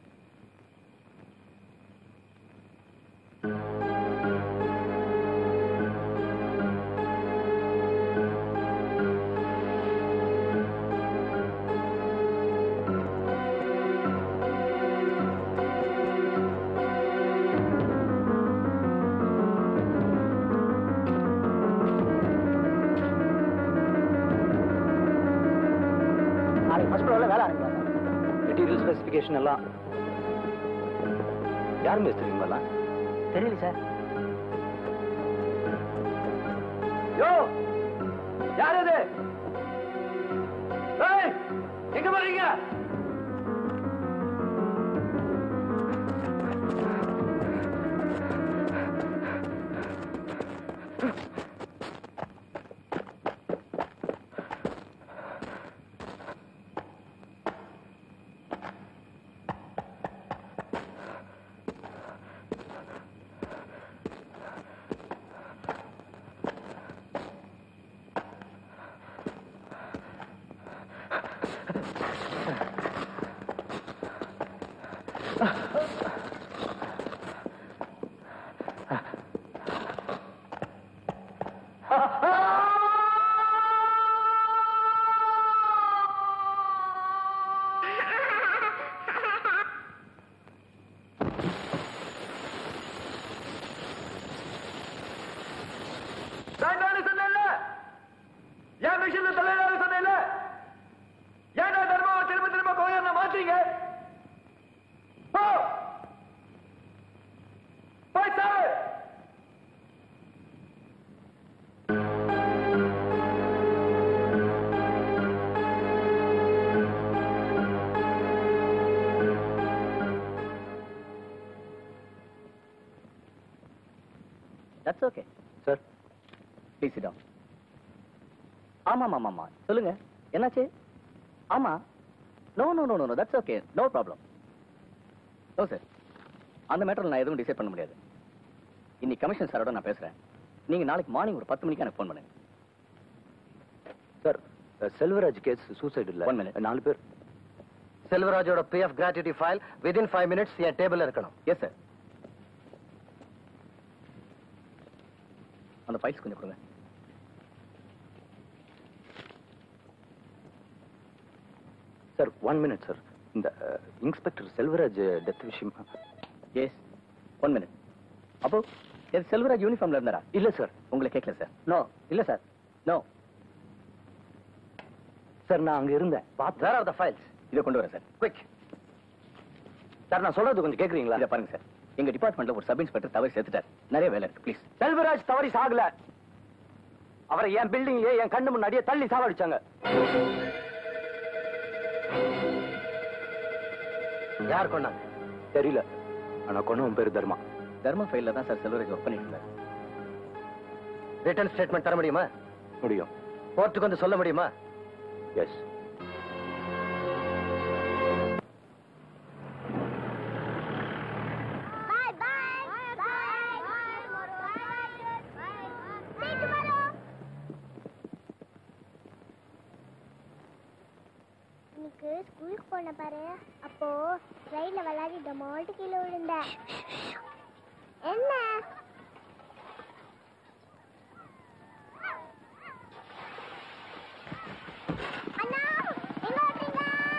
நாளைக்கு ஃபர்ஸ்ட் ஃப்ளோரில் வேலை ஆரம்பிக்கலாம் சார் மெட்டீரியல் ஸ்பெசிஃபிகேஷன் எல்லாம் யார் மேஸ்திரி இவங்கெல்லாம் தெரியல சார் யோ யார் இது ஏய் எங்க போறீங்க வேண்டாம்னு சொன்னேன்ல என் மிஷின்ல தலையிடாத சொன்னேன்ல ஏன்டா தர்மாவை திரும்ப திரும்ப கோயில மாத்தீங்க போ போய் சாவு that's okay sir please down ஆமாம் ஆமாம் ஆமாம் சொல்லுங்க என்னாச்சு ஆமா no no no no that's okay no problem no sir அந்த மேட்டரில் நான் எதுவும் டிசைட் பண்ண முடியாது இன்னைக்கு கமிஷன் சாரோட நான் பேசுறேன் நீங்க நாளைக்கு மார்னிங் ஒரு பத்து மணிக்கு எனக்கு ஃபோன் பண்ணுங்க சார் செல்வராஜ் கேஸ் சூசைட் இல்ல One minute. நாலு பேர் செல்வராஜோட PF gratuity file within five minutes என் டேபிள்ல இருக்கணும் எஸ் சார் அந்த ஃபைல்ஸ் கொஞ்சம் கொடுங்க சார் ஒன் மினிட் சார் இந்த இன்ஸ்பெக்டர் செல்வராஜ் டெத் விஷயமா எஸ் ஒன் மினிட் அப்போ எது செல்வராஜ் யூனிஃபார்ம்ல இருந்தாரா இல்ல சார் உங்களை கேட்கல சார் நோ இல்ல சார் நோ சார் நான் அங்க இருந்தேன் வேர் ஆர் த ஃபைல்ஸ் இதை கொண்டு வரேன் சார் குவிக் சார் நான் சொல்றது கொஞ்சம் கேக்குறீங்களா இதை பாருங்க சார் எங்க டிபார்ட்மெண்ட்ல ஒரு சப் இன்ஸ்பெக்டர் தவறு சேர்த்துட்டார் நிறைய வேலை இருக்கு ப்ளீஸ் செல்வராஜ் தவறி சாகல அவரை என் பில்டிங்லயே என் கண்ணு முன்னாடியே தள்ளி சாவடிச்சாங்க யார் கொண்டாங்க தெரியல ஆனா கொண்டவன் பேரு தர்மா தர்ம ஃபைல்ல தான் சார் செல்வராஜ் ஒர்க் பண்ணிட்டு இருந்தார் ரிட்டர்ன் ஸ்டேட்மெண்ட் தர முடியுமா முடியும் கோர்ட்டுக்கு வந்து சொல்ல முடியுமா yes Bye bye. Bye bye. See you tomorrow. இன்னைக்கு ஸ்கூலுக்கு போன பாரு அப்போ ட்ரெயின்ல விளையாடி டமால்ட்டு கீழே விழுந்த என்ன அண்ணா எங்க ஓட்டுறீங்க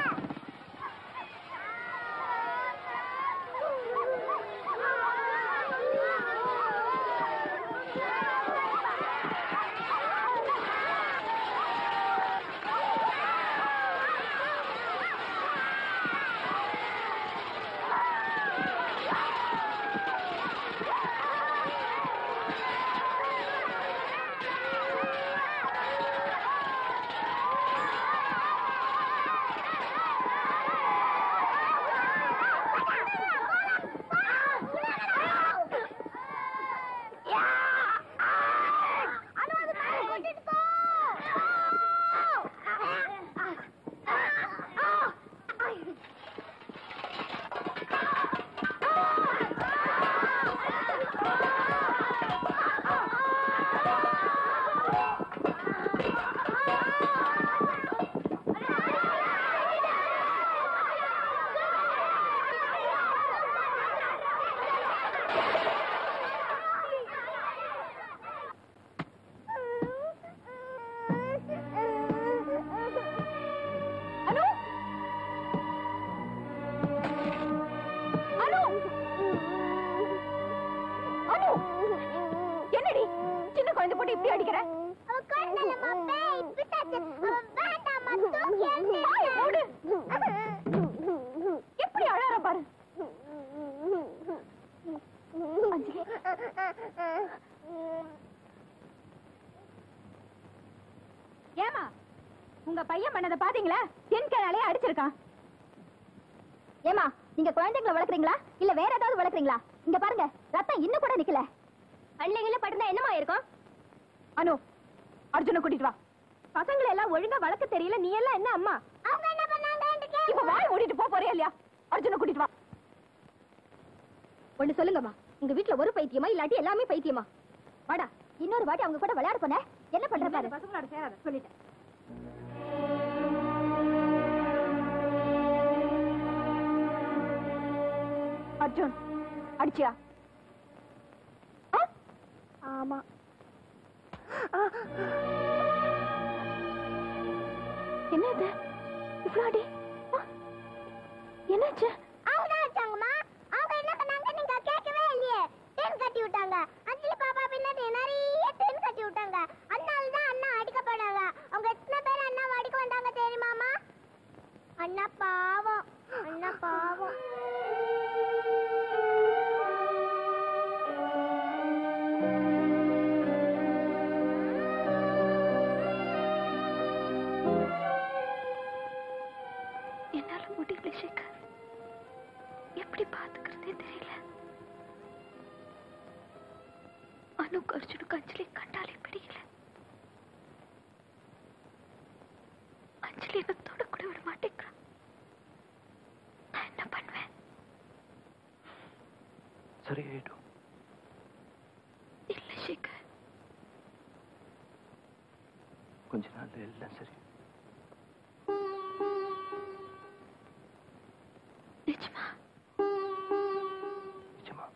அனு அனு அனு என்னடி சின்ன குழந்தை போட்டு இப்படி அடிக்கிற வாயை மூடு. எப்படி அழற பாரு அஞ்சலி. ஏமா உங்க பையன் பண்ணதை பாத்தீங்களா என் கிணாலே அடிச்சிருக்கான் ஏமா நீங்க குழந்தைங்களை வளர்க்குறீங்களா இல்ல வேற ஏதாவது வளர்க்குறீங்களா இங்க பாருங்க ரத்தம் இன்னும் கூட நிக்கல அள்ளிங்கள பட்டிருந்தா என்னமா இருக்கும் அனு அர்ஜுன கூட்டிட்டு வா பசங்களை எல்லாம் ஒழுங்கா வளர்க்க தெரியல நீ எல்லாம் என்ன அம்மா அவங்க என்ன பண்ணாங்க இப்ப வாய் மூடிட்டு போ போறியா இல்லையா அர்ஜுன கூட்டிட்டு வா ஒண்ணு சொல்லுங்கம்மா உங்க வீட்ல ஒரு பைத்தியமா இல்லாட்டி எல்லாமே பைத்தியமா வாடா இன்னொரு வாட்டி அவங்க கூட விளையாட போன என்ன பண்ற பாரு பசங்களோட சேராத சொல்லிட்டேன் அர்ஜுன் அடிச்சியா ஆ? ஆமா என்ன இது இவ்வளோ அடி ஆ? என்னாச்சு அவங்க தான் வச்சாங்கம்மா அவங்க என்ன பண்ணாங்க நீங்க கேட்கவே இல்லையே தேன் கட்டி விட்டாங்க அஞ்சலி பாப்பா பின்னாடி நிறைய தேன் கட்டி விட்டாங்க அதனால தான் அண்ணா அடிக்கப்படாங்க அவங்க எத்தனை பேர் அண்ணா அடிக்க வந்தாங்க தெரியுமாமா அண்ணா பாவம் அண்ணா பாவம் என்னால முடியல சேகர் எப்படி பாத்துக்கிறதே தெரியல அனுக்கு அர்ஜுனுக்கு அஞ்சலி கண்டாலே பிடிக்கல அஞ்சலி என்ன தொடக்கூட விட மாட்டேங்கிறான் நான் என்ன பண்ணுவேன் சரியாயிடும் இல்ல சேகர் கொஞ்ச நாள்ல எல்லாம் சரி நிஜமா நிச்சயமா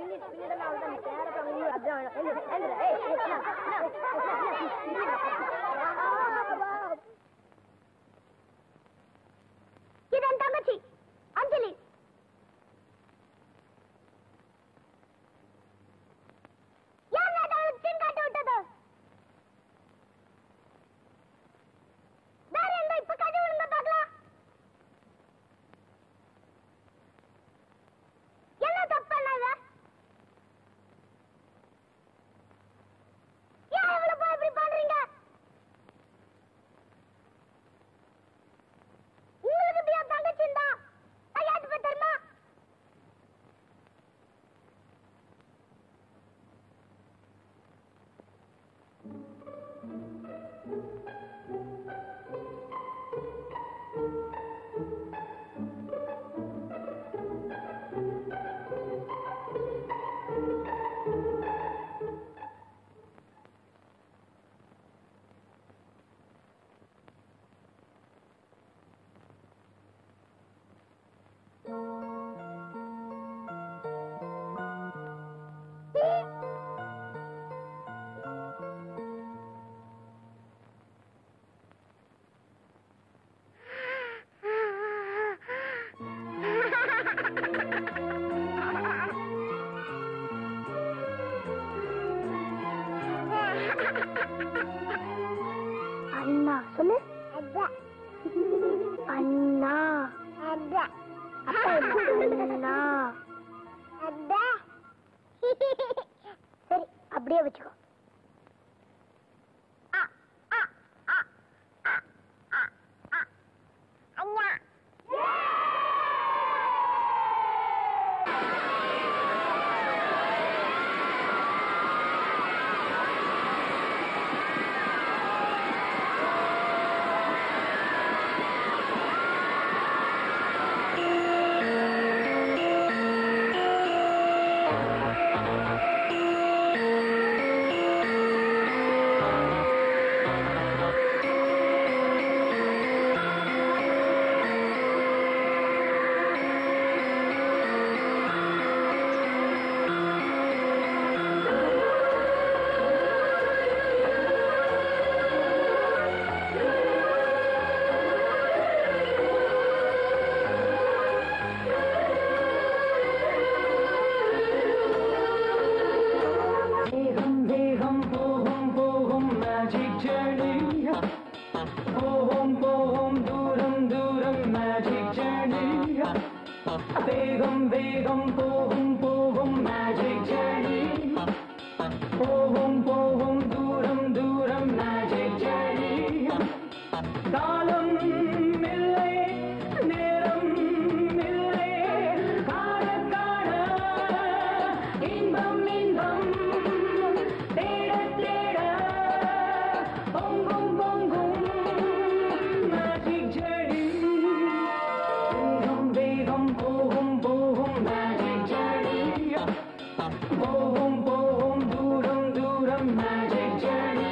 இது என் தங்கச்சி அஞ்சலி யார் அவளுக்கு பின் காட்டி விட்டது வேற எங்க இப்ப கதை விடுங்க பார்க்கலாம் என்ன தப்பு பண்ணாங்க ஏன் இவ்வளவு போய் இப்படி பண்றீங்க உங்களுக்கு இப்படி என் தங்கச்சி இருந்தா நான் ஏத்து போய் தெரியுமா அண்ணா சொல்லு அண்ணா அப்பா அண்ணா சரி அப்படியே வச்சுக்கோ அண்ணா வேகம் வேகம் போகும் போகும் மேஜிக் ஜர்னி போகும் போகும் தூரம் தூரம் மேஜிக் ஜர்னி வேகம் வேகம் போகும் போகும் மேஜிக் ஜர்னி போகும் போகும் தூரம் தூரம் மேஜிக் ஜர்னி காலம் இல்லை நேரம் இல்லை காண காண இன்பம் இன்பம் தேட தேட பொங்கும் பொங்கும் மேஜிக் ஜர்னி வேகம் வேகம் போகும் போகும் மேஜிக் ஜர்னி போகும் போகும் தூரம் தூரம் மேஜிக் ஜர்னி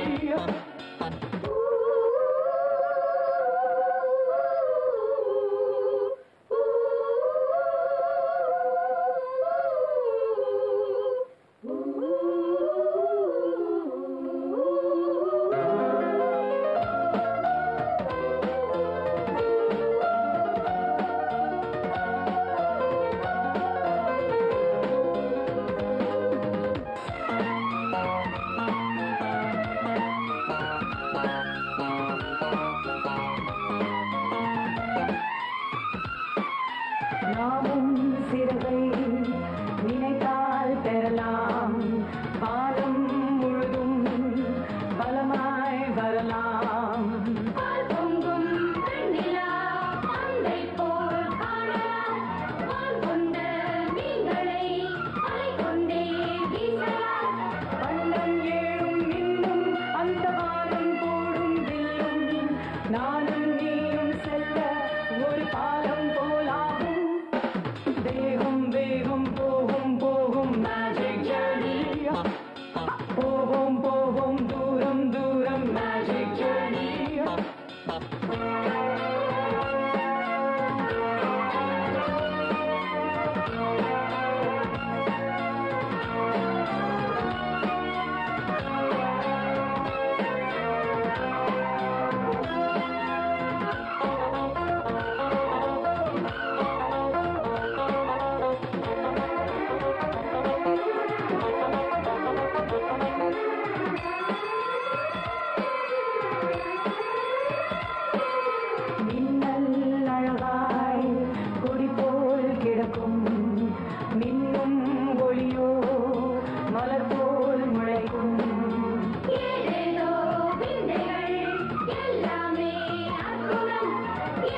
நாமும் சிறகை நினைத்தால் பெறலாம் பாலம் முழுதும் பலமாய் வரலாம் பொங்கும் வெண்ணிலா பந்தை போல் காணலாம் வான் கொண்ட மீன்களை அலை கொண்டே வீசலாம் வண்ணம் ஏழும் இன்னும் அந்த வானம் போடும் வில்லும் நானும் நீயும் செல்ல ஒரு பாலம் போலாகும்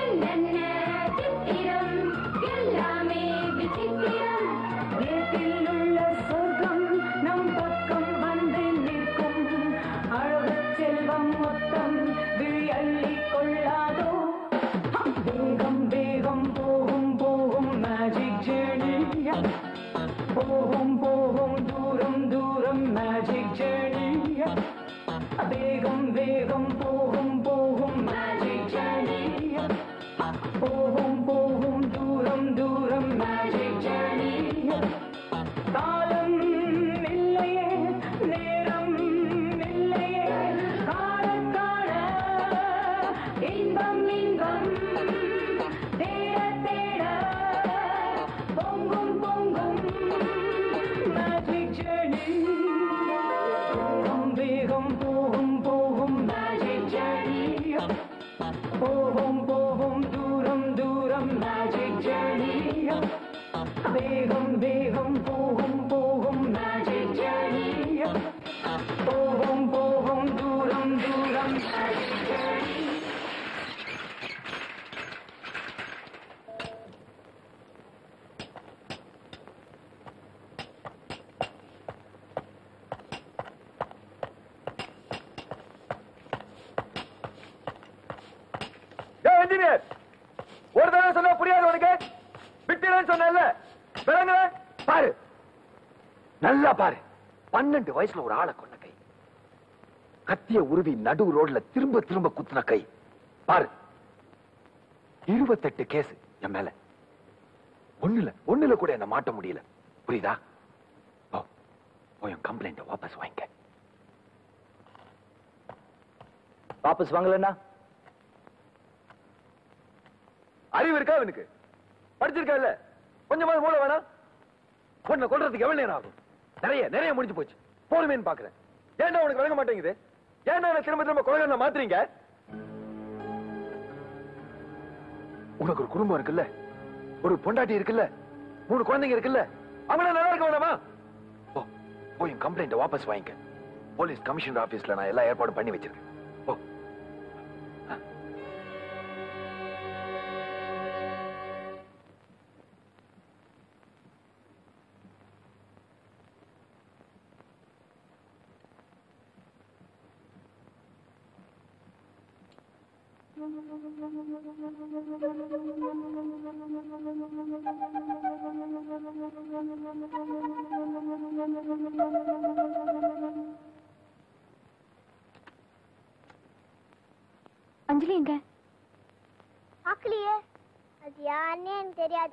என்னென்ன சித்திரம் எல்லாமே விசித்திரம் வீட்டில் உள்ள சொர்க்கம் நம் பக்கம் வந்து நிற்கும் அழகுச் செல்வம் மொத்தம் விழி அள்ளிக் கொள்ளாதோ வேகம் வேகம் போகும் போகும் மேஜிக் ஜேர்னி போகும் போகும் தூரம் தூரம் மேஜிக் ஜேர்னி வேகம் வேகம் போகும் போகும் மேஜிக் ஜேர்னி போகும் போகும் தூரம் தூரம் மேஜிக் ஜேர்னி காலம் இல்லையே நேரம் இல்லையே காண காண இன்பம் இன்பம் தேட தேட பொங்கும் பொங்கும் மேஜிக் ஜேர்னி வேகம் வேகம் போகும் போகும் மேஜிக் ஜேர்னி போகும் போகும் தூரம் தூரம் மேஜிக் ஜேர்னி வேகம் வேகம் போகும் போகும் மேஜிக் ஜேர்னி போகும் போகும் தூரம் தூரம் மேஜிக் ஜேர்னி ஏய் இன்ஜினியர் ஒரு தடவை சொன்னா புரியாது உனக்கு விட்டுறேன்னு சொன்னேன்ல விளங்க பாரு நல்லா பாரு பன்னெண்டு வயசுல ஒரு ஆளை கொண்ட கை கத்திய உருவி நடு ரோட்ல திரும்ப திரும்ப குத்துன கை பாரு இருபத்தெட்டு கேஸ் என் மேல ஒண்ணுல ஒண்ணுல கூட என்ன மாட்ட முடியல புரியுதா ஓ போய் என் கம்ப்ளைண்ட வாபஸ் வாங்கிக்க வாபஸ் வாங்கலன்னா அறிவு இருக்கா அவனுக்கு படிச்சிருக்கா இல்ல கொஞ்சமாவது மூளை வேணாம் உன்னை கொல்றதுக்கு எவ்வளவு நேரம் ஆகும் நிறைய நிறைய முடிஞ்சு போச்சு போதுமேன்னு பாக்குறேன் ஏன்டா உனக்கு விளங்க மாட்டேங்குது ஏன்டா என்ன திரும்ப திரும்ப கொலைகாரனை மாத்துறீங்க உனக்கு ஒரு குடும்பம் இருக்குல்ல ஒரு பொண்டாட்டி இருக்குல்ல மூணு குழந்தைங்க இருக்குல்ல அவங்கள நல்லா இருக்க வேணாமா ஓ போய் என் கம்ப்ளைண்ட வாபஸ் வாங்கிக்க போலீஸ் கமிஷனர் ஆபீஸ்ல நான் எல்லா ஏற்பாடும் பண்ணி வச்சிருக்கேன் ஓ அஞ்சலி எங்க பார்க்கலையே அது யாருன்னே எனக்கு தெரியாது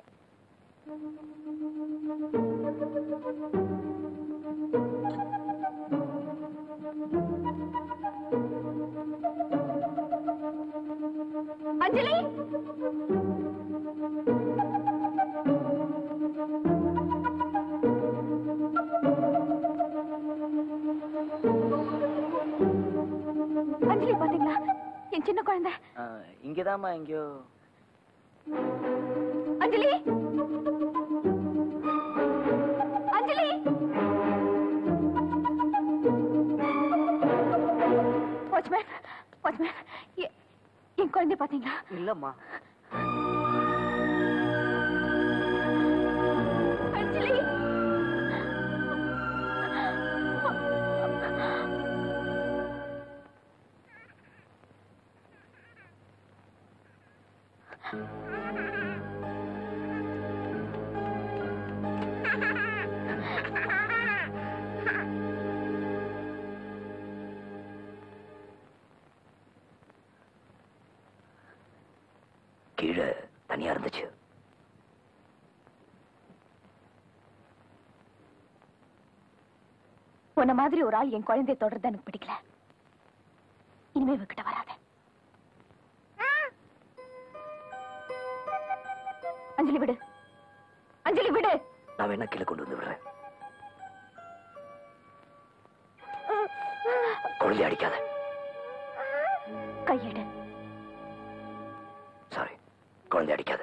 அஞ்சலி அஞ்சலி பாத்தீங்களா என் சின்ன குழந்தை இங்கதாம்மா எங்கேயோ அஞ்சலி அஞ்சலி வாட்ச்மேன் வாட்ச்மேன் என் குழந்தை பாத்தீங்களா இல்லம்மா அஞ்சலி கீழே தனியா இருந்துச்சு உன்ன மாதிரி ஒரு ஆள் என் குழந்தைய தொடர்றது எனக்கு பிடிக்கல இனிமே இவகிட்ட வராத அஞ்சலி விடு அஞ்சலி விடு நான் வேணா கீழே கொண்டு வந்து விடுறேன் குழந்தை அடிக்காத கையெடு சாரி குழந்தை அடிக்காத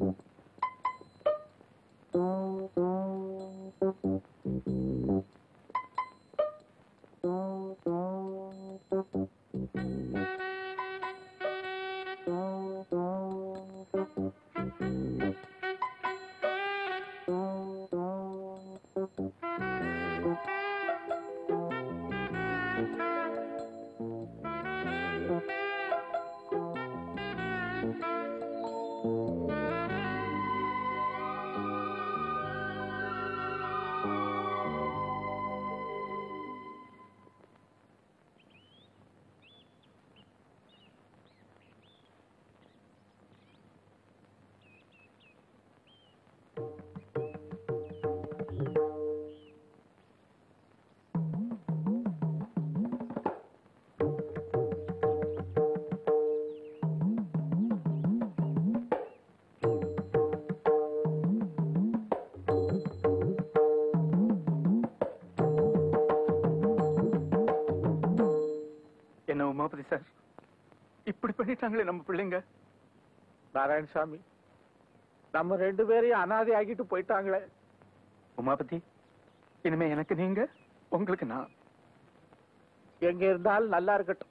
என்ன உமாபதி சார் இப்படி பண்ணிட்டாங்களே நம்ம பிள்ளைங்க நாராயணசாமி நம்ம ரெண்டு பேரையும் அனாதை ஆக்கிட்டு போயிட்டாங்களே உமாபதி இனிமே எனக்கு நீங்க உங்களுக்கு நான் எங்க இருந்தாலும் நல்லா இருக்கட்டும்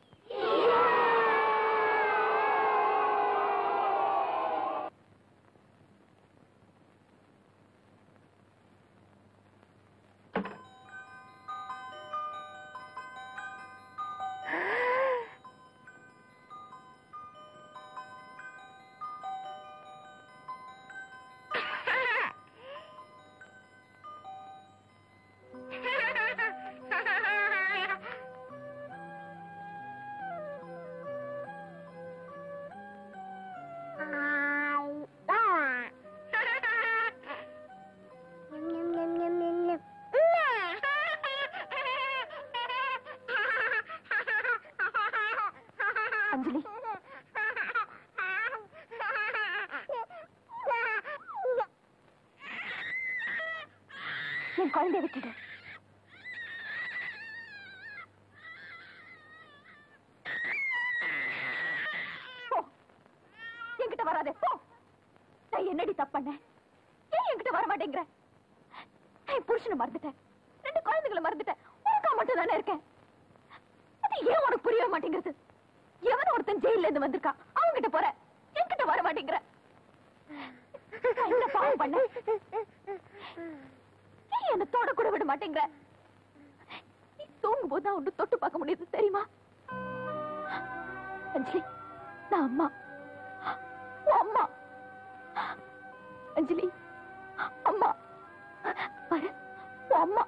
அஞ்சலி என் குழந்தைய விட்டுடு போ. என்கிட்ட வராதே போ நான் என்னடி தப்பு பண்ணேன் ஏன் என்கிட்ட வர மாட்டேங்கிற என் புருஷனை மறந்துட்டேன் ரெண்டு குழந்தைகளை மறந்துட்டேன் உனக்கா மட்டும் தானே இருக்கேன் அது ஏன் உனக்கு புரியவே மாட்டேங்கிறது எவன் ஒருத்தன் ஜெயில இருந்து வந்திருக்கான் அவங்க கிட்ட போற என்கிட்ட வர மாட்டேங்கிற நான் என்ன பாவம் பண்ண ஏன் என்ன தொட கூட விட மாட்டேங்கிற நீ தூங்கும் போது தான் ஒன்று தொட்டு பார்க்க முடியுது தெரியுமா அஞ்சலி நான் அம்மா உன் அம்மா அஞ்சலி அம்மா பாரு உன் அம்மா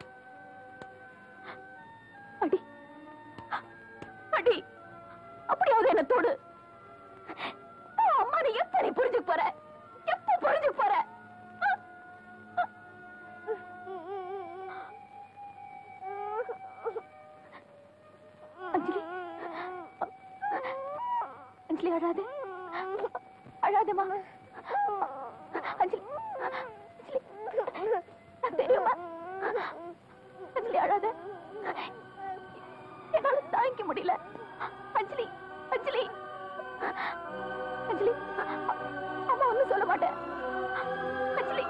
அடி அடி அப்படியாவது என்ன தொடு உன் அம்மா நீ எப்ப நீ புரிஞ்சுக்க போற எப்ப புரிஞ்சுக்க போற அஞ்சலி அஞ்சலி அழாதே அழாதேம்மா அஞ்சலி அஞ்சலி நான் தெரியுமா அஞ்சலி அழாத என்னால தாங்கிக்க முடியல அஞ்சலி அஞ்சலி அஞ்சலி அம்மா ஒண்ணும் சொல்ல மாட்டேன் அஞ்சலி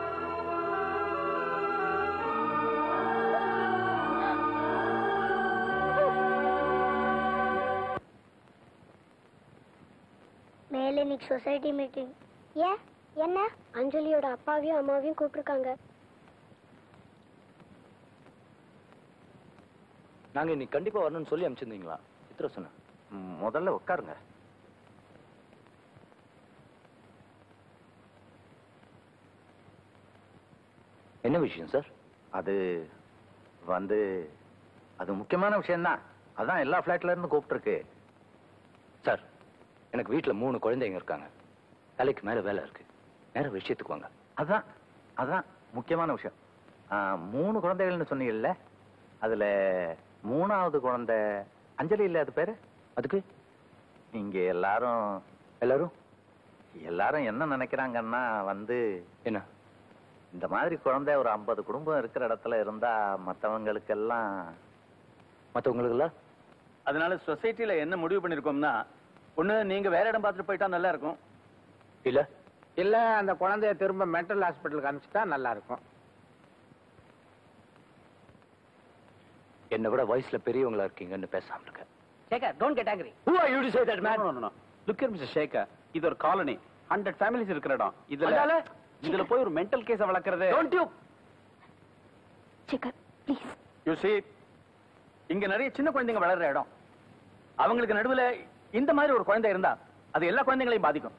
மேலே இன்னைக்கு சொசைட்டி மீட்டிங் ஏன் என்ன அஞ்சலியோட அப்பாவையும் அம்மாவையும் கூப்பிட்டுருக்காங்க நாங்க இன்னைக்கு கண்டிப்பா வரணும்னு சொல்லி அனுப்பிச்சிருந்தீங்களா சித்திர சொன்னேன் முதல்ல உட்காருங்க என்ன விஷயம் சார் அது வந்து அது முக்கியமான விஷயம்தான் அதான் எல்லா ஃபிளாட்ல இருந்து கூப்பிட்டுருக்கு சார் எனக்கு வீட்டுல மூணு குழந்தைங்க இருக்காங்க தலைக்கு மேல வேலை இருக்கு நேர விஷயத்துக்கு வாங்க அதான் அதான் முக்கியமான விஷயம் ஆ, மூணு குழந்தைகள்னு சொன்னீங்கல்ல அதுல மூணாவது குழந்தை அஞ்சலி இல்ல அது பேரு அதுக்கு இங்க எல்லாரும் எல்லாரும் எல்லாரும் என்ன நினைக்கிறாங்கன்னா வந்து என்ன இந்த மாதிரி குழந்தை ஒரு ஐம்பது குடும்பம் இருக்கிற இடத்துல இருந்தா மத்தவங்களுக்கெல்லாம் மத்தவங்களுக்குலாம் அதனால சொசைட்டில என்ன முடிவு பண்ணிருக்கோம்னா ஒண்ணு நீங்க வேற இடம் பார்த்துட்டு போயிட்டா நல்லா இருக்கும் இல்ல இல்ல அந்த குழந்தைய திரும்ப மென்டல் ஹாஸ்பிட்டலுக்கு அனுப்பிச்சிட்டா நல்லா இருக்கும் என்னை விட வயசுல பெரியவங்களா இருக்கீங்கன்னு பேசாம இருக்கேன் Shekar don't get angry Who are you to say that, man? No no look at mister Shekar இது ஒரு காலனி ஹண்ட்ரட் ஃபேமிலிஸ் இருக்கிற இடம் இதுல அதனால? இதுல போய் ஒரு மென்டல் கேஸ வளர்க்கறது Don't you? Shekar please you see இங்க நிறைய சின்ன குழந்தைங்க வளர்ற இடம் அவங்களுக்கு நடுவுல இந்த மாதிரி ஒரு குழந்தை இருந்தா அது எல்லா குழந்தைங்களையும் பாதிக்கும்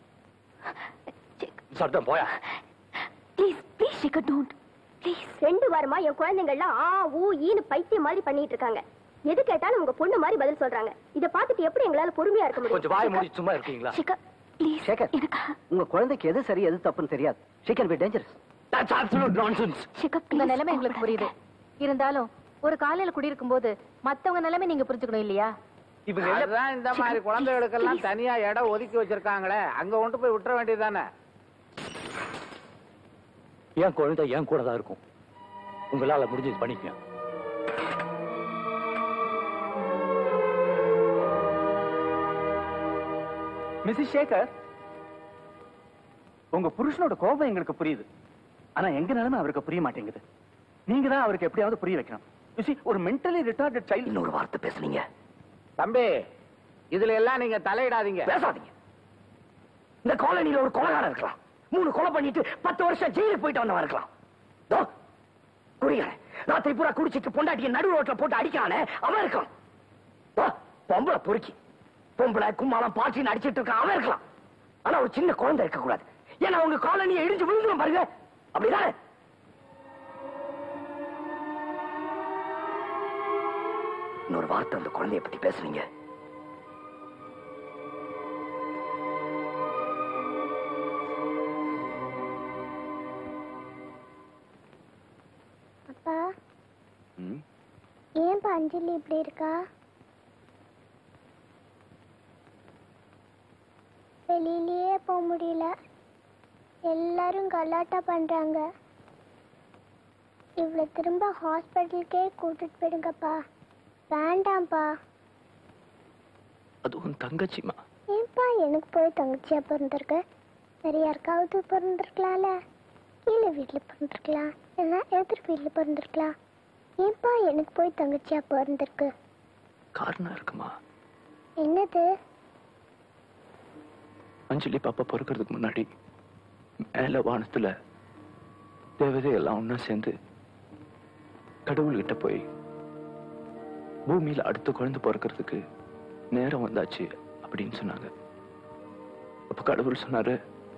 சர்தம் போயா please please Shekar don't please ரெண்டு வாரமா என் குழந்தைங்கள்லாம் ஆ ஊ ஈன்னு பைத்தியம் மாதிரி பண்ணிட்டு இருக்காங்க எது கேட்டாலும் உங்க பொண்ணு மாதிரி பதில் சொல்றாங்க இத பார்த்துட்டு எப்படி எங்களால பொறுமையா இருக்க முடியும் கொஞ்சம் வாய் மூடி சும்மா இருக்கீங்களா சேகர் ப்ளீஸ் சேகர் உங்க குழந்தைக்கு எது சரி எது தப்புன்னு தெரியாது she can be dangerous That's absolute nonsense. Shekar உங்க நிலைமை எங்களுக்கு புரியுது இருந்தாலும் ஒரு காலையில குடியிருக்கும் போது மத்தவங்க நிலைமை நீங்க புரிஞ்சுக்கணும் இல்லையா இவங்க எல்லாம் அதுதான் இந்த மாதிரி குழந்தைகளுக்கெல்லாம் தனியா இடம் ஒதுக்கி வச்சிருக்காங்களே அங்க கொண்டு போய் விட்டுற வேண்டியதுதானே என் குழந்தை என் கூட தான் இருக்கும் உங்களால முடிஞ்சது பண்ணிக்கங்க மிஸ்ஸஸ் சேகர் உங்க புருஷனோட கோபம் எங்களுக்கு புரியுது ஆனா எங்க நிலைமை அவருக்கு புரிய மாட்டேங்குது நீங்க தான் அவருக்கு எப்படியாவது புரிய வைக்கணும் You see, ஒரு மென்டலி ரிட்டார்டட் சைல்டு இன்னொரு வார்த்தை பேசுனீங்க தம்பி இதுல எல்லாம் நீங்க தலையிடாதீங்க பேசாதீங்க இந்த காலனில ஒரு கொலைகாரன் இருக்கலாம் மூணு கொலை பண்ணிட்டு பத்து வருஷம் ஜெயிலுக்கு போயிட்டு வந்தவன் இருக்கலாம் தோ, குடிகாரன் ராத்திரி பூரா குடிச்சிட்டு பொண்டாட்டிய நடு ரோட்ல போட்டு அடிக்கிறானே அவன் இருக்கான் தோ, பொம்பளை பொறுக்கி பொம்பளை கும்மாளம் பாட்டின்னு அடிச்சிட்டு இருக்கான் அவன் இருக்கலாம் ஆனா ஒரு சின்ன குழந்தை இருக்க கூடாது ஏன்னா உங்க காலனியை இடிஞ்சு விழுந்துரும் பாருங்க அப்படிதானே இன்னொரு வார்த்தை அந்த குழந்தைய பத்தி பேசுனீங்க அப்பா ஏன்பா அஞ்சலி இப்படி இருக்கா வெளியிலயே போக முடியல எல்லாரும் கலாட்டா பண்றாங்க இவளை திரும்ப ஹாஸ்பிட்டலுக்கே கூட்டிட்டு போயிடுங்கப்பா வேண்டாம்ப்பா அது உன் தங்கச்சிமா ஏன்பா எனக்கு போய் தங்கச்சியா பிறந்திருக்க வேற யாருக்காவது பிறந்திருக்கலாம்ல கீழே வீட்டில் பிறந்திருக்கலாம் இல்லைன்னா எதிர் வீட்டில் பிறந்திருக்கலாம் ஏன்பா எனக்கு போய் தங்கச்சியா பிறந்திருக்கு காரணம் இருக்குமா என்னது அஞ்சலி பாப்பா பிறக்கிறதுக்கு முன்னாடி மேல வானத்துல தேவதையெல்லாம் ஒண்ணா சேர்ந்து கடவுள்கிட்ட போய் பூமியில அடுத்த குழந்தை பிறக்கிறதுக்கு நேரம் வந்தாச்சு அப்படின்னு சொன்னாங்க அப்ப கடவுள் சொன்னாரு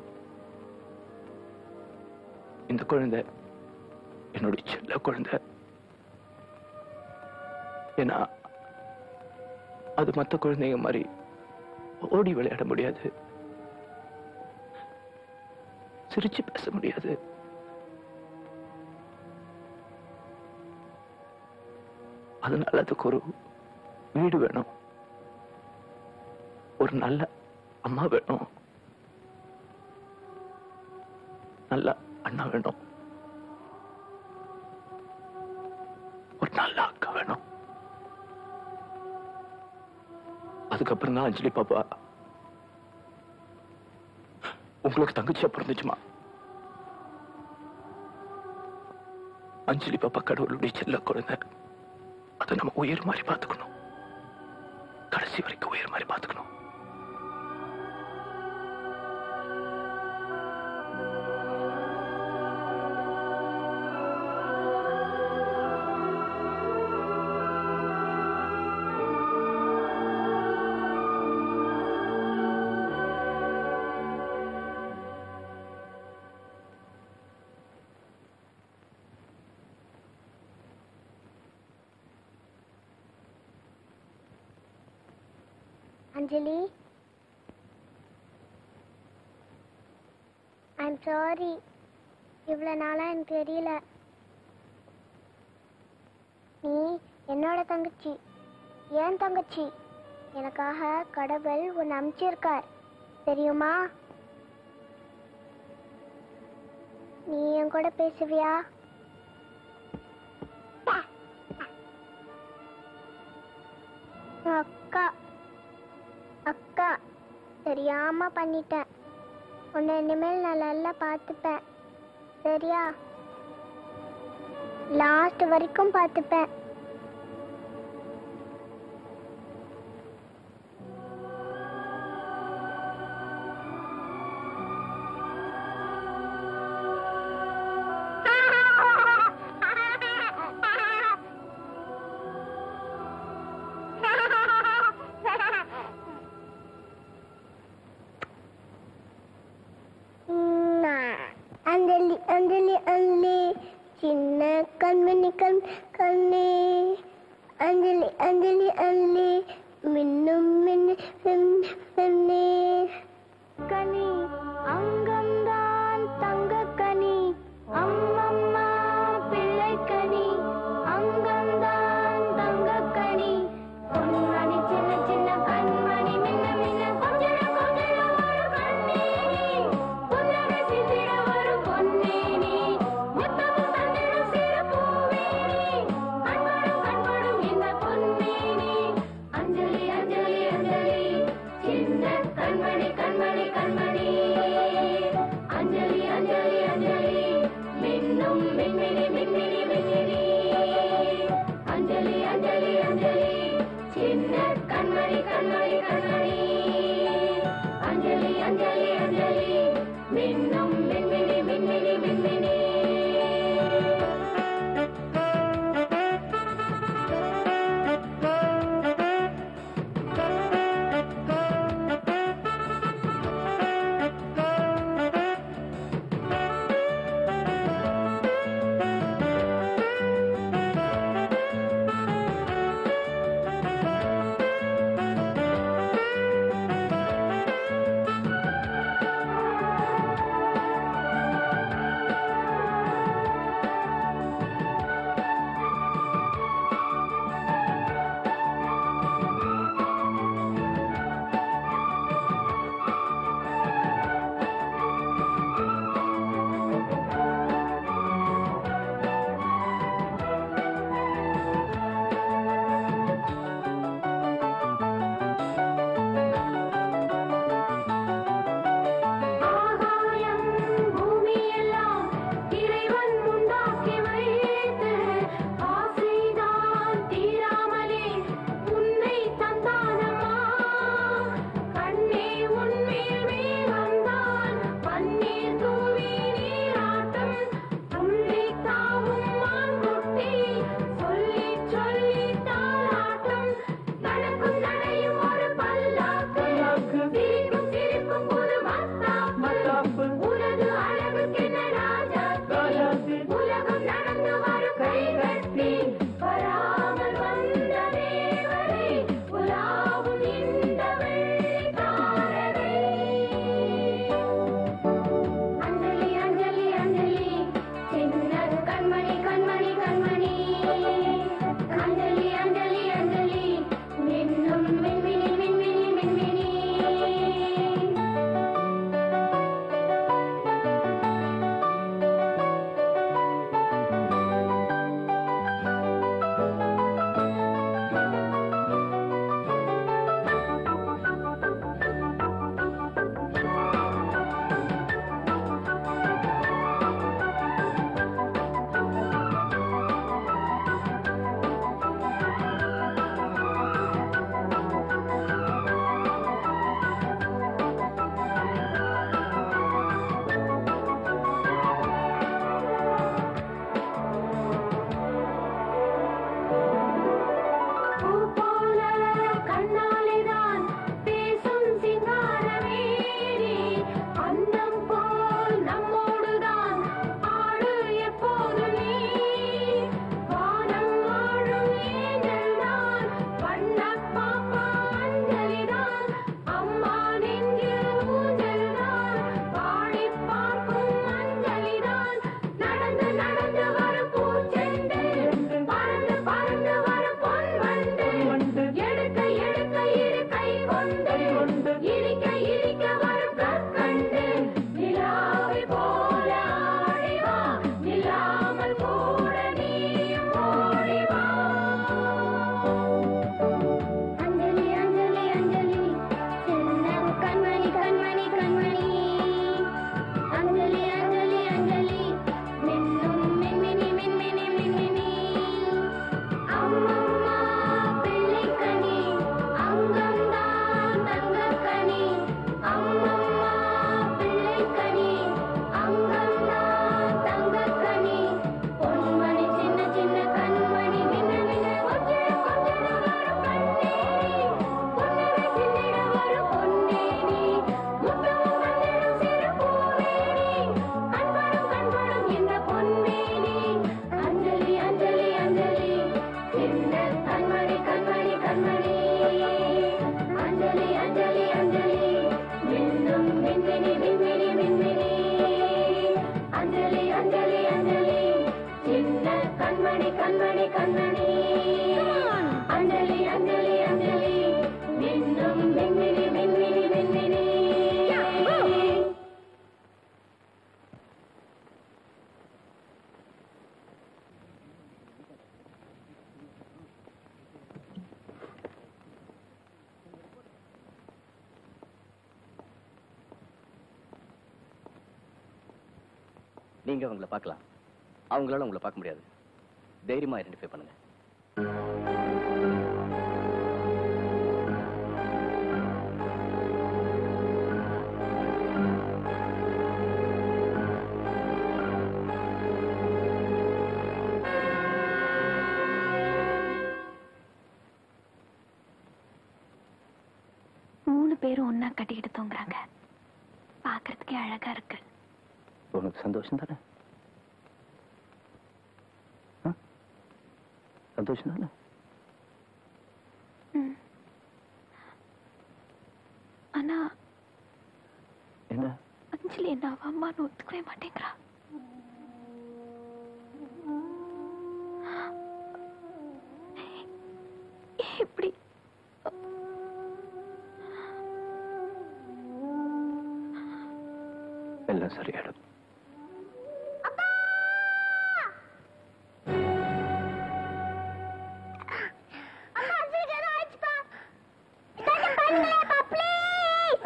இந்த குழந்தை என்னுடைய செல்ல குழந்தை ஏன்னா அது மத்த குழந்தைங்க மாதிரி ஓடி விளையாட முடியாது சிரிச்சு பேச முடியாது அதனால அதுக்கு ஒரு வீடு வேணும் ஒரு நல்ல அம்மா வேணும் நல்ல அண்ணா வேணும் ஒரு நல்ல அக்கா வேணும் அதுக்கப்புறம் தான் அஞ்சலி பாப்பா உங்களுக்கு தங்கச்சியா பிறந்துச்சுமா அஞ்சலி பாப்பா கடவுளுடைய செல்ல குழந்தை அதை நம்ம உயிர் மாதிரி பார்த்துக்கணும் கடைசி வரைக்கும் உயிர் மாதிரி பார்த்துக்கணும் அஞ்சலி ஐம் சாரி இவ்வளோ நாளா எனக்கு தெரியல நீ என்னோட தங்கச்சி ஏன் தங்கச்சி எனக்காக கடவுள் உன்னை அனுப்பிச்சிருக்கார் தெரியுமா நீ என் கூட பேசுவியா அக்கா அக்கா தெரியாம பண்ணிட்டேன் உன்னை இனிமேல் நான் நல்லா பார்த்துப்பேன் சரியா லாஸ்ட் வரைக்கும் பார்த்துப்பேன் அஞ்சலி அஞ்சலி அஞ்சலி சின்ன கண்மணி கண் கண்ணே அஞ்சலி அஞ்சலி அஞ்சலி மின்னும் மின்னு மின்னே கனி அங்கம்தான் தங்க கனி அம்மம்மா பிள்ளை கனி அங்கம்தான் தங்க கனி பொன்மணி சின்ன சின்ன கண்மணி மின்ன மின்ன கொஞ்சிட கொஞ்சிட ஒரு கண்ணீனி புன்னகை சிந்திட ஒரு பொன்னேனி முத்தமும் தந்திடும் சிறு பூவேனி கண்படும் கண்படும் இந்த பொன்னேனி அஞ்சலி அஞ்சலி நீங்க அவங்கள பார்க்கலாம் அவங்களால உங்களை பார்க்க முடியாது தைரியமா ஐடென்டிஃபை பண்ணுங்க மூணு பேரும் ஒன்னா கட்டிக்கிட்டு தூங்குறாங்க பார்க்கறதுக்கே அழகா இருக்கு உனக்கு சந்தோஷம் தானே ஆ? சந்தோஷம் தானே ம். ஆனா என்ன அஞ்சலி என்ன அவ அம்மான்னு ஒத்துக்கவே மாட்டேங்கிறா எப்படி எல்லாம் சரியாயிடும் அம்மா சீக்கிரம் ஆயிடுச்சுப்பா கொஞ்சம் பண்ணுங்களேப்பா ப்ளீஸ்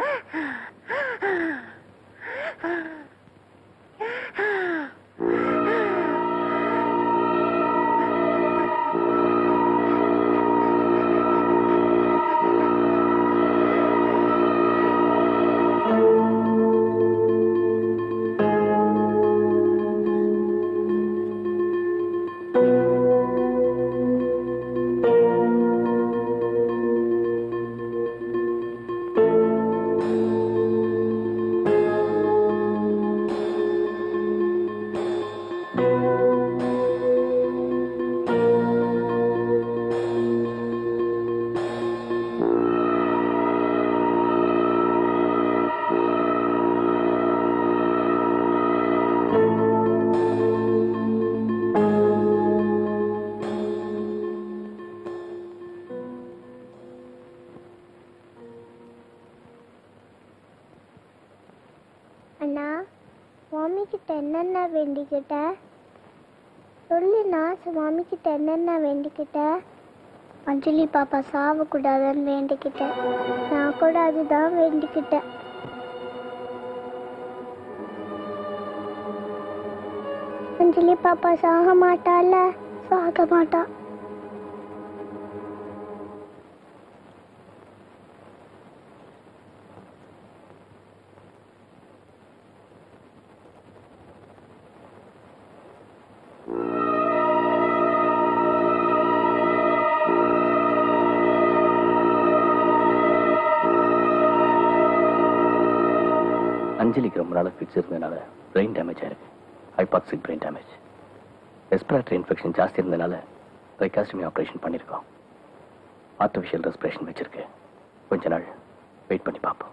அண்ணா மாமி கிட்ட என்னென்ன வேண்டிக்கிட்ட சொல்லுண்ணா மாமி கிட்ட என்னென்ன வேண்டிக்கிட்ட அஞ்சலி பாப்பா சாவக்கூடாதுன்னு வேண்டிக்கிட்டேன் நான் கூட அதுதான் வேண்டிக்கிட்டேன் அஞ்சலி பாப்பா சாக மாட்டால சாக மாட்டா அஞ்சலிக்கு ரொம்ப நாளாக ஃபிக்ஸ் இருந்ததுனால பிரெயின் டேமேஜ் ஆயிருக்கு hypoxic brain damage respiratory infection ஜாஸ்தி இருந்ததுனால ரைகாஸ்டமி ஆப்ரேஷன் பண்ணியிருக்கோம் ஆர்டிஃபிஷியல் ரெஸ்பிரேஷன் வச்சிருக்கு கொஞ்ச நாள் வெயிட் பண்ணி பார்ப்போம்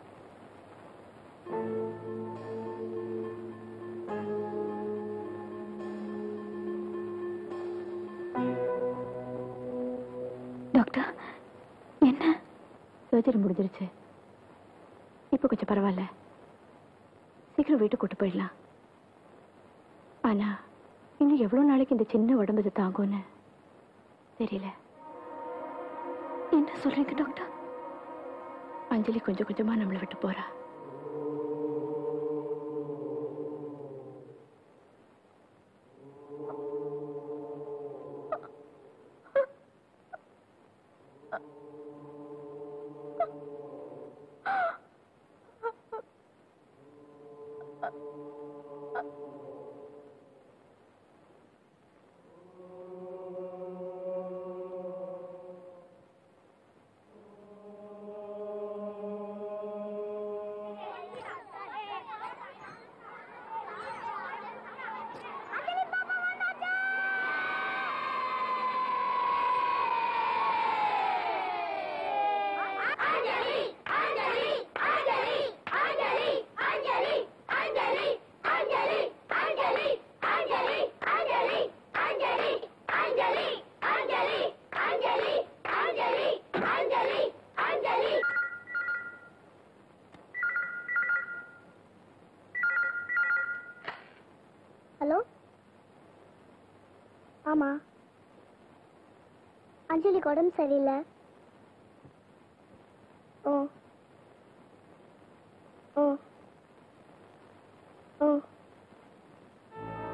டாக்டர் என்ன சர்ஜரி முடிஞ்சிருச்சு இப்போ கொஞ்சம் பரவாயில்ல சீக்கிரம் வீட்டுக்கு கூட்டு போயிடலாம் ஆனா இன்னும் எவ்வளவு நாளைக்கு இந்த சின்ன உடம்பு இது தாங்கும்னு தெரியல என்ன சொல்றீங்க டாக்டர் அஞ்சலி கொஞ்சம் கொஞ்சமா நம்மளை விட்டு போறா ஹலோ ஆமா அஞ்சலிக்கு உடம்பு சரியில்லை oh oh oh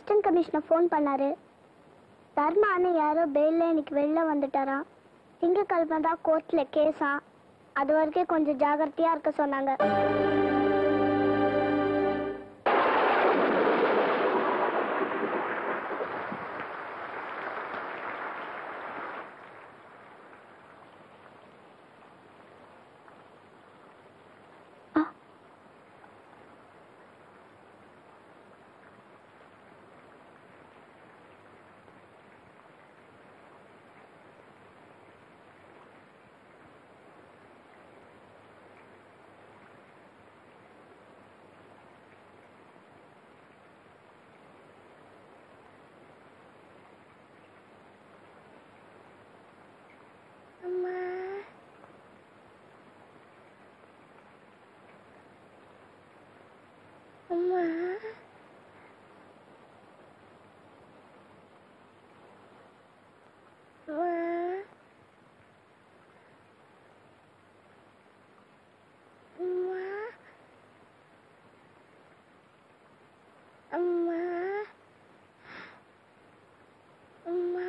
assistant commissioner phone பண்ணாரு தர்மான்னு யாரோ பெயிலில் இன்னைக்கு வெளில வந்துட்டாராம் திங்கக்கிழமை தான் கோர்ட்டில் கேஸா அது வரைக்கும் கொஞ்சம் ஜாகிரதையா இருக்க சொன்னாங்க அம்மா அம்மா அம்மா அம்மா அம்மா அம்மா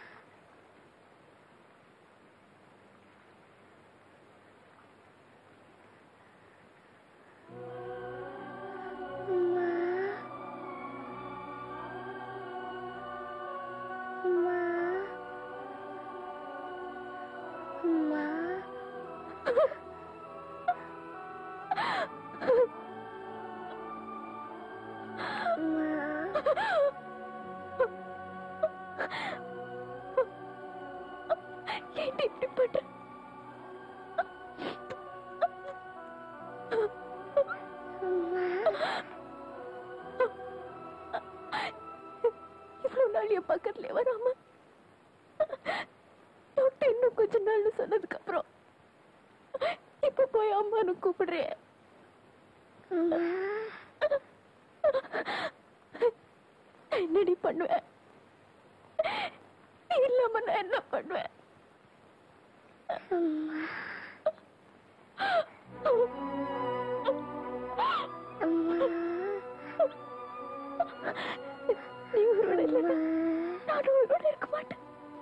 அம்மா அம்மா அம்மா ஏன்டி இப்படி பண்ற இவ்வளவு நாள் என் பக்கத்துல வராம டாக்டர் இன்னும் கொஞ்ச நாள் சொன்னதுக்கு அப்புறம் இப்ப போய் அம்மானு கூப்பிடுறேன் என்னடி பண்ணுவேன் நீ இல்லாம நான் என்ன பண்ணுவேன் நீ உயிரோட இல்லைன்னா நானும் உயிரோட இருக்க மாட்டேன்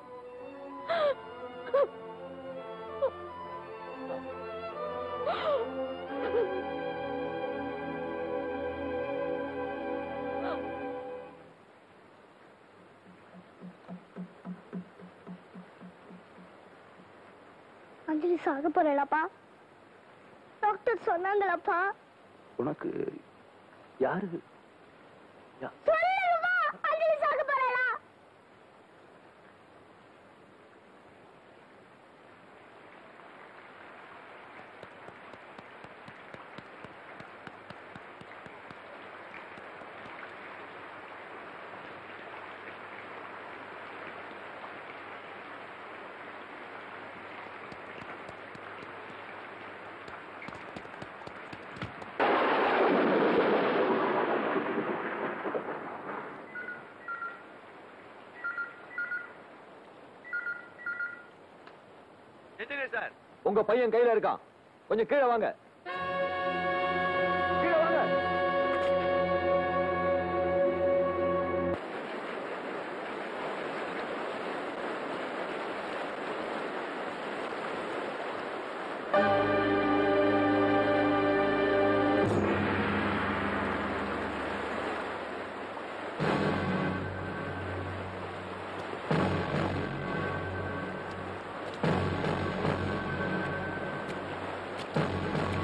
அஞ்சலி சாக போறேலப்பா டாக்டர் சொன்னாங்களப்பா உனக்கு யாரு சொல்லுங்கப்பா அஞ்சலி சாக போறேலா சார் உங்க பையன் கையில இருக்கான் கொஞ்சம் கீழே வாங்க கீழே வாங்க ஆ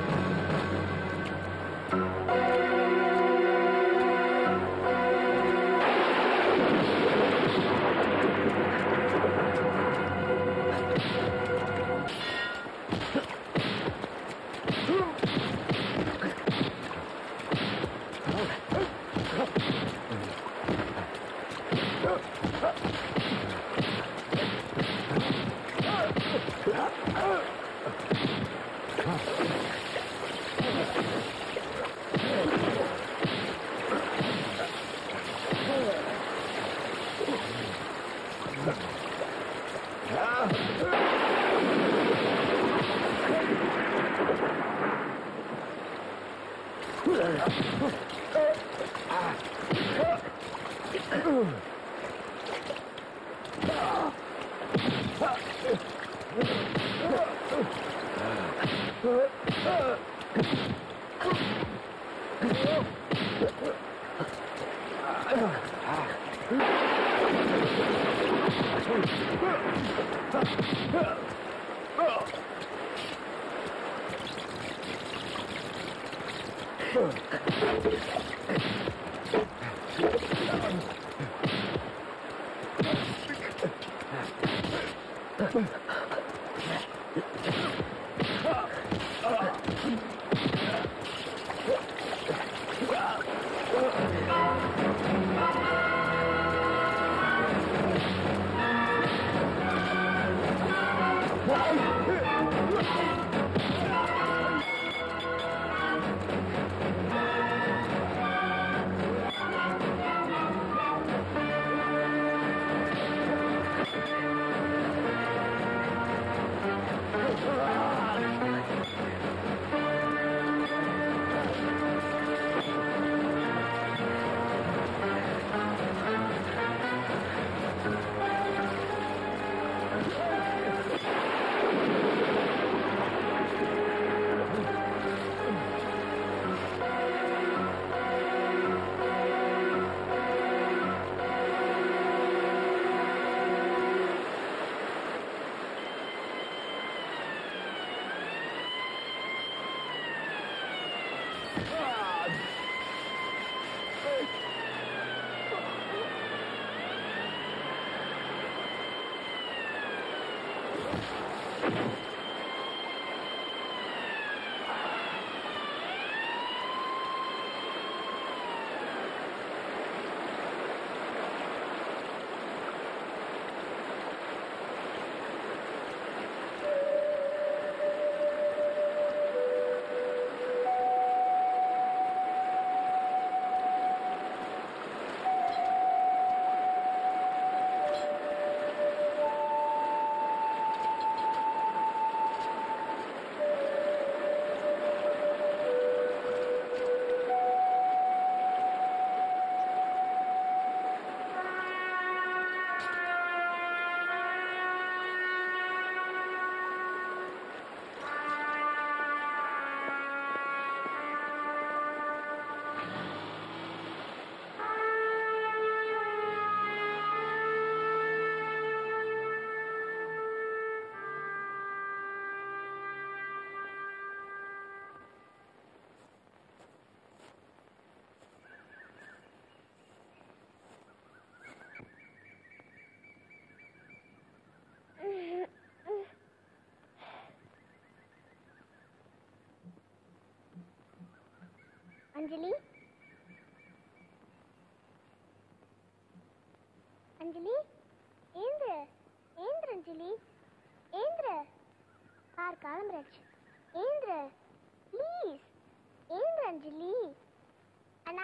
அஞ்சலி அஞ்சலி ஏந்திர ஏந்திர அஞ்சலி ஏந்திர கார் கிளம்புறாச்சு ஏந்திர ப்ளீஸ் ஏந்திர அஞ்சலி அண்ணா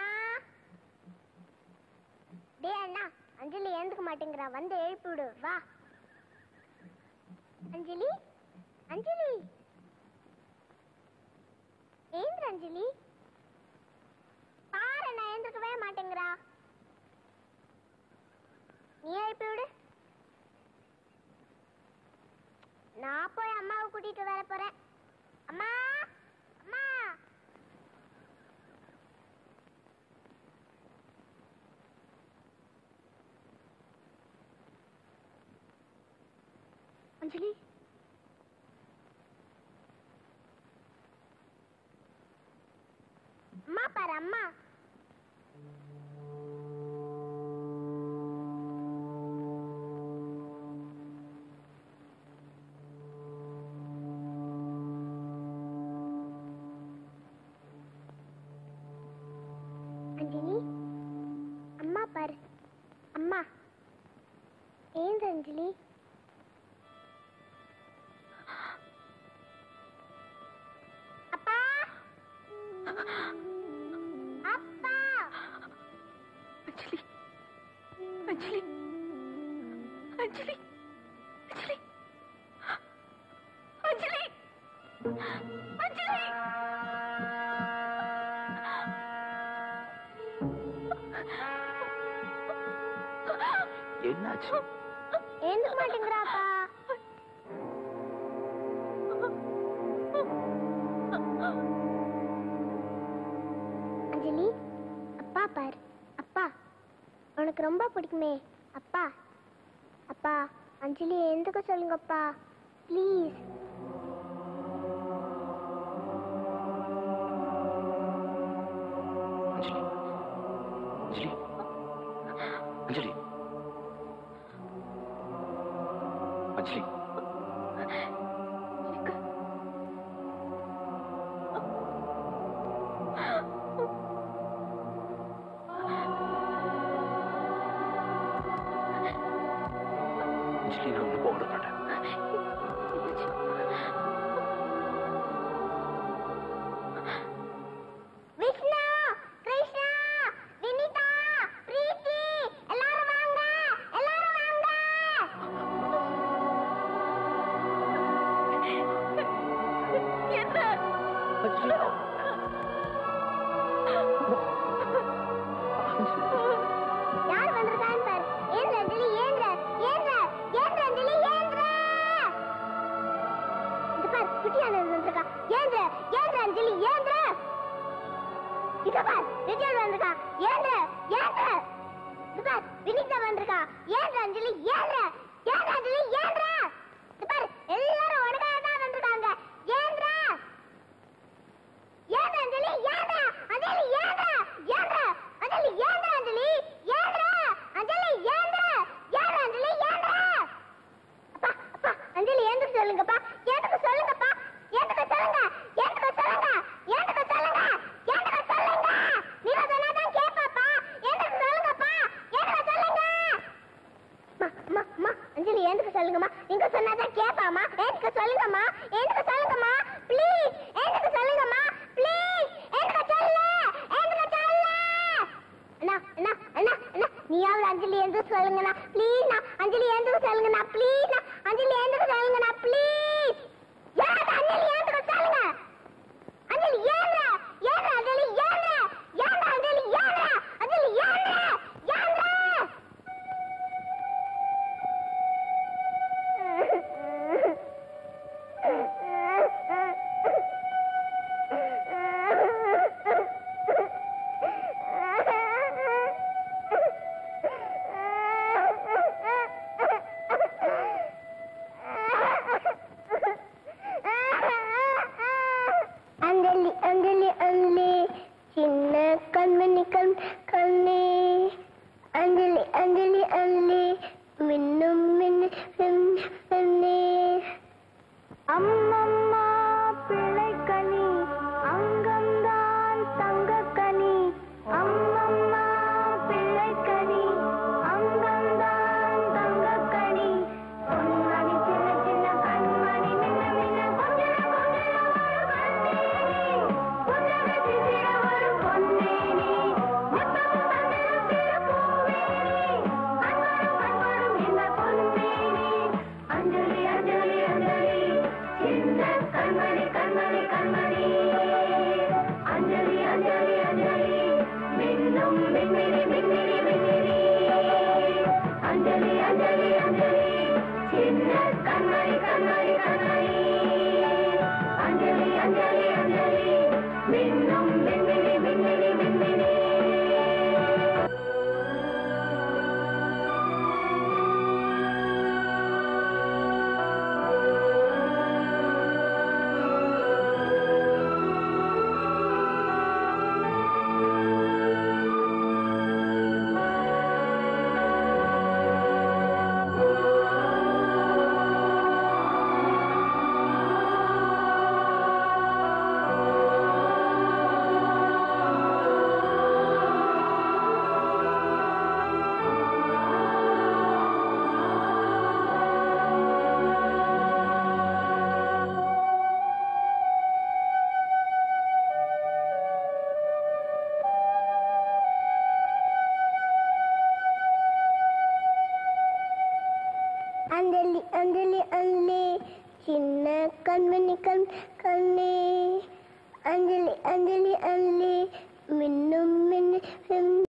டே அண்ணா அஞ்சலி ஏந்துக்க மாட்டேங்கிறா வந்து எழுப்பி விடு வா அஞ்சலி அஞ்சலி ஏந்திர அஞ்சலி பாரு நான் எழுந்திருக்கவே மாட்டேங்கிறா நீ எழுப்பி விடு நான் போய் அம்மாவை கூட்டிட்டு வர போறேன் அம்மா அம்மா அஞ்சலி அம்மா பாரு அம்மா அஞ்சலி அம்மா பாரு அம்மா ஏந்த அஞ்சலி அப்பா அப்பா அஞ்சலி அஞ்சலி அஞ்சலி அஞ்சலி அஞ்சலி அஞ்சலி என்னாச்சு எழுந்துக்க மாட்டேங்கிறாப்பா அஞ்சலி அப்பா பார் அப்பா உனக்கு ரொம்ப பிடிக்குமே அப்பா அப்பா அஞ்சலி எழுந்துக்க சொல்லுங்கப்பா ப்ளீஸ் அஞ்சலி அஞ்சலி அஞ்சலி அஞ்சலி அஞ்சலி நான் ஒன்று போக விட மாட்டேன் விஷ்ணு கிருஷ்ணா வினிதா பிரீத்தி எல்லாரும் வாங்க எல்லாரும் வாங்க யார் வந்திருக்கான்னு பாரு ஏந்திர அஞ்சலி ஏந்திர ஏந்திர ஏந்திர அஞ்சலி ஏந்திர இது பாரு குட்டியானது வந்திருக்கா ஏந்திர ஏந்திர அஞ்சலி ஏந்திர இத பார் விஜய் வந்திருக்கா ஏந்திர ஏந்திர இது பார் வினிதா வந்திருக்கா ஏந்திர அஞ்சலி ஏந்திர ஏந்திர அஞ்சலி ஏந்திர இது பார் எல்லாரும் உனக்காக தான் வந்திருக்காங்க ஏந்திர ஏந்திர அஞ்சலி ஏந்திர அஞ்சலி ஏந்திர ஏந்திர அஞ்சலி ஏந்திர அஞ்சலி ஏந்திர அஞ்சலி ஏந்திர ஏந்திர அஞ்சலி ஏந்திர அப்பா அப்பா அஞ்சலி ஏந்திர சொல்லுங்கப்பா ஏந்திர சொல்லுங்கப்பா ஏந்திர சொல்லுங்க ஏந்திர சொல்லுங்க ஏந்திர சொல்லுங்க ஏந்திர சொல்லுங்க நீங்க சொன்னாதான் கேட்பாப்பா ஏந்திர சொல்லுங்கப்பா ஏந்திர சொல்லுங்க அம்மா, அம்மா, அம்மா, அஞ்சலி ஏந்திர சொல்லுங்கம்மா நீங்க சொன்னாதான் கேட்பாமா ஏந்திர சொல்லுங்கம்மா ஏந்திர சொல்லுங்கம்மா ப்ளீஸ் ஏந்திர சொல்லுங்கம்மா ப்ளீஸ் ஏந்திர சொல்லு ஏந்திர சொல்லு அண்ணா அண்ணா அண்ணா அண்ணா நீயாவது அஞ்சலி எந்திர சொல்லுங்கண்ணா ப்ளீஸ்ண்ணா அஞ்சலி எந்திர சொல்லுங்கண்ணா ப்ளீஸ்ண்ணா அஞ்சலி எந்திர சொல்லுங்கண்ணா ப்ளீஸ் யாராவது அஞ்சலி எந்திர சொல்லுங்க அஞ்சலி ஏந்திர ஏந்திர அஞ்சலி ஏந்திர ஏந்திர அஞ்சலி ஏந்திர அஞ்சலி ஏந்திர ஏந்திர அஞ்சலி அஞ்சலி அஞ்சலி சின்ன கண்மணி கண் கண்ணே அஞ்சலி அஞ்சலி அஞ்சலி மின்னும் மின்னு கண்ணே அம்மம்மா பிள்ளைக்கனி அங்கம்தான் தங்கக்கனி அம்மம்மா பிள்ளைக்கனி அங்கம்தான் தங்கக்கனி பொன்மணி சின்ன சின்ன கண்மணி மின்ன மின்ன கொஞ்சிட கொஞ்சிட ஒரு கண்ணேனி புன்னகை சிந்திட ஒரு பொன்னேனி முத்தமும் தந்திட சிறு பூவேனி கண்வரும் கண்வரும் இந்த பொன்னேனி அஞ்சலி அஞ்சலி அஞ்சலி சின்ன கண்மணி கண்மணி கண்மணி அஞ்சலி அஞ்சலி அஞ்சலி மின்னும் மின்மினி மின்மினி மின்மினி அஞ்சலி அஞ்சலி அஞ்சலி சின்ன கண்மணி கண்மணி கண்மணி அஞ்சலி அஞ்சலி அஞ்சலி மின்னும் மின்மினி மின்மினி மின்மினி அஞ்சலி அஞ்சலி அஞ்சலி சின்ன கண்மணி கண் கண்ணே அஞ்சலி அஞ்சலி அஞ்சலி மின்னும் மின்னு